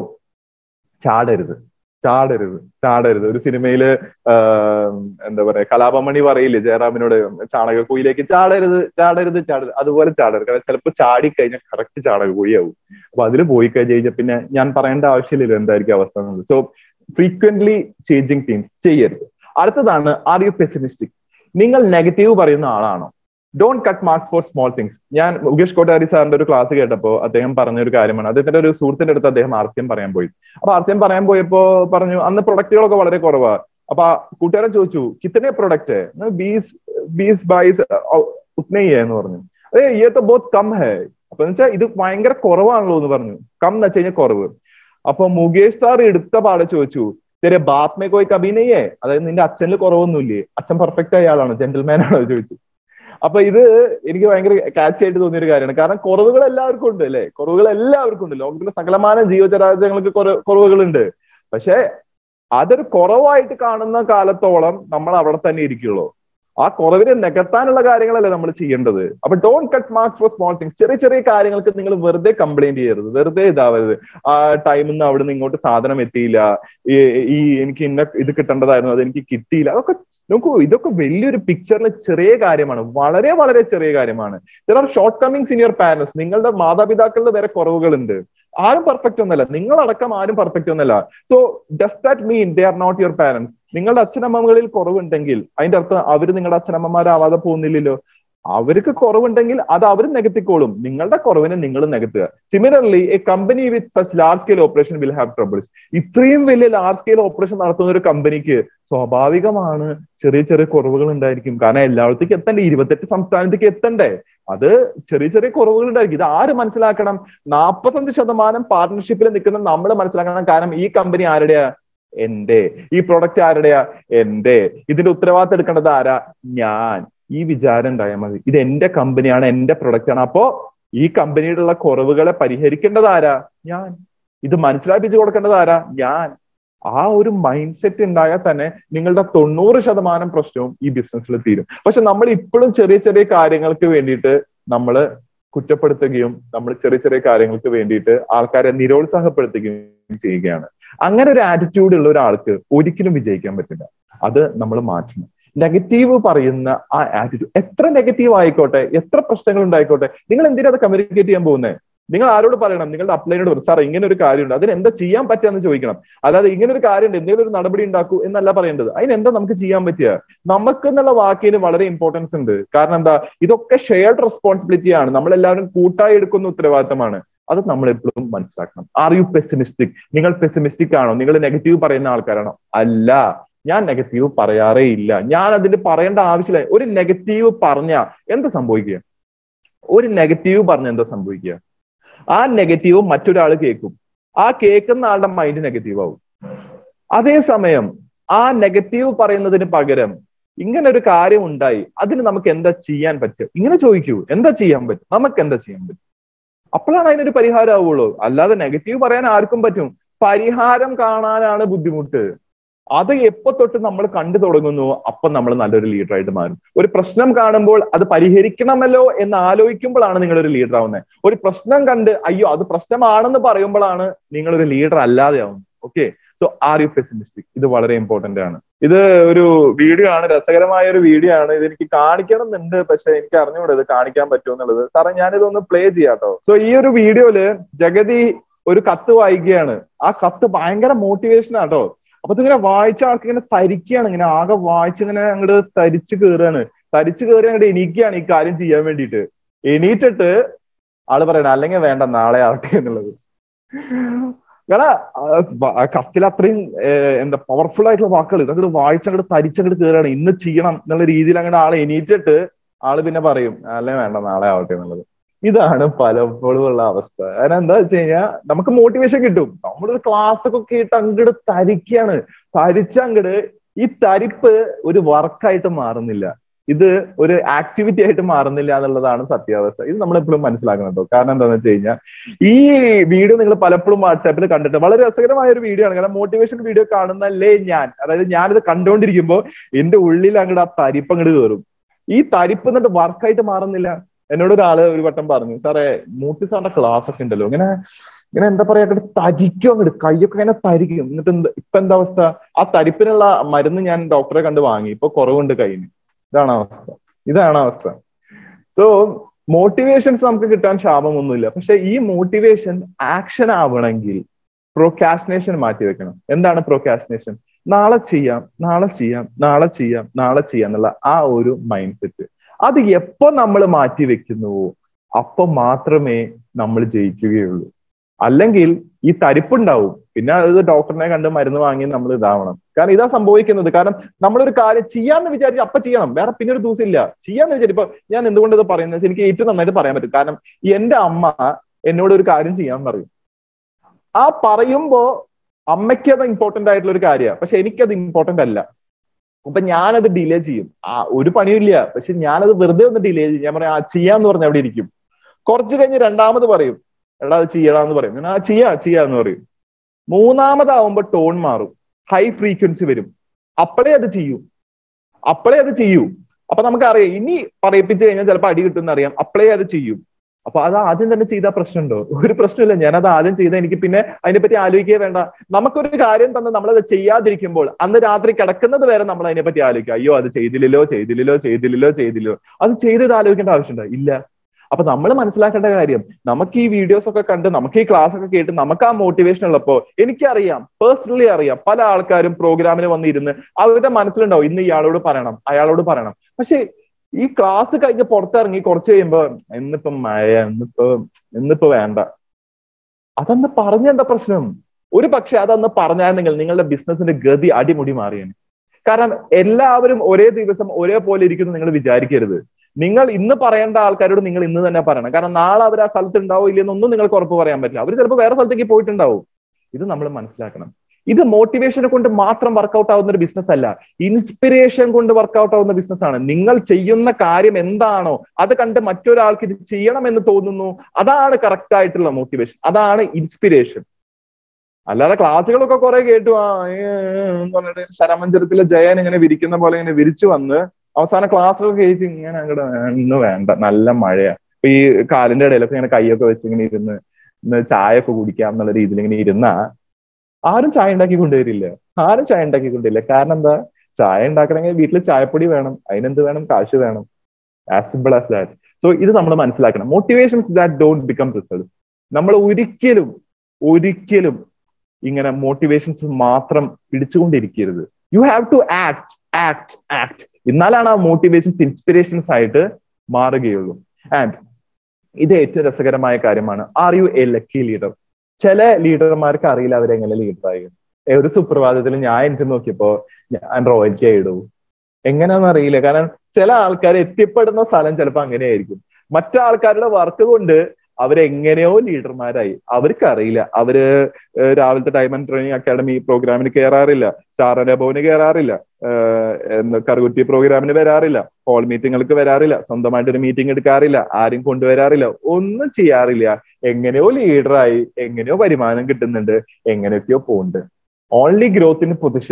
ചാടരുത് ചാടരുത് ചാടരുത് ഒരു സിനിമയില് എന്താ പറയാ കലാപമണി പറയില്ലേ ജയറാമിനോട് ചാണകക്കുയിലേക്ക് ചാടരുത് ചാടരുത് ചാടരുത് അതുപോലെ ചാടരുത് കാരണം ചിലപ്പോൾ ചാടി കഴിഞ്ഞാൽ കറക്റ്റ് ചാണകക്കുഴിയാവും അപ്പൊ അതിൽ പോയി കഴിഞ്ഞ് കഴിഞ്ഞാൽ പിന്നെ ഞാൻ പറയേണ്ട ആവശ്യമില്ലല്ലോ എന്തായിരിക്കും അവസ്ഥ എന്നുള്ളത് സോ ഫ്രീക്വന്റ്ലി ചേഞ്ചിങ് ടീംസ് ചെയ്യരുത് അടുത്തതാണ് ആർ യു പെസിമിസ്റ്റിക് നിങ്ങൾ നെഗറ്റീവ് പറയുന്ന ആളാണോ don't cut marks for small things ഞാൻ മുകേഷ് കോട്ടാരി സാറിന്റെ ഒരു ക്ലാസ് കേട്ടപ്പോൾ അദ്ദേഹം പറഞ്ഞ ഒരു കാര്യമാണ് അദ്ദേഹത്തിന്റെ ഒരു സുഹൃത്തിന്റെ അടുത്ത് അദ്ദേഹം ആർസ്യം പറയാൻ പോയി അപ്പൊ ആർസ്യം പറയാൻ പോയപ്പോ പറഞ്ഞു അന്ന് പ്രൊഡക്റ്റുകളൊക്കെ വളരെ കുറവാ അപ്പൊ കൂട്ടുകാരൻ ചോദിച്ചു കിത്തനെ പ്രൊഡക്റ്റ് ബീസ് ബീസ് ബൈസ് ഉത്നയ്യ എന്ന് പറഞ്ഞു അതെ ഈ ബോത്ത് കം ഹേ അപ്പൊ എന്ന് വെച്ചാൽ ഇത് ഭയങ്കര കുറവാണല്ലോ എന്ന് പറഞ്ഞു കം എന്ന് വെച്ച് കഴിഞ്ഞാൽ കുറവ് അപ്പൊ മുകേഷ് സാർ എടുത്ത പാടെ ചോദിച്ചു തെരെ ബാത്മേ കോയി കബീനയ്യേ അതായത് നിന്റെ അച്ഛനിൽ കുറവൊന്നുമില്ലേ അച്ഛൻ പെർഫെക്റ്റ് ആയ ആളാണ് ജെന്റിൽമാൻ ആണോ ചോദിച്ചു അപ്പൊ ഇത് എനിക്ക് ഭയങ്കര കാച്ച് ആയിട്ട് തോന്നിയ ഒരു കാര്യമാണ് കാരണം കുറവുകൾ എല്ലാവർക്കും ഉണ്ട് അല്ലെ കുറവുകൾ എല്ലാവർക്കും ഉണ്ട് ലോകത്തിലെ സകലമാന ജീവചരാചരങ്ങൾക്ക് കുറവുകളുണ്ട് പക്ഷെ അതൊരു കുറവായിട്ട് കാണുന്ന കാലത്തോളം നമ്മൾ അവിടെ തന്നെ ഇരിക്കുള്ളൂ ആ കുറവിനെ നികത്താനുള്ള കാര്യങ്ങളല്ലേ നമ്മൾ ചെയ്യേണ്ടത് അപ്പൊ don't cut marks for small things ചെറിയ ചെറിയ കാര്യങ്ങൾക്ക് നിങ്ങൾ വെറുതെ കംപ്ലൈന്റ് ചെയ്യരുത് വെറുതെ ഇതാവരുത് ആ ടൈമിൽ നിന്ന് അവിടെ നിന്ന് ഇങ്ങോട്ട് സാധനം എത്തിയില്ല ഈ എനിക്ക് ഇന്ന ഇത് കിട്ടേണ്ടതായിരുന്നു അത് എനിക്ക് കിട്ടിയില്ല അതൊക്കെ നോക്കൂ ഇതൊക്കെ വലിയൊരു പിക്ചറിൽ ചെറിയ കാര്യമാണ് വളരെ വളരെ ചെറിയ കാര്യമാണ് there are shortcomings in your parents നിങ്ങളുടെ മാതാപിതാക്കളുടെ വരെ കുറവുകളുണ്ട് ആരും പെർഫെക്റ്റ് ഒന്നല്ല നിങ്ങളടക്കം ആരും പെർഫെക്റ്റ് ഒന്നല്ല so does that mean they are not your parents നിങ്ങളുടെ അച്ഛനമ്മകളിൽ കുറവുണ്ടെങ്കിൽ അതിന്റെ അർത്ഥം അവർ നിങ്ങളുടെ അച്ഛനമ്മമാരാവാതെ പോകുന്നില്ലല്ലോ അവർക്ക് കുറവുണ്ടെങ്കിൽ അത് അവർ നികത്തിക്കോളും നിങ്ങളുടെ കുറവിനെ നിങ്ങൾ നികത്തുക similarly a company with such large scale operation will have troubles ഇത്രയും വലിയ ലാർജ് സ്കെയിൽ ഓപ്പറേഷൻ നടത്തുന്ന ഒരു കമ്പനിക്ക് സ്വാഭാവികമാണ് ചെറിയ ചെറിയ കുറവുകൾ ഉണ്ടായിരിക്കും കാരണം എല്ലായിടത്തേക്ക് എത്തണ്ടേ ഇരുപത്തെട്ട് സംസ്ഥാനത്തേക്ക് എത്തണ്ടേ അത് ചെറിയ ചെറിയ കുറവുകൾ ഉണ്ടായിരിക്കും ഇത് ആര് മനസ്സിലാക്കണം നാൽപ്പത്തഞ്ച് ശതമാനം പാർട്ണർഷിപ്പിൽ നിൽക്കുന്ന നമ്മൾ മനസ്സിലാക്കണം കാരണം ഈ കമ്പനി ആരുടെയാ എന്റെ ഈ പ്രൊഡക്റ്റ് ആരുടെയാ എന്റെ ഇതിന്റെ ഉത്തരവാദിത്തം എടുക്കേണ്ടത് ആരാ ഞാൻ ഈ വിചാരം ഉണ്ടായാൽ മതി ഇത് എന്റെ കമ്പനിയാണ് എന്റെ പ്രൊഡക്റ്റ് ആണ് അപ്പോ ഈ കമ്പനിയിലുള്ള കുറവുകളെ പരിഹരിക്കേണ്ടത് ആരാ ഞാൻ ഇത് മനസ്സിലാക്കിച്ചു കൊടുക്കേണ്ടത് ആരാ ഞാൻ ആ ഒരു മൈൻഡ് സെറ്റ് ഉണ്ടായാൽ തന്നെ നിങ്ങളുടെ തൊണ്ണൂറ് ശതമാനം പ്രശ്നവും ഈ ബിസിനസ്സിൽ തീരും പക്ഷെ നമ്മൾ ഇപ്പോഴും ചെറിയ ചെറിയ കാര്യങ്ങൾക്ക് വേണ്ടിയിട്ട് നമ്മൾ കുറ്റപ്പെടുത്തുകയും നമ്മൾ ചെറിയ ചെറിയ കാര്യങ്ങൾക്ക് വേണ്ടിയിട്ട് ആൾക്കാരെ നിരോത്സാഹപ്പെടുത്തുകയും ചെയ്യുകയാണ് അങ്ങനെ ഒരു ആറ്റിറ്റ്യൂഡ് ഉള്ള ഒരാൾക്ക് ഒരിക്കലും വിജയിക്കാൻ പറ്റില്ല അത് നമ്മൾ മാറ്റണം നെഗറ്റീവ് പറയുന്ന ആ ആറ്റിറ്റ്യൂഡ് എത്ര നെഗറ്റീവ് ആയിക്കോട്ടെ എത്ര പ്രശ്നങ്ങൾ ഉണ്ടായിക്കോട്ടെ നിങ്ങൾ എന്തിനാ അത് കമ്മ്യൂണിക്കേറ്റ് ചെയ്യാൻ പോകുന്നത് നിങ്ങൾ ആരോട് പറയണം നിങ്ങളുടെ അപ്ലൈനോട് പറയും സാർ ഇങ്ങനെ ഒരു കാര്യമുണ്ട് അതിന് എന്താ ചെയ്യാൻ പറ്റുക ചോദിക്കണം അല്ലാതെ ഇങ്ങനെ ഒരു കാര്യമുണ്ട് എന്തെങ്കിലും ഒരു നടപടി ഉണ്ടാക്കൂ എന്നല്ല പറയേണ്ടത് അതിന് എന്താ നമുക്ക് ചെയ്യാൻ പറ്റുക നമുക്ക് എന്നുള്ള വാക്കിന് വളരെ ഇമ്പോർട്ടൻസ് ഉണ്ട് കാരണം എന്താ ഇതൊക്കെ ഷെയർഡ് റെസ്പോൺസിബിലിറ്റി ആണ് നമ്മൾ എല്ലാവരും കൂട്ടായി എടുക്കുന്ന ഉത്തരവാദിത്തമാണ് അത് നമ്മൾ എപ്പോഴും മനസ്സിലാക്കണം ആർ യു പെസിമിസ്റ്റിക് നിങ്ങൾ പെസിമിസ്റ്റിക് ആണോ നിങ്ങൾ നെഗറ്റീവ് പറയുന്ന ആൾക്കാരാണോ അല്ല ഞാൻ നെഗറ്റീവ് പറയാറേ ഇല്ല ഞാൻ അതിന് പറയേണ്ട ആവശ്യമില്ല ഒരു നെഗറ്റീവ് പറഞ്ഞ എന്താ സംഭവിക്കുക ഒരു നെഗറ്റീവ് പറഞ്ഞ എന്താ സംഭവിക്കുക ആ നെഗറ്റീവ് മറ്റൊരാൾ കേൾക്കും ആ കേൾക്കുന്ന ആളുടെ മൈൻഡ് നെഗറ്റീവ് ആവും അതേസമയം ആ നെഗറ്റീവ് പറയുന്നതിന് പകരം ഇങ്ങനെ ഒരു കാര്യം ഉണ്ടായി അതിന് നമുക്ക് എന്താ ചെയ്യാൻ പറ്റും ഇങ്ങനെ ചോദിക്കൂ എന്താ ചെയ്യാൻ പറ്റും നമുക്ക് എന്താ ചെയ്യാൻ പറ്റും അപ്പോഴാണ് അതിനൊരു പരിഹാരം ആവുള്ളൂ അല്ലാതെ നെഗറ്റീവ് പറയാൻ ആർക്കും പറ്റും പരിഹാരം കാണാനാണ് ബുദ്ധിമുട്ട് അത് എപ്പോ തൊട്ട് നമ്മൾ കണ്ടു തുടങ്ങുന്നു അപ്പം നമ്മൾ നല്ലൊരു ലീഡറായിട്ട് മാറും ഒരു പ്രശ്നം കാണുമ്പോൾ അത് പരിഹരിക്കണമല്ലോ എന്ന് ആലോചിക്കുമ്പോഴാണ് നിങ്ങൾ ഒരു ലീഡർ ആവുന്നത് ഒരു പ്രശ്നം കണ്ട് അയ്യോ അത് പ്രശ്നമാണെന്ന് പറയുമ്പോഴാണ് നിങ്ങൾ ഒരു ലീഡർ അല്ലാതെ ആവുന്നത് okay so are you pessimistic ഇത് വളരെ ഇമ്പോർട്ടന്റ് ആണ് ഇത് ഒരു വീഡിയോ ആണ് രസകരമായ ഒരു വീഡിയോ ആണ് ഇത് എനിക്ക് കാണിക്കണം എന്നുണ്ട് പക്ഷെ എനിക്ക് അറിഞ്ഞുകൂടെ ഇത് കാണിക്കാൻ പറ്റുമോ എന്നുള്ളത് സാറേ ഞാനിതൊന്ന് പ്ലേ ചെയ്യാട്ടോ സോ ഈ ഒരു വീഡിയോയില് ജഗതി ഒരു കത്ത് വായിക്കുകയാണ് ആ കത്ത് ഭയങ്കര മോട്ടിവേഷൻ ആട്ടോ അപ്പൊ ഇതിങ്ങനെ വായിച്ച ആൾക്ക് ഇങ്ങനെ തരിക്കുകയാണ് ഇങ്ങനെ ആകെ വായിച്ച് ഇങ്ങനെ അങ്ങോട്ട് തരിച്ചു കയറുകയാണ് തരിച്ചു കയറി അങ്ങോട്ട് എണീക്കുകയാണ് ഈ കാര്യം ചെയ്യാൻ വേണ്ടിയിട്ട് എണീറ്റിട്ട് ആള് പറയണ അല്ലെങ്കിൽ വേണ്ട നാളെ ആവട്ടെ എന്നുള്ളത് കാരണം കത്തിൽ അത്രയും എന്താ പവർഫുൾ ആയിട്ടുള്ള വാക്കുകൾ ഇതങ്ങോട്ട് വായിച്ചങ്ങോട്ട് തരിച്ചങ്ങോട്ട് കയറുകയാണ് ഇന്ന് ചെയ്യണം എന്നുള്ള രീതിയിൽ അങ്ങോട്ട് ആള് എണീറ്റിട്ട് ആള് പിന്നെ പറയും അല്ലേ വേണ്ട നാളെ ആവട്ടെ എന്നുള്ളത് ഇതാണ് പലപ്പോഴും ഉള്ള അവസ്ഥ കാരണം എന്താ വെച്ച് കഴിഞ്ഞാൽ നമുക്ക് മോട്ടിവേഷൻ കിട്ടും നമ്മളൊരു ക്ലാസ് ഒക്കെ കേട്ട് അങ്ങോട്ട് തരിക്കാണ് തരിച്ച അങ്ങോട്ട് ഈ തരിപ്പ് ഒരു വർക്കായിട്ട് മാറുന്നില്ല ഇത് ഒരു ആക്ടിവിറ്റി ആയിട്ട് മാറുന്നില്ല എന്നുള്ളതാണ് സത്യാവസ്ഥ ഇത് നമ്മൾ എപ്പോഴും മനസ്സിലാക്കണം കേട്ടോ കാരണം എന്താണെന്ന് വെച്ച് കഴിഞ്ഞാൽ ഈ വീഡിയോ നിങ്ങൾ പലപ്പോഴും വാട്സാപ്പിൽ കണ്ടിട്ട് വളരെ രസകരമായ ഒരു വീഡിയോ ആണ് കാരണം മോട്ടിവേഷൻ വീഡിയോ കാണുന്നല്ലേ ഞാൻ അതായത് ഞാനിത് കണ്ടുകൊണ്ടിരിക്കുമ്പോൾ എന്റെ ഉള്ളിൽ അങ്ങോട്ട് ആ തരിപ്പ് അങ്ങോട്ട് കയറും ഈ തരിപ്പ് എന്നിട്ട് വർക്കായിട്ട് മാറുന്നില്ല എന്നോട് ഒരാള് ഒരു വട്ടം പറഞ്ഞു സാറേ മൂർത്തി സാറിന്റെ ക്ലാസ് ഒക്കെ ഉണ്ടല്ലോ ഇങ്ങനെ ഇങ്ങനെ എന്താ പറയാ അങ്ങോട്ട് തരിക്കും അങ്ങോട്ട് കൈയൊക്കെ ഇങ്ങനെ തരിക്കും എന്നിട്ട് എന്താ ഇപ്പൊ എന്താ അവസ്ഥ ആ തരിപ്പിനുള്ള മരുന്ന് ഞാൻ ഡോക്ടറെ കണ്ട് വാങ്ങി ഇപ്പൊ കുറവുണ്ട് കയ്യിന് ഇതാണ് അവസ്ഥ ഇതാണ് അവസ്ഥ സോ മോട്ടിവേഷൻസ് നമുക്ക് കിട്ടാൻ ക്ഷാമമൊന്നുമില്ല പക്ഷെ ഈ മോട്ടിവേഷൻ ആക്ഷൻ ആവണമെങ്കിൽ പ്രൊക്കാസ്റ്റിനേഷൻ മാറ്റി വെക്കണം എന്താണ് പ്രൊക്കാസ്റ്റിനേഷൻ നാളെ ചെയ്യാം നാളെ ചെയ്യാം നാളെ ചെയ്യാം നാളെ ചെയ്യാം എന്നുള്ള ആ ഒരു മൈൻഡ് സെറ്റ് അത് എപ്പോ നമ്മൾ മാറ്റി വെക്കുന്നുവോ അപ്പൊ മാത്രമേ നമ്മൾ ജയിക്കുകയുള്ളൂ അല്ലെങ്കിൽ ഈ തരിപ്പുണ്ടാവും പിന്നെ അത് ഡോക്ടറിനെ കണ്ട് മരുന്ന് വാങ്ങി നമ്മൾ ഇതാവണം കാരണം ഇതാ സംഭവിക്കുന്നത് കാരണം നമ്മളൊരു കാര്യം ചെയ്യാന്ന് വിചാരിച്ച് അപ്പൊ ചെയ്യണം വേറെ പിന്നെ ഒരു ദിവസം ഇല്ല ചെയ്യാന്ന് വിചാരിച്ചു ഇപ്പൊ ഞാൻ എന്തുകൊണ്ട് ഇത് പറയുന്നത് എനിക്ക് ഏറ്റവും നന്നായിട്ട് പറയാൻ പറ്റും കാരണം എന്റെ അമ്മ എന്നോട് ഒരു കാര്യം ചെയ്യാൻ പറയും ആ പറയുമ്പോ അമ്മയ്ക്ക് അത് ഇമ്പോർട്ടന്റ് ആയിട്ടുള്ള ഒരു കാര്യമാണ് പക്ഷെ എനിക്കത് ഇമ്പോർട്ടന്റ് അല്ല അപ്പൊ ഞാനത് ഡിലേ ചെയ്യും ആ ഒരു പണിയില്ല പക്ഷെ ഞാനത് വെറുതെ ഒന്ന് ഡിലേ ചെയ്യും ഞാൻ പറയാം ആ ചെയ്യാന്ന് പറഞ്ഞ അവിടെ ഇരിക്കും കുറച്ച് കഴിഞ്ഞ് രണ്ടാമത് പറയും എടാ അത് ചെയ്യണമെന്ന് പറയും ഞാൻ ആ ചെയ്യാ ചെയ്യാന്ന് പറയും മൂന്നാമതാവുമ്പോ ടോൺ മാറും ഹൈ ഫ്രീക്വൻസി വരും അപ്പോഴേ അത് ചെയ്യൂ അപ്പോഴേ അത് ചെയ്യൂ അപ്പൊ നമുക്കറിയാം ഇനി പറയിപ്പിച്ചു കഴിഞ്ഞാൽ ചിലപ്പോൾ അടി കിട്ടുമെന്ന് അറിയാം അപ്പോഴേ അത് ചെയ്യും അപ്പൊ അത് ആദ്യം തന്നെ ചെയ്താൽ പ്രശ്നമുണ്ടോ ഒരു പ്രശ്നമില്ല ഞാനത് ആദ്യം ചെയ്ത എനിക്ക് പിന്നെ അതിനെപ്പറ്റി ആലോചിക്കുക വേണ്ട നമുക്കൊരു കാര്യം തന്നെ നമ്മളത് ചെയ്യാതിരിക്കുമ്പോൾ അന്ന് രാത്രി കിടക്കുന്നത് വരെ നമ്മൾ അതിനെപ്പറ്റി ആലോചിക്കുക അയ്യോ അത് ചെയ്തില്ലല്ലോ ചെയ്തില്ലല്ലോ ചെയ്തില്ലല്ലോ ചെയ്തില്ലല്ലോ അത് ചെയ്തത് ആലോചിക്കേണ്ട ആവശ്യമുണ്ടോ ഇല്ല അപ്പൊ നമ്മൾ മനസ്സിലാക്കേണ്ട കാര്യം നമുക്ക് ഈ വീഡിയോസ് ഒക്കെ കണ്ട് നമുക്ക് ഈ ക്ലാസ് ഒക്കെ കേട്ട് നമുക്ക് ആ മോട്ടിവേഷൻ ഉള്ളപ്പോ എനിക്കറിയാം പേഴ്സണലി അറിയാം പല ആൾക്കാരും പ്രോഗ്രാമിന് വന്നിരുന്ന് അവരുടെ മനസ്സിലുണ്ടാവും ഇന്ന് ഇയാളോട് പറയണം അയാളോട് പറയണം പക്ഷെ ഈ ക്ലാസ് കഴിഞ്ഞ് പുറത്തിറങ്ങി കുറച്ച് കഴിയുമ്പോ ഇന്നിപ്പോ മഴ ഇന്നിപ്പോ ഇന്നിപ്പോ വേണ്ട അതന്ന് പറഞ്ഞെന്താ പ്രശ്നം ഒരു പക്ഷെ അതന്ന് പറഞ്ഞായിരുന്നെങ്കിൽ നിങ്ങളുടെ ബിസിനസിന്റെ ഗതി അടിമുടി മാറിയാണ് കാരണം എല്ലാവരും ഒരേ ദിവസം ഒരേപോലെ ഇരിക്കുന്നു നിങ്ങൾ വിചാരിക്കരുത് നിങ്ങൾ ഇന്ന് പറയേണ്ട ആൾക്കാരോട് നിങ്ങൾ ഇന്ന് തന്നെ പറയണം കാരണം നാളെ അവർ ആ സ്ഥലത്ത് ഉണ്ടാവോ ഇല്ലെന്നൊന്നും നിങ്ങൾക്ക് ഉറപ്പ് പറയാൻ പറ്റില്ല അവർ ചിലപ്പോൾ വേറെ സ്ഥലത്തേക്ക് പോയിട്ടുണ്ടാവും ഇത് നമ്മൾ മനസ്സിലാക്കണം ഇത് മോട്ടിവേഷനെ കൊണ്ട് മാത്രം വർക്കൗട്ട് ആവുന്ന ഒരു ബിസിനസ് അല്ല ഇൻസ്പിറേഷൻ കൊണ്ട് വർക്കൗട്ട് ആവുന്ന ബിസിനസ് ആണ് നിങ്ങൾ ചെയ്യുന്ന കാര്യം എന്താണോ അത് കണ്ട് മറ്റൊരാൾക്ക് ഇത് ചെയ്യണം എന്ന് തോന്നുന്നു അതാണ് കറക്റ്റ് ആയിട്ടുള്ള മോട്ടിവേഷൻ അതാണ് ഇൻസ്പിരേഷൻ അല്ലാതെ ക്ലാസ്സുകളൊക്കെ കുറെ കേട്ടു ആ പറഞ്ഞിട്ട് ശരമഞ്ചരത്തിലെ ജയൻ ഇങ്ങനെ വിരിക്കുന്ന പോലെ ഇങ്ങനെ വിരിച്ചു വന്ന് അവസാന ക്ലാസ്സൊക്കെ കഴിച്ച് ഇങ്ങനെ അങ്ങോട്ട് ഇന്ന് വേണ്ട നല്ല മഴയാ ഇപ്പൊ ഈ കാലിന്റെ ഇടയിലൊക്കെ ഇങ്ങനെ കൈയൊക്കെ വെച്ച് ഇങ്ങനെ ഇരുന്ന് ഇന്ന് ചായ ഒക്കെ കുടിക്കാം എന്നുള്ള രീതിയിൽ ഇങ്ങനെ ഇരുന്ന ആരും ചായ ഉണ്ടാക്കി കൊണ്ടുവരില്ല ആരും ചായ ഉണ്ടാക്കി കൊണ്ടുവരില്ല കാരണം എന്താ ചായ ഉണ്ടാക്കണമെങ്കിൽ വീട്ടിൽ ചായപ്പൊടി വേണം അതിനെന്ത് വേണം കാശ് വേണം as simple as that so ഇത് നമ്മൾ മനസ്സിലാക്കണം motivations that don't become result നമ്മൾ ഒരിക്കലും ഒരിക്കലും ഇങ്ങനെ മോട്ടിവേഷൻസ് മാത്രം പിടിച്ചുകൊണ്ടിരിക്കരുത് you have to act act act എന്നാലാണ് ആ മോട്ടിവേഷൻസ് ഇൻസ്പിറേഷൻസ് ആയിട്ട് മാറുകയുള്ളൂ ആൻഡ് ഇത് ഏറ്റവും രസകരമായ കാര്യമാണ് are you a lucky leader ചില ലീഡർമാർക്ക് അറിയില്ല അവരെങ്ങനെ ലീഡറായി ഒരു സുപ്രഭാതത്തിൽ ഞാൻ എനിക്ക് നോക്കിയപ്പോ ഞാൻ റോയൽക്ക് ഇടൂ എങ്ങനെയാണെന്ന് അറിയില്ല കാരണം ചില ആൾക്കാർ എത്തിപ്പെടുന്ന സ്ഥലം ചിലപ്പോൾ അങ്ങനെയായിരിക്കും മറ്റാൾക്കാരുടെ വർക്ക് കൊണ്ട് അവരെങ്ങനെയോ ലീഡർമാരായി അവർക്ക് അറിയില്ല അവര് രാവിലത്തെ ടൈം ആൻഡ് ട്രെയിനിങ് അക്കാഡമി പ്രോഗ്രാമിന് കയറാറില്ല ചാറന ഭവന് കയറാറില്ല കറുകുറ്റി പ്രോഗ്രാമിന് വരാറില്ല ഹോൾ മീറ്റിങ്ങൾക്ക് വരാറില്ല സ്വന്തമായിട്ട് ഒരു മീറ്റിംഗ് എടുക്കാറില്ല ആരും കൊണ്ടുവരാറില്ല ഒന്നും ചെയ്യാറില്ല എങ്ങനെയോ ലീഡറായി എങ്ങനെയോ വരുമാനം കിട്ടുന്നുണ്ട് എങ്ങനെയൊക്കെയോ പോകുന്നുണ്ട് ഓൺലി ഗ്രോത്ത് ഇൻ പൊസിഷൻ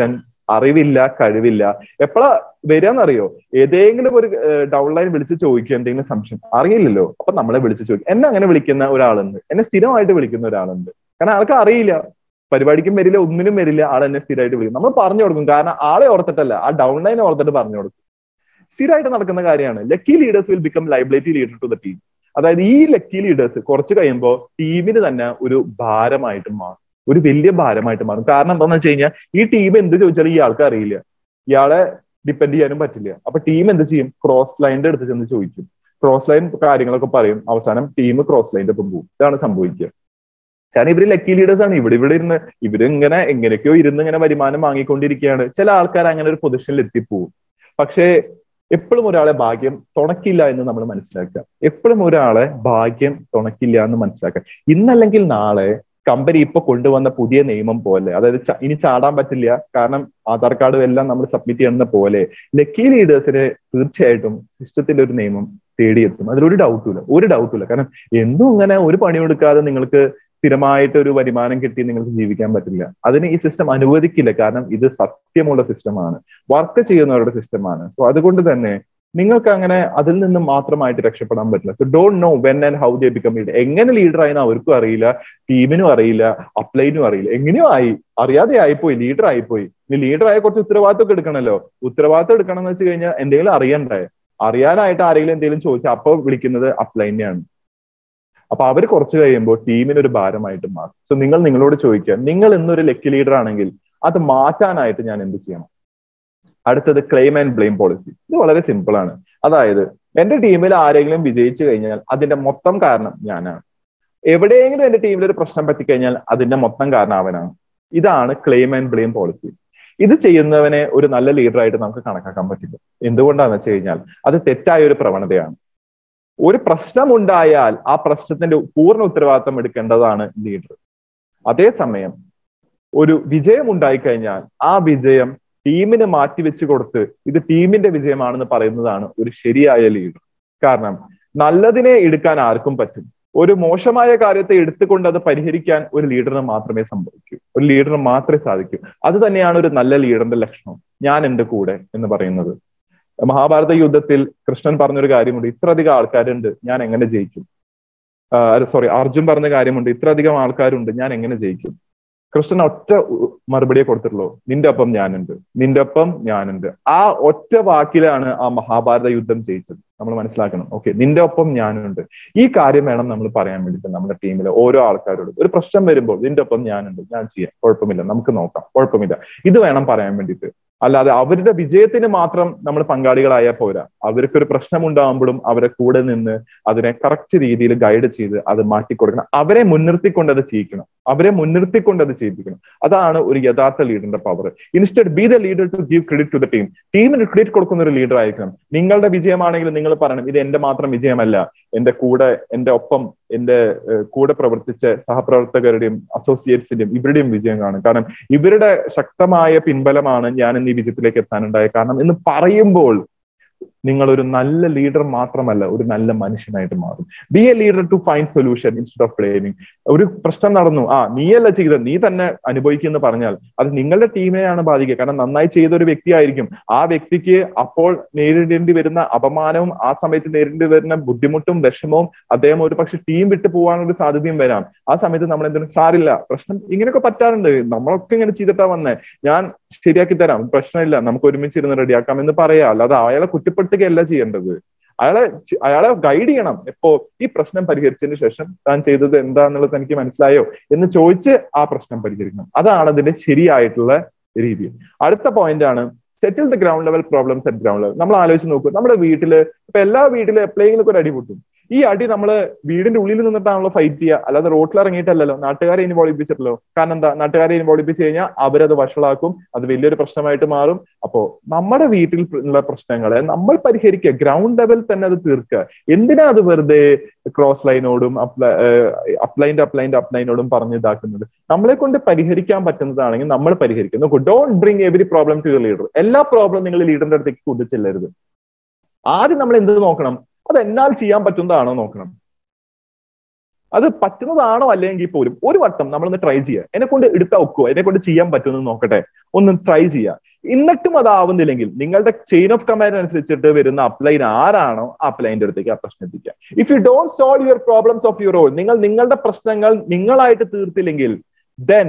അറിവില്ല കഴിവില്ല എപ്പോഴാ വരികയെന്നറിയോ ഏതെങ്കിലും ഒരു ഡൗൺ ലൈൻ വിളിച്ച് ചോദിക്കുക എന്തെങ്കിലും സംശയം അറിയില്ലല്ലോ അപ്പൊ നമ്മളെ വിളിച്ച് ചോദിക്കും എന്നെ അങ്ങനെ വിളിക്കുന്ന ഒരാളുണ്ട് എന്നെ സ്ഥിരമായിട്ട് വിളിക്കുന്ന ഒരാളുണ്ട് കാരണം ആൾക്ക് അറിയില്ല പരിപാടിക്കും വരില്ല ഒന്നിനും വരില്ല ആൾ എന്നെ സ്ഥിരമായിട്ട് വിളിക്കും നമ്മൾ പറഞ്ഞു കൊടുക്കും കാരണം ആളെ ഓർത്തിട്ടല്ല ആ ഡൗൺ ലൈൻ ഓർത്തിട്ട് പറഞ്ഞു കൊടുക്കും സ്ഥിരമായിട്ട് നടക്കുന്ന കാര്യമാണ് lucky leaders will become liability leader to the team അതായത് ഈ ലക്കി ലീഡേഴ്സ് കുറച്ച് കഴിയുമ്പോൾ ടീമിന് തന്നെ ഒരു ഭാരമായിട്ട് മാറും ഒരു വലിയ ഭാരമായിട്ട് മാറും കാരണം എന്താണെന്ന് വെച്ച് കഴിഞ്ഞാൽ ഈ ടീം എന്ത് ചോദിച്ചാലും ഈ ആൾക്ക് അറിയില്ല ഇയാളെ ഡിപ്പെൻഡ് ചെയ്യാനും പറ്റില്ല അപ്പൊ ടീം എന്ത് ചെയ്യും ക്രോസ് ലൈനിന്റെ അടുത്ത് ചെന്ന് ചോദിക്കും ക്രോസ് ലൈൻ കാര്യങ്ങളൊക്കെ പറയും അവസാനം ടീം ക്രോസ് ലൈനിന്റെ ഒപ്പം പോകും ഇതാണ് സംഭവിക്കുക കാരണം ഇവര് ലക്കി ലീഡേഴ്സ് ആണ് ഇവിടെ ഇവിടെ ഇരുന്ന് ഇവര് ഇങ്ങനെ എങ്ങനെയൊക്കെയോ ഇരുന്ന് ഇങ്ങനെ വരുമാനം വാങ്ങിക്കൊണ്ടിരിക്കുകയാണ് ചില ആൾക്കാർ അങ്ങനെ ഒരു പൊസിഷനിൽ എത്തിപ്പോവും പക്ഷേ എപ്പോഴും ഒരാളെ ഭാഗ്യം തുണക്കില്ല എന്ന് നമ്മൾ മനസ്സിലാക്കുക എപ്പോഴും ഒരാളെ ഭാഗ്യം തുണക്കില്ല എന്ന് മനസ്സിലാക്കുക ഇന്നല്ലെങ്കിൽ നാളെ കമ്പനി ഇപ്പൊ കൊണ്ടുവന്ന പുതിയ നിയമം പോലെ അതായത് ഇനി ചാടാൻ പറ്റില്ല കാരണം ആധാർ കാർഡും എല്ലാം നമ്മൾ സബ്മിറ്റ് ചെയ്യുന്ന പോലെ ലക്കി ലീഡേഴ്സിന് തീർച്ചയായിട്ടും സിസ്റ്റത്തിന്റെ ഒരു നിയമം തേടിയെത്തും അതിലൊരു ഡൗട്ടും ഇല്ല ഒരു ഡൗട്ടും ഇല്ല കാരണം എന്തും ഇങ്ങനെ ഒരു പണിയെടുക്കാതെ നിങ്ങൾക്ക് സ്ഥിരമായിട്ട് ഒരു വരുമാനം കിട്ടി നിങ്ങൾക്ക് ജീവിക്കാൻ പറ്റില്ല അതിന് ഈ സിസ്റ്റം അനുവദിക്കില്ല കാരണം ഇത് സത്യമുള്ള സിസ്റ്റമാണ് വർക്ക് ചെയ്യുന്നവരുടെ സിസ്റ്റമാണ് സോ അതുകൊണ്ട് തന്നെ നിങ്ങൾക്ക് അങ്ങനെ അതിൽ നിന്ന് മാത്രമായിട്ട് രക്ഷപ്പെടാൻ പറ്റില്ല so don't know when and how they become leader എങ്ങനെ ലീഡർ ആയെന്ന് അവർക്കും അറിയില്ല ടീമിനും അറിയില്ല അപ്ലൈനും അറിയില്ല എങ്ങനെയോ ആയി അറിയാതെ ആയിപ്പോയി ലീഡർ ആയിപ്പോയി ഇനി ലീഡർ ആയ കുറച്ച് ഉത്തരവാദിത്വം ഒക്കെ എടുക്കണമല്ലോ ഉത്തരവാദിത്വം എടുക്കണം എന്ന് വെച്ച് കഴിഞ്ഞാൽ എന്തെങ്കിലും അറിയണ്ടേ അറിയാനായിട്ട് ആരെങ്കിലും എന്തെങ്കിലും ചോദിച്ചാൽ അപ്പോൾ വിളിക്കുന്നത് അപ്ലൈനെയാണ് അപ്പൊ അവർ കുറച്ച് കഴിയുമ്പോൾ ടീമിന് ഒരു ഭാരമായിട്ട് മാറും സോ നിങ്ങൾ നിങ്ങളോട് ചോദിക്കുക നിങ്ങൾ ഇന്നൊരു ലക്കി ലീഡർ ആണെങ്കിൽ അത് മാറ്റാനായിട്ട് ഞാൻ എന്ത് ചെയ്യണം അടുത്തത് ക്ലെയിം ആൻഡ് ബ്ലെയിം പോളിസി ഇത് വളരെ സിമ്പിൾ ആണ് അതായത് എന്റെ ടീമിൽ ആരെങ്കിലും വിജയിച്ചു കഴിഞ്ഞാൽ അതിന്റെ മൊത്തം കാരണം ഞാനാണ് എവിടെയെങ്കിലും എന്റെ ടീമിൽ ഒരു പ്രശ്നം പറ്റിക്കഴിഞ്ഞാൽ അതിന്റെ മൊത്തം കാരണം അവനാണ് ഇതാണ് ക്ലെയിം ആൻഡ് ബ്ലെയിം പോളിസി ഇത് ചെയ്യുന്നവനെ ഒരു നല്ല ലീഡറായിട്ട് നമുക്ക് കണക്കാക്കാൻ പറ്റില്ല എന്തുകൊണ്ടാന്ന് വെച്ച് കഴിഞ്ഞാൽ അത് തെറ്റായ ഒരു പ്രവണതയാണ് ഒരു പ്രശ്നം ഉണ്ടായാൽ ആ പ്രശ്നത്തിന്റെ പൂർണ്ണ ഉത്തരവാദിത്തം എടുക്കേണ്ടതാണ് ലീഡർ അതേസമയം ഒരു വിജയം ഉണ്ടായിക്കഴിഞ്ഞാൽ ആ വിജയം ടീമിന് മാറ്റിവെച്ച് കൊടുത്ത് ഇത് ടീമിന്റെ വിജയമാണെന്ന് പറയുന്നതാണ് ഒരു ശരിയായ ലീഡർ കാരണം നല്ലതിനെ എടുക്കാൻ ആർക്കും പറ്റും ഒരു മോശമായ കാര്യത്തെ എടുത്തുകൊണ്ട് അത് പരിഹരിക്കാൻ ഒരു ലീഡറിന് മാത്രമേ സംഭവിക്കൂ ഒരു ലീഡറിന് മാത്രമേ സാധിക്കൂ അത് തന്നെയാണ് ഒരു നല്ല ലീഡറിന്റെ ലക്ഷണം ഞാൻ എന്റെ കൂടെ എന്ന് പറയുന്നത് മഹാഭാരത യുദ്ധത്തിൽ കൃഷ്ണൻ പറഞ്ഞൊരു കാര്യമുണ്ട് ഇത്രയധികം ആൾക്കാരുണ്ട് ഞാൻ എങ്ങനെ ജയിക്കും സോറി അർജുൻ പറഞ്ഞ കാര്യമുണ്ട് ഇത്രയധികം ആൾക്കാരുണ്ട് ഞാൻ എങ്ങനെ ജയിക്കും കൃഷ്ണൻ ഒറ്റ മറുപടിയെ കൊടുത്തിട്ടുള്ളൂ നിന്റെ ഒപ്പം ഞാനുണ്ട് നിന്റെ ഒപ്പം ഞാനുണ്ട് ആ ഒറ്റ വാക്കിലാണ് ആ മഹാഭാരത യുദ്ധം ജയിച്ചത് നമ്മൾ മനസ്സിലാക്കണം ഓക്കെ നിന്റെ ഒപ്പം ഞാനുണ്ട് ഈ കാര്യം വേണം നമ്മൾ പറയാൻ വേണ്ടിയിട്ട് നമ്മുടെ ടീമിലെ ഓരോ ആൾക്കാരോടും ഒരു പ്രശ്നം വരുമ്പോൾ നിന്റെ ഒപ്പം ഞാനുണ്ട് ഞാൻ ചെയ്യാം കുഴപ്പമില്ല നമുക്ക് നോക്കാം കുഴപ്പമില്ല ഇത് വേണം പറയാൻ വേണ്ടിയിട്ട് അല്ലാതെ അവരുടെ വിജയത്തിന് മാത്രം നമ്മൾ പങ്കാളികളായാൽ പോരാ അവർക്കൊരു പ്രശ്നം ഉണ്ടാകുമ്പോഴും അവരെ കൂടെ നിന്ന് അതിനെ കറക്റ്റ് രീതിയിൽ ഗൈഡ് ചെയ്ത് അത് മാറ്റിക്കൊടുക്കണം അവരെ മുൻനിർത്തിക്കൊണ്ട് അത് ചെയ്യിക്കണം അവരെ മുൻനിർത്തിക്കൊണ്ട് അത് ചെയ്യിപ്പിക്കണം അതാണ് ഒരു യഥാർത്ഥ ലീഡറിന്റെ power instead be the leader to give credit to the team ടീമിന് ക്രെഡിറ്റ് കൊടുക്കുന്ന ഒരു ലീഡർ ആയിരിക്കണം നിങ്ങളുടെ വിജയമാണെങ്കിൽ നിങ്ങൾ പറയണം ഇത് എന്റെ മാത്രം വിജയമല്ല എന്റെ കൂടെ എന്റെ ഒപ്പം എന്റെ കൂടെ പ്രവർത്തിച്ച സഹപ്രവർത്തകരുടെയും അസോസിയേറ്റ്സിന്റെയും ഇവരുടെയും വിജയം കാണും കാരണം ഇവരുടെ ശക്തമായ പിൻബലമാണ് ഞാൻ ഇന്ന് ഈ വിജയത്തിലേക്ക് എത്താനുണ്ടായത് കാരണം എന്ന് പറയുമ്പോൾ നിങ്ങൾ ഒരു നല്ല ലീഡർ മാത്രമല്ല ഒരു നല്ല മനുഷ്യനായിട്ട് മാറും be a leader to find solution instead of blaming ഒരു പ്രശ്നം നടന്നു ആ നീയല്ല ചെയ്തത് നീ തന്നെ അനുഭവിക്കുമെന്ന് പറഞ്ഞാൽ അത് നിങ്ങളുടെ ടീമിനെയാണ് ബാധിക്കുക കാരണം നന്നായി ചെയ്ത ഒരു വ്യക്തിയായിരിക്കും ആ വ്യക്തിക്ക് അപ്പോൾ നേരിടേണ്ടി വരുന്ന അപമാനവും ആ സമയത്ത് നേരിടേണ്ടി വരുന്ന ബുദ്ധിമുട്ടും വിഷമവും അദ്ദേഹം ഒരു പക്ഷെ ടീം വിട്ടു പോകാനുള്ള സാധ്യതയും വരാം ആ സമയത്ത് നമ്മൾ എന്തെങ്കിലും സാരില്ല പ്രശ്നം ഇങ്ങനെയൊക്കെ പറ്റാറുണ്ട് നമ്മളൊക്കെ ഇങ്ങനെ ചെയ്തിട്ടാ വന്നേ ഞാൻ ശരിയാക്കി തരാം പ്രശ്നമില്ല നമുക്ക് ഒരുമിച്ചിരുന്ന് റെഡിയാക്കാം എന്ന് പറയാം അല്ലാതെ അയാളെ കുറ്റപ്പെടുത്തുകയല്ല ചെയ്യേണ്ടത് അയാളെ അയാളെ ഗൈഡ് ചെയ്യണം എപ്പോ ഈ പ്രശ്നം പരിഹരിച്ചതിന് ശേഷം താൻ ചെയ്തത് എന്താന്നുള്ളത് എനിക്ക് മനസ്സിലായോ എന്ന് ചോദിച്ച് ആ പ്രശ്നം പരിഹരിക്കണം അതാണ് അതിന്റെ ശരിയായിട്ടുള്ള രീതി അടുത്ത പോയിന്റ് ആണ് settle the ground level problems at ground level നമ്മൾ ആലോചിച്ച് നോക്കും നമ്മുടെ വീട്ടില് ഇപ്പൊ എല്ലാ വീട്ടിലും എപ്പോഴെങ്കിലും ഒരു അടി പൊട്ടും ഈ അടി നമ്മൾ വീടിന്റെ ഉള്ളിൽ നിന്നിട്ടാണല്ലോ ഫൈറ്റ് ചെയ്യുക അല്ലാതെ റോട്ടിൽ ഇറങ്ങിയിട്ടല്ലല്ലോ നാട്ടുകാരെ ഇൻവോൾവ് ചെയ്യിപ്പിച്ചിട്ടല്ലോ കാരണം എന്താ നാട്ടുകാരെ ഇൻവോൾവ് ചെയ്യിപ്പിച്ച് കഴിഞ്ഞാൽ അവരത് വഷളാക്കും അത് വലിയൊരു പ്രശ്നമായിട്ട് മാറും അപ്പോ നമ്മുടെ വീട്ടിൽ ഉള്ള പ്രശ്നങ്ങളെ നമ്മൾ പരിഹരിക്കുക ഗ്രൗണ്ട് ലെവൽ തന്നെ അത് തീർക്കുക എന്തിനാ അത് വെറുതെ ക്രോസ് ലൈനോടും അപ്ലൈൻ്റെ അപ്ലൈൻ്റെ അപ്ലൈനോടും പറഞ്ഞ് ഇതാക്കുന്നത് നമ്മളെ കൊണ്ട് പരിഹരിക്കാൻ പറ്റുന്നതാണെങ്കിൽ നമ്മൾ പരിഹരിക്കും നോക്കൂ don't bring every problem to your leader എല്ലാ പ്രോബ്ലം നിങ്ങൾ ലീഡറിന്റെ അടുത്തേക്ക് കൊണ്ടുചെല്ലരുത് ആദ്യം നമ്മൾ എന്ത് നോക്കണം അത് എന്നാൽ ചെയ്യാൻ പറ്റുന്നതാണോ നോക്കണം അത് പറ്റുന്നതാണോ അല്ലെങ്കിൽ പോലും ഒരു വട്ടം നമ്മളൊന്ന് ട്രൈ ചെയ്യുക എന്നെ കൊണ്ട് എടുക്കാൻ ഒക്കുമോ എന്നെ കൊണ്ട് ചെയ്യാൻ പറ്റുമെന്ന് നോക്കട്ടെ ഒന്ന് ട്രൈ ചെയ്യുക എന്നിട്ടും അതാവുന്നില്ലെങ്കിൽ നിങ്ങളുടെ ചെയിൻ ഓഫ് കമാൻഡ് അനുസരിച്ചിട്ട് വരുന്ന അപ്ലൈൻ ആരാണോ ആ അപ്ലൈൻ്റെ അടുത്തേക്ക് ആ പ്രശ്നം എത്തിക്കുക if you don't solve your problems of your own നിങ്ങൾ നിങ്ങളുടെ പ്രശ്നങ്ങൾ നിങ്ങളായിട്ട് തീർത്തില്ലെങ്കിൽ then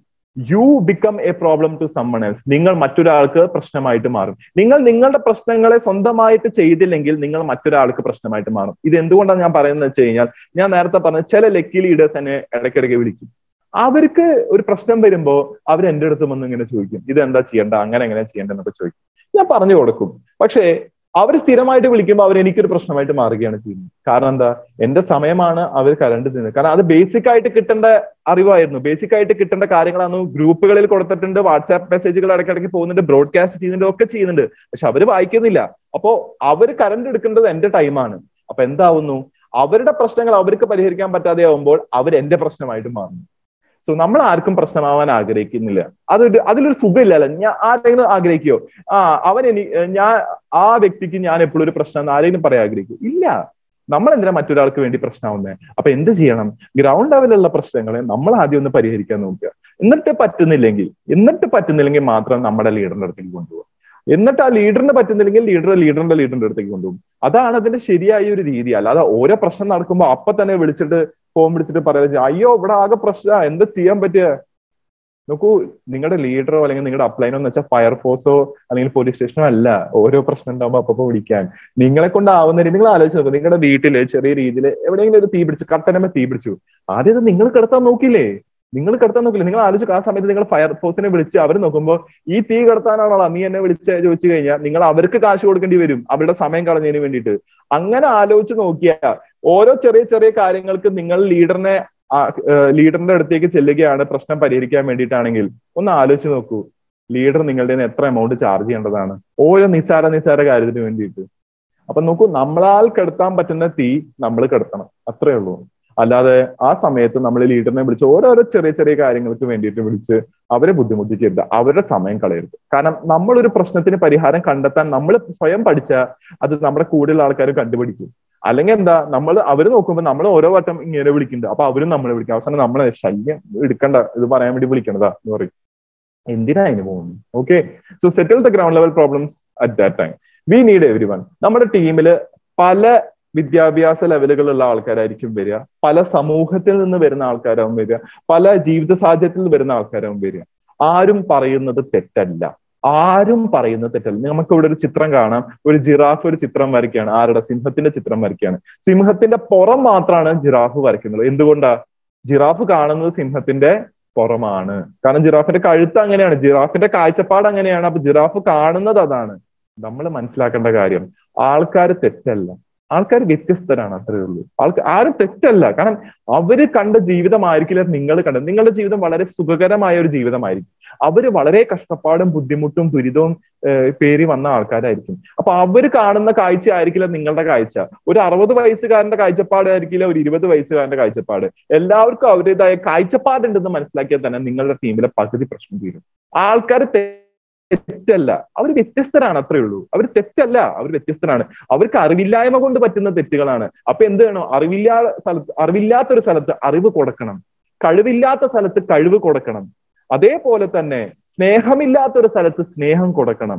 you become a problem to someone else നിങ്ങൾ മറ്റൊരാൾക്ക് പ്രശ്നമായിട്ട് മാറും നിങ്ങൾ നിങ്ങളുടെ പ്രശ്നങ്ങളെ സ്വന്തമായിട്ട് ചെയ്തില്ലെങ്കിൽ നിങ്ങൾ മറ്റൊരാൾക്ക് പ്രശ്നമായിട്ട് മാറും ഇത് എന്തുകൊണ്ടാണ് ഞാൻ പറയുന്നത് വെച്ച് കഴിഞ്ഞാൽ ഞാൻ നേരത്തെ പറഞ്ഞ ചില ലക്കി ലീഡേഴ്സ് എന്നെ ഇടയ്ക്കിടയ്ക്ക് വിളിക്കും അവർക്ക് ഒരു പ്രശ്നം വരുമ്പോ അവർ എന്റെ അടുത്ത് വന്ന് ഇങ്ങനെ ചോദിക്കും ഇത് എന്താ ചെയ്യേണ്ട അങ്ങനെ എങ്ങനെ ചെയ്യേണ്ടതെന്നൊക്കെ ചോദിക്കും ഞാൻ പറഞ്ഞു കൊടുക്കും പക്ഷേ അവർ സ്ഥിരമായിട്ട് വിളിക്കുമ്പോൾ അവർ എനിക്കൊരു പ്രശ്നമായിട്ട് മാറുകയാണ് ചെയ്യുന്നത് കാരണം എന്താ എന്റെ സമയമാണ് അവർ കരണ്ട് തിന്നത് കാരണം അത് ബേസിക് ആയിട്ട് കിട്ടേണ്ട അറിവായിരുന്നു ബേസിക് ആയിട്ട് കിട്ടേണ്ട കാര്യങ്ങളാണ് ഗ്രൂപ്പുകളിൽ കൊടുത്തിട്ടുണ്ട് വാട്സാപ്പ് മെസ്സേജുകൾ ഇടയ്ക്കിടയ്ക്ക് പോകുന്നുണ്ട് ബ്രോഡ്കാസ്റ്റ് ചെയ്യുന്നുണ്ട് ഒക്കെ ചെയ്യുന്നുണ്ട് പക്ഷെ അവർ വായിക്കുന്നില്ല അപ്പോ അവർ കരണ്ട് എടുക്കേണ്ടത് എന്റെ ടൈമാണ് അപ്പൊ എന്താവുന്നു അവരുടെ പ്രശ്നങ്ങൾ അവർക്ക് പരിഹരിക്കാൻ പറ്റാതെ ആവുമ്പോൾ അവർ എന്റെ പ്രശ്നമായിട്ട് മാറുന്നു സോ നമ്മൾ ആർക്കും പ്രശ്നമാവാൻ ആഗ്രഹിക്കുന്നില്ല അതൊരു അതിലൊരു സുഖമില്ലല്ലോ ഞാൻ ആരെങ്കിലും ആഗ്രഹിക്കോ ആ അവൻ എനി ഞാൻ ആ വ്യക്തിക്ക് ഞാൻ എപ്പോഴും ഒരു പ്രശ്നം ആരെങ്കിലും പറയാൻ ആഗ്രഹിക്കും ഇല്ല നമ്മൾ എന്തിനാ മറ്റൊരാൾക്ക് വേണ്ടി പ്രശ്നമാവുന്നത് അപ്പൊ എന്ത് ചെയ്യണം ഗ്രൗണ്ട് ലെവലുള്ള പ്രശ്നങ്ങളെ നമ്മൾ ആദ്യം ഒന്ന് പരിഹരിക്കാൻ നോക്കുക എന്നിട്ട് പറ്റുന്നില്ലെങ്കിൽ എന്നിട്ട് പറ്റുന്നില്ലെങ്കിൽ മാത്രം നമ്മുടെ ലീഡറിന്റെ അടുത്തേക്ക് കൊണ്ടുപോകും എന്നിട്ട് ആ ലീഡറിന് പറ്റുന്നില്ലെങ്കിൽ ലീഡർ ലീഡറിന്റെ ലീഡറിന്റെ അടുത്തേക്ക് കൊണ്ടുപോകും അതാണ് അതിന്റെ ശരിയായ ഒരു രീതി അല്ലാതെ ഓരോ പ്രശ്നം നടക്കുമ്പോൾ അപ്പൊ തന്നെ വിളിച്ചിട്ട് ഫോൺ വിളിച്ചിട്ട് പറയുക അയ്യോ ഇവിടെ ആകെ പ്രശ്ന എന്താ ചെയ്യാൻ പറ്റുക നോക്കൂ നിങ്ങളുടെ ലീഡറോ അല്ലെങ്കിൽ നിങ്ങളുടെ അപ്ലൈനോ എന്ന് വെച്ചാൽ ഫയർഫോഴ്സോ അല്ലെങ്കിൽ പോലീസ് സ്റ്റേഷനോ അല്ല ഓരോ പ്രശ്നം ഉണ്ടാകുമ്പോൾ അപ്പൊ വിളിക്കാൻ നിങ്ങളെ കൊണ്ടാവുന്ന നിങ്ങൾ ആലോചിച്ച് നോക്കും നിങ്ങളുടെ വീട്ടില് ചെറിയ രീതിയിൽ എവിടെയെങ്കിലും ഒരു തീ പിടിച്ചു കട്ടനമ തീ പിടിച്ചു ആദ്യം ഇത് നിങ്ങൾ കിടത്താൻ നോക്കില്ലേ നിങ്ങൾ കിടത്താൻ നോക്കില്ല നിങ്ങൾ ആലോചിച്ചു ആ സമയത്ത് നിങ്ങൾ ഫയർഫോഴ്സിനെ വിളിച്ച് അവർ നോക്കുമ്പോൾ ഈ തീ കിടത്താനാണോ നീ എന്നെ വിളിച്ച് ചോദിച്ചു കഴിഞ്ഞാൽ നിങ്ങൾ അവർക്ക് കാശ് കൊടുക്കേണ്ടി വരും അവരുടെ സമയം കളഞ്ഞതിന് വേണ്ടിയിട്ട് അങ്ങനെ ആലോചിച്ച് നോക്കിയാൽ ഓരോ ചെറിയ ചെറിയ കാര്യങ്ങൾക്ക് നിങ്ങൾ ലീഡറിനെ ലീഡറിന്റെ അടുത്തേക്ക് ചെല്ലുകയാണ് പ്രശ്നം പരിഹരിക്കാൻ വേണ്ടിയിട്ടാണെങ്കിൽ ഒന്ന് ആലോചിച്ച് നോക്കൂ ലീഡർ നിങ്ങളുടെ എത്ര എമൗണ്ട് ചാർജ് ചെയ്യേണ്ടതാണ് ഓരോ നിസ്സാര നിസ്സാര കാര്യത്തിന് വേണ്ടിയിട്ട് അപ്പൊ നോക്കൂ നമ്മളാൽ കെടുത്താൻ പറ്റുന്ന തീ നമ്മൾ കെടുത്തണം അത്രേ ഉള്ളൂ അല്ലാതെ ആ സമയത്ത് നമ്മൾ ലീഡറിനെ വിളിച്ച് ഓരോരോ ചെറിയ ചെറിയ കാര്യങ്ങൾക്ക് വേണ്ടിയിട്ട് വിളിച്ച് അവരെ ബുദ്ധിമുട്ടിക്കരുത് അവരുടെ സമയം കളയരുത് കാരണം നമ്മളൊരു പ്രശ്നത്തിന് പരിഹാരം കണ്ടെത്താൻ നമ്മൾ സ്വയം പഠിച്ചാൽ അത് നമ്മുടെ കൂടെയുള്ള ആൾക്കാർ കണ്ടുപിടിക്കും അല്ലെങ്കിൽ എന്താ നമ്മൾ അവർ നോക്കുമ്പോൾ നമ്മൾ ഓരോ വട്ടം ഇങ്ങനെ വിളിക്കുന്നുണ്ട് അപ്പൊ അവരും നമ്മളെ വിളിക്കും അവസാനം നമ്മളെ ശല്യം എടുക്കണ്ട ഇത് പറയാൻ വേണ്ടി വിളിക്കണതാ എന്ന് പറയും എന്തിനാ അതിന് പോകുന്നു okay so settle the ground level problems at that time we need everyone നമ്മുടെ ടീമില് പല വിദ്യാഭ്യാസ ലെവലുകളുള്ള ആൾക്കാരായിരിക്കും വരിക പല സമൂഹത്തിൽ നിന്ന് വരുന്ന ആൾക്കാരാവും വരിക പല ജീവിത സാഹചര്യത്തിൽ നിന്ന് വരുന്ന ആൾക്കാരാവും വരിക ആരും പറയുന്നത് തെറ്റല്ല ആരും പറയുന്നത് തെറ്റല്ല നമുക്ക് ഇവിടെ ഒരു ചിത്രം കാണാം ഒരു ജിറാഫ് ഒരു ചിത്രം വരയ്ക്കുകയാണ് ആരുടെ സിംഹത്തിന്റെ ചിത്രം വരയ്ക്കുകയാണ് സിംഹത്തിന്റെ പുറം മാത്രമാണ് ജിറാഫ് വരയ്ക്കുന്നത് എന്തുകൊണ്ടാ ജിറാഫ് കാണുന്നത് സിംഹത്തിന്റെ പുറമാണ് കാരണം ജിറാഫിന്റെ കഴുത്ത് അങ്ങനെയാണ് ജിറാഫിന്റെ കാഴ്ചപ്പാട് അങ്ങനെയാണ് അപ്പൊ ജിറാഫ് കാണുന്നത് അതാണ് നമ്മൾ മനസ്സിലാക്കേണ്ട കാര്യം ആൾക്കാർ തെറ്റല്ല ആൾക്കാർ വ്യത്യസ്തരാണ് അത്രേ ഉള്ളൂ ആൾക്ക് ആരും തെറ്റല്ല കാരണം അവര് കണ്ട ജീവിതമായിരിക്കില്ല നിങ്ങൾ കണ്ടത് നിങ്ങളുടെ ജീവിതം വളരെ സുഖകരമായ ഒരു ജീവിതമായിരിക്കും അവര് വളരെ കഷ്ടപ്പാടും ബുദ്ധിമുട്ടും ദുരിതവും പേരി വന്ന ആൾക്കാരായിരിക്കും അപ്പൊ അവര് കാണുന്ന കാഴ്ച ആയിരിക്കില്ല നിങ്ങളുടെ കാഴ്ച ഒരു അറുപത് വയസ്സുകാരന്റെ കാഴ്ചപ്പാടായിരിക്കില്ല ഒരു ഇരുപത് വയസ്സുകാരന്റെ കാഴ്ചപ്പാട് എല്ലാവർക്കും അവരുടേതായ കാഴ്ചപ്പാടുണ്ടെന്ന് മനസ്സിലാക്കിയാൽ തന്നെ നിങ്ങളുടെ ടീമിലെ പകുതി പ്രശ്നം തീരും ആൾക്കാർ തെറ്റല്ല അവർ വ്യത്യസ്തരാണ് അത്രേ ഉള്ളൂ അവർ തെറ്റല്ല അവർ വ്യത്യസ്തരാണ് അവർക്ക് അറിവില്ലായ്മ കൊണ്ട് പറ്റുന്ന തെറ്റുകളാണ് അപ്പൊ എന്ത് വേണം അറിവില്ലാ സ്ഥലത്ത് അറിവില്ലാത്തൊരു സ്ഥലത്ത് അറിവ് കൊടുക്കണം കഴിവില്ലാത്ത സ്ഥലത്ത് കഴിവ് കൊടുക്കണം അതേപോലെ തന്നെ സ്നേഹമില്ലാത്തൊരു സ്ഥലത്ത് സ്നേഹം കൊടുക്കണം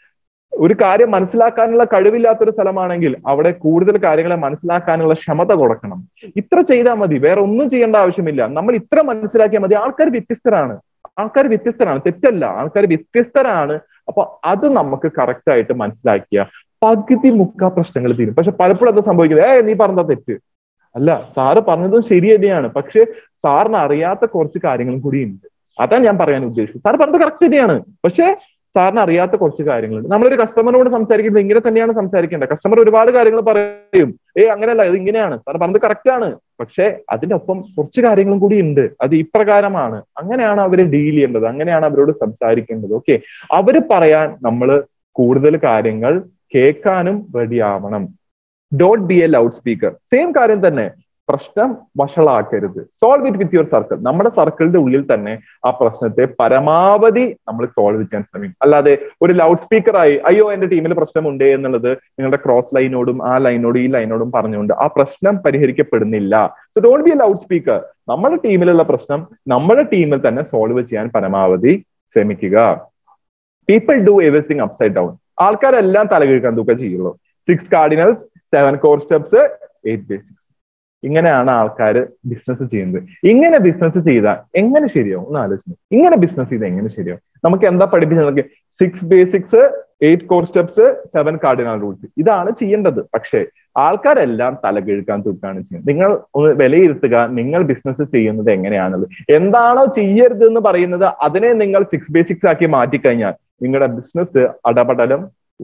ഒരു കാര്യം മനസ്സിലാക്കാനുള്ള കഴിവില്ലാത്തൊരു സ്ഥലമാണെങ്കിൽ അവിടെ കൂടുതൽ കാര്യങ്ങളെ മനസ്സിലാക്കാനുള്ള ക്ഷമത കൊടുക്കണം ഇത്ര ചെയ്താൽ മതി വേറെ ഒന്നും ചെയ്യേണ്ട ആവശ്യമില്ല നമ്മൾ ഇത്ര മനസ്സിലാക്കിയാൽ മതി ആൾക്കാർ വ്യത്യസ്തരാണ് ആൾക്കാർ വ്യത്യസ്തരാണ് തെറ്റല്ല ആൾക്കാർ വ്യത്യസ്തരാണ് അപ്പൊ അത് നമുക്ക് കറക്റ്റ് ആയിട്ട് മനസ്സിലാക്കിയ പകുതി മുക്കാ പ്രശ്നങ്ങൾ തീരും പക്ഷെ പലപ്പോഴും അത് സംഭവിക്കുന്നത് ഏ നീ പറഞ്ഞ തെറ്റ് അല്ല സാറ് പറഞ്ഞതും ശരി തന്നെയാണ് പക്ഷെ സാറിന് അറിയാത്ത കുറച്ച് കാര്യങ്ങളും കൂടി ഉണ്ട് അതാണ് ഞാൻ പറയാൻ ഉദ്ദേശിച്ചത് സാർ പറഞ്ഞത് കറക്റ്റ് തന്നെയാണ് പക്ഷെ സാറിന് അറിയാത്ത കുറച്ച് കാര്യങ്ങളുണ്ട് നമ്മളൊരു കസ്റ്റമറിനോട് സംസാരിക്കുമ്പോൾ ഇങ്ങനെ തന്നെയാണ് സംസാരിക്കേണ്ടത് കസ്റ്റമർ ഒരുപാട് കാര്യങ്ങൾ പറയും ഏ അങ്ങനെയല്ല ഇത് ഇങ്ങനെയാണ് സാർ പറഞ്ഞത് കറക്റ്റ് ആണ് പക്ഷെ അതിന്റെ ഒപ്പം കുറച്ച് കാര്യങ്ങളും കൂടി ഉണ്ട് അത് ഇപ്രകാരമാണ് അങ്ങനെയാണ് അവര് ഡീൽ ചെയ്യേണ്ടത് അങ്ങനെയാണ് അവരോട് സംസാരിക്കേണ്ടത് ഓക്കെ അവര് പറയാൻ നമ്മൾ കൂടുതൽ കാര്യങ്ങൾ കേൾക്കാനും റെഡി ആവണം ഡോട്ട് be a loud speaker same കാര്യം തന്നെ പ്രശ്നം വഷളാക്കരുത് solve it with your circle നമ്മുടെ സർക്കിളിന്റെ ഉള്ളിൽ തന്നെ ആ പ്രശ്നത്തെ പരമാവധി നമ്മൾ സോൾവ് ചെയ്യാൻ ശ്രമിക്കും അല്ലാതെ ഒരു ലൗഡ് സ്പീക്കറായി അയ്യോ എന്റെ ടീമിൽ പ്രശ്നമുണ്ട് എന്നുള്ളത് നിങ്ങളുടെ ക്രോസ് ലൈനോടും ആ ലൈനോടും ഈ ലൈനോടും പറഞ്ഞുകൊണ്ട് ആ പ്രശ്നം പരിഹരിക്കപ്പെടുന്നില്ല so don't be a loud speaker നമ്മുടെ ടീമിലുള്ള പ്രശ്നം നമ്മുടെ ടീമിൽ തന്നെ സോൾവ് ചെയ്യാൻ പരമാവധി ശ്രമിക്കുക people do everything upside down ആൾക്കാരെല്ലാം തലകീഴ്ക്കാൻ തൂക്കം ചെയ്യുള്ളൂ six cardinals seven core steps eight basics ഇങ്ങനെയാണ് ആൾക്കാർ ബിസിനസ് ചെയ്യുന്നത് ഇങ്ങനെ ബിസിനസ് ചെയ്താൽ എങ്ങനെ ശരിയാവും ഒന്ന് ആലോചിച്ചു ഇങ്ങനെ ബിസിനസ് ചെയ്താൽ എങ്ങനെ ശരിയാവും നമുക്ക് എന്താ പഠിപ്പിച്ചത് six basics eight core steps seven cardinal rules ഇതാണ് ചെയ്യേണ്ടത് പക്ഷേ ആൾക്കാരെല്ലാം തലകിഴുക്കാൻ തൂക്കാണ് ചെയ്യുന്നത് നിങ്ങൾ ഒന്ന് വിലയിരുത്തുക നിങ്ങൾ ബിസിനസ് ചെയ്യുന്നത് എങ്ങനെയാണുള്ളത് എന്താണോ ചെയ്യരുത് എന്ന് പറയുന്നത് അതിനെ നിങ്ങൾ സിക്സ് ബേസിക്സ് ആക്കി മാറ്റിക്കഴിഞ്ഞാൽ നിങ്ങളുടെ ബിസിനസ് അടപടലം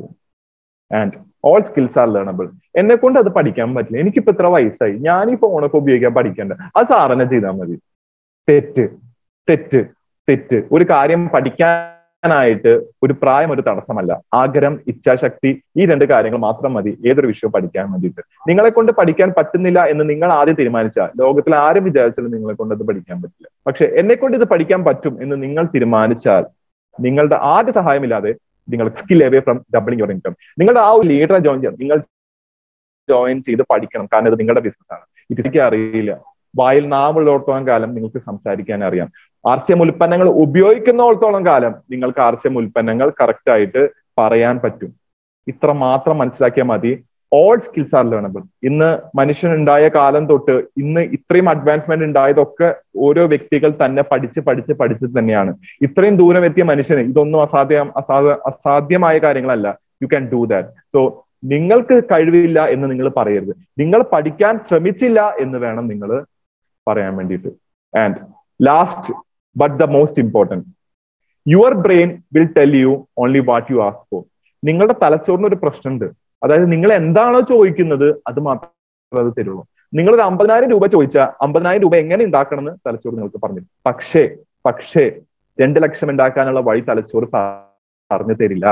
and all skills are learnable എന്നെ കൊണ്ട് അത് പഠിക്കാൻ പറ്റില്ല എനിക്കിപ്പോ ഇത്ര വയസ്സായി ഞാൻ ഈ ഫോണൊക്കെ ഉപയോഗിക്കാൻ പഠിക്കണ്ട അത് സാറന്നെ ചെയ്താൽ മതി തെറ്റ് തെറ്റ് തെറ്റ് ഒരു കാര്യം പഠിക്കാനായിട്ട് ഒരു പ്രായം ഒരു തടസ്സമല്ല ആഗ്രഹം ഇച്ഛാശക്തി ഈ രണ്ട് കാര്യങ്ങൾ മാത്രം മതി ഏതൊരു വിഷയവും പഠിക്കാൻ വേണ്ടിയിട്ട് നിങ്ങളെ കൊണ്ട് പഠിക്കാൻ പറ്റുന്നില്ല എന്ന് നിങ്ങൾ ആദ്യം തീരുമാനിച്ചാൽ ലോകത്തിൽ ആരും വിചാരിച്ചാലും നിങ്ങളെ കൊണ്ട് അത് പഠിക്കാൻ പറ്റില്ല പക്ഷെ എന്നെ കൊണ്ട് ഇത് പഠിക്കാൻ പറ്റും എന്ന് നിങ്ങൾ തീരുമാനിച്ചാൽ നിങ്ങളുടെ ആദ്യ സഹായമില്ലാതെ നിങ്ങൾ skill away from doubling your income നിങ്ങളുടെ ആ ഒരു ലീഡറെ ജോയിൻ ചെയ്യണം നിങ്ങൾ ജോയിൻ ചെയ്ത് പഠിക്കണം കാരണം ഇത് നിങ്ങളുടെ ബിസിനസ് ആണ് എനിക്ക് അറിയില്ല വായിൽ നാവുള്ളിടത്തോളം കാലം നിങ്ങൾക്ക് സംസാരിക്കാൻ അറിയാം ആർ സി എം ഉൽപ്പന്നങ്ങൾ ഉപയോഗിക്കുന്നിടത്തോളം കാലം നിങ്ങൾക്ക് ആർ സി എം ഉൽപ്പന്നങ്ങൾ കറക്റ്റ് ആയിട്ട് പറയാൻ പറ്റും ഇത്ര മാത്രം മനസ്സിലാക്കിയാൽ മതി ഓൾ സ്കിൽസ് ആർ ലേണബിൾ ഇന്ന് മനുഷ്യൻ ഉണ്ടായ കാലം തൊട്ട് ഇന്ന് ഇത്രയും അഡ്വാൻസ്മെന്റ് ഉണ്ടായതൊക്കെ ഓരോ വ്യക്തികൾ തന്നെ പഠിച്ച് പഠിച്ച് പഠിച്ച് തന്നെയാണ് ഇത്രയും ദൂരം എത്തിയ മനുഷ്യന് ഇതൊന്നും അസാധ്യം അസാധ്യ അസാധ്യമായ കാര്യങ്ങളല്ല you can do that so നിങ്ങൾക്ക് കഴിവില്ല എന്ന് നിങ്ങൾ പറയരുത് നിങ്ങൾ പഠിക്കാൻ ശ്രമിച്ചില്ല എന്ന് വേണം നിങ്ങൾ പറയാൻ വേണ്ടിയിട്ട് and last but the most important your brain will tell you only what you ask for നിങ്ങളുടെ തലച്ചോറിന് ഒരു പ്രശ്നമുണ്ട് അതായത് നിങ്ങൾ എന്താണോ ചോദിക്കുന്നത് അത് മാത്രമേ അത് തരുള്ളൂ നിങ്ങൾ ഒരു അമ്പതിനായിരം രൂപ ചോദിച്ചാൽ അമ്പതിനായിരം രൂപ എങ്ങനെ ഉണ്ടാക്കണം എന്ന് തലച്ചോറ് നിങ്ങൾക്ക് പറഞ്ഞു പക്ഷേ പക്ഷേ രണ്ട് ലക്ഷം ഉണ്ടാക്കാനുള്ള വഴി തലച്ചോറ് പറഞ്ഞു തരില്ല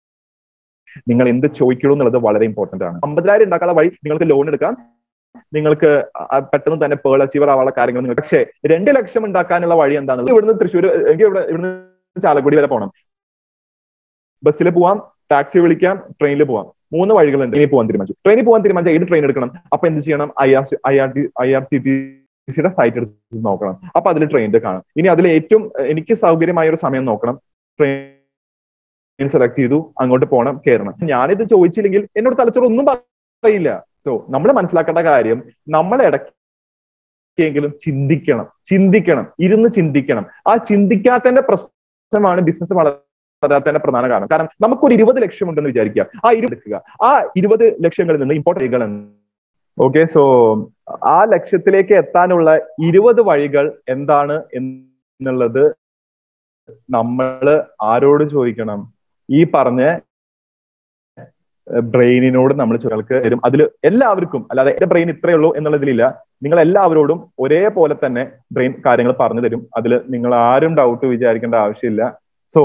നിങ്ങൾ എന്ത് ചോദിക്കണോ എന്നുള്ളത് വളരെ ഇമ്പോർട്ടന്റ് ആണ് അമ്പതിനായിരം ഉണ്ടാക്കാനുള്ള വഴി നിങ്ങൾക്ക് ലോൺ എടുക്കാം നിങ്ങൾക്ക് പെട്ടെന്ന് തന്നെ പേൾ അച്ചീവർ ആവാനുള്ള കാര്യങ്ങൾ നിങ്ങൾ പക്ഷേ രണ്ട് ലക്ഷം ഉണ്ടാക്കാനുള്ള വഴി എന്താണ് ഇവിടുന്ന് തൃശ്ശൂർ എനിക്ക് ഇവിടെ ഇവിടുന്ന് ചാലക്കുടി വരെ പോകണം ബസ്സിൽ പോവാം ടാക്സി വിളിക്കാം ട്രെയിനിൽ പോവാം മൂന്ന് വഴികളുണ്ട് ഇനി പോകാൻ തീരുമാനിച്ചു ട്രെയിനിൽ പോകാൻ തീരുമാനിച്ചാൽ ഏത് ട്രെയിൻ എടുക്കണം അപ്പൊ എന്ത് ചെയ്യണം I R I R T I R C T സിയുടെ സൈറ്റ് എടുത്ത് നോക്കണം അപ്പൊ അതിൽ ട്രെയിനിൽ കാണാം ഇനി അതിൽ ഏറ്റവും എനിക്ക് സൗകര്യമായ ഒരു സമയം നോക്കണം ട്രെയിൻ സെലക്ട് ചെയ്തു അങ്ങോട്ട് പോകണം കയറണം ഞാനിത് ചോദിച്ചില്ലെങ്കിൽ എന്നോട് തലച്ചോറ് ഒന്നും പറയില്ല സോ നമ്മൾ മനസ്സിലാക്കേണ്ട കാര്യം നമ്മൾ ഇടയ്ക്കെങ്കിലും ചിന്തിക്കണം ചിന്തിക്കണം ഇരുന്ന് ചിന്തിക്കണം ആ ചിന്തിക്കാത്തതിന്റെ പ്രശ്നമാണ് ബിസിനസ് വളരാത്തതിന്റെ പ്രധാന കാരണം കാരണം നമുക്കൊരു ഇരുപത് ലക്ഷം ഉണ്ടെന്ന് വിചാരിക്കുക ആ ഇരുപത് എടുക്കുക ആ ഇരുപത് ലക്ഷങ്ങളിൽ നിന്ന് ഇമ്പോർട്ടൻ്റ് ഓക്കെ സോ ആ ലക്ഷ്യത്തിലേക്ക് എത്താനുള്ള ഇരുപത് വഴികൾ എന്താണ് എന്നുള്ളത് നമ്മൾ ആരോട് ചോദിക്കണം ഈ പറഞ്ഞ ബ്രെയിനിനോട് നമ്മൾ ചോദികൾക്ക് വരും അതിൽ എല്ലാവർക്കും അല്ലാതെ എന്റെ ബ്രെയിൻ ഇത്രയേ ഉള്ളൂ എന്നുള്ളതിലില്ല നിങ്ങൾ എല്ലാവരോടും ഒരേപോലെ തന്നെ ബ്രെയിൻ കാര്യങ്ങൾ പറഞ്ഞു തരും അതിൽ നിങ്ങൾ ആരും ഡൗട്ട് വിചാരിക്കേണ്ട ആവശ്യമില്ല സോ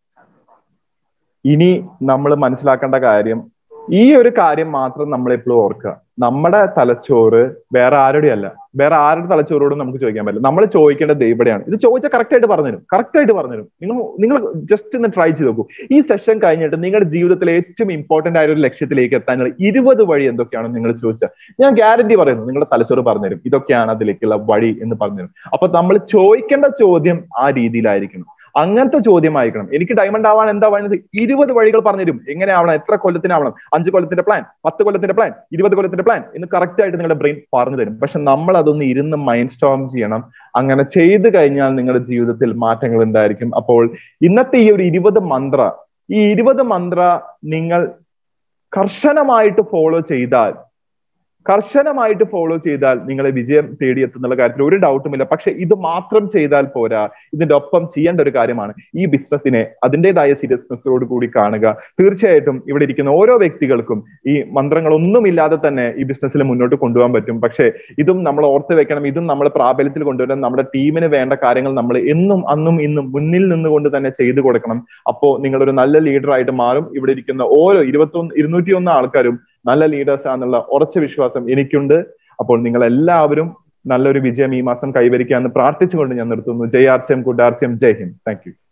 ഇനി നമ്മൾ മനസ്സിലാക്കേണ്ട കാര്യം ഈ ഒരു കാര്യം മാത്രം നമ്മൾ എപ്പോഴും ഓർക്കുക നമ്മുടെ തലച്ചോറ് വേറെ ആരുടെ അല്ല വേറെ ആരുടെ തലച്ചോറോടും നമുക്ക് ചോദിക്കാൻ പറ്റില്ല നമ്മൾ ചോദിക്കേണ്ടത് ഇവിടെയാണ് ഇത് ചോദിച്ചാൽ കറക്റ്റ് ആയിട്ട് പറഞ്ഞുതരും കറക്റ്റ് ആയിട്ട് പറഞ്ഞുതരും നിങ്ങൾ നിങ്ങൾ ജസ്റ്റ് ഒന്ന് ട്രൈ ചെയ്ത് നോക്കൂ ഈ സെഷൻ കഴിഞ്ഞിട്ട് നിങ്ങളുടെ ജീവിതത്തിലെ ഏറ്റവും ഇമ്പോർട്ടന്റ് ആയ ഒരു ലക്ഷ്യത്തിലേക്ക് എത്താനുള്ള ഇരുപത് വഴി എന്തൊക്കെയാണെന്ന് നിങ്ങൾ ചോദിച്ചാൽ ഞാൻ ഗ്യാരണ്ടി പറയുന്നു നിങ്ങളുടെ തലച്ചോറ് പറഞ്ഞുതരും ഇതൊക്കെയാണ് അതിലേക്കുള്ള വഴി എന്ന് പറഞ്ഞുതരും അപ്പൊ നമ്മൾ ചോദിക്കേണ്ട ചോദ്യം ആ രീതിയിലായിരിക്കണം അങ്ങനത്തെ ചോദ്യമായിരിക്കണം എനിക്ക് ഡയമണ്ട് ആവാൻ എന്താ വേണ്ടത് ഇരുപത് വഴികൾ പറഞ്ഞുതരും എങ്ങനെയാവണം എത്ര കൊല്ലത്തിനാവണം അഞ്ച് കൊല്ലത്തിന്റെ പ്ലാൻ പത്ത് കൊല്ലത്തിന്റെ പ്ലാൻ ഇരുപത് കൊല്ലത്തിന്റെ പ്ലാൻ എന്ന് കറക്റ്റ് ആയിട്ട് നിങ്ങളുടെ ബ്രെയിൻ പറഞ്ഞു തരും പക്ഷെ നമ്മൾ അതൊന്ന് ഇരുന്ന് മൈൻഡ് സ്റ്റോം ചെയ്യണം അങ്ങനെ ചെയ്തു കഴിഞ്ഞാൽ നിങ്ങളുടെ ജീവിതത്തിൽ മാറ്റങ്ങൾ ഉണ്ടായിരിക്കും അപ്പോൾ ഇന്നത്തെ ഈ ഒരു ഇരുപത് മന്ത്ര ഈ ഇരുപത് മന്ത്ര നിങ്ങൾ കർശനമായിട്ട് ഫോളോ ചെയ്താൽ കർശനമായിട്ട് ഫോളോ ചെയ്താൽ നിങ്ങളെ വിജയം തേടിയെത്തുന്നുള്ള കാര്യത്തിൽ ഒരു ഡൗട്ടുമില്ല പക്ഷെ ഇത് മാത്രം ചെയ്താൽ പോരാ ഇതിന്റെ ഒപ്പം ചെയ്യേണ്ട ഒരു കാര്യമാണ് ഈ ബിസിനസ്സിനെ അതിൻ്റെതായ സീരിയസ്നെസ്സോട് കൂടി കാണുക തീർച്ചയായിട്ടും ഇവിടെ ഇരിക്കുന്ന ഓരോ വ്യക്തികൾക്കും ഈ മന്ത്രങ്ങളൊന്നുമില്ലാതെ തന്നെ ഈ ബിസിനസ്സിൽ മുന്നോട്ട് കൊണ്ടുപോകാൻ പറ്റും പക്ഷേ ഇതും നമ്മൾ ഓർത്ത് വെക്കണം ഇതും നമ്മൾ പ്രാബല്യത്തിൽ കൊണ്ടുവരാൻ നമ്മുടെ ടീമിന് വേണ്ട കാര്യങ്ങൾ നമ്മൾ എന്നും അന്നും ഇന്നും മുന്നിൽ നിന്നുകൊണ്ട് തന്നെ ചെയ്തു കൊടുക്കണം അപ്പോൾ നിങ്ങളൊരു നല്ല ലീഡർ ആയിട്ട് മാറും ഇവിടെ ഇരിക്കുന്ന ഓരോ ഇരുപത്തൊന്ന് ഇരുന്നൂറ്റിയൊന്ന് ആൾക്കാരും നല്ല ലീഡേഴ്സ് ആണെന്നുള്ള ഉറച്ച വിശ്വാസം എനിക്കുണ്ട് അപ്പോൾ നിങ്ങൾ എല്ലാവരും നല്ലൊരു വിജയം ഈ മാസം കൈവരിക്കാമെന്ന് പ്രാർത്ഥിച്ചുകൊണ്ട് ഞാൻ നിർത്തുന്നു ജയ് R C M good R C M ജയ് ഹിന്ദ് താങ്ക് യു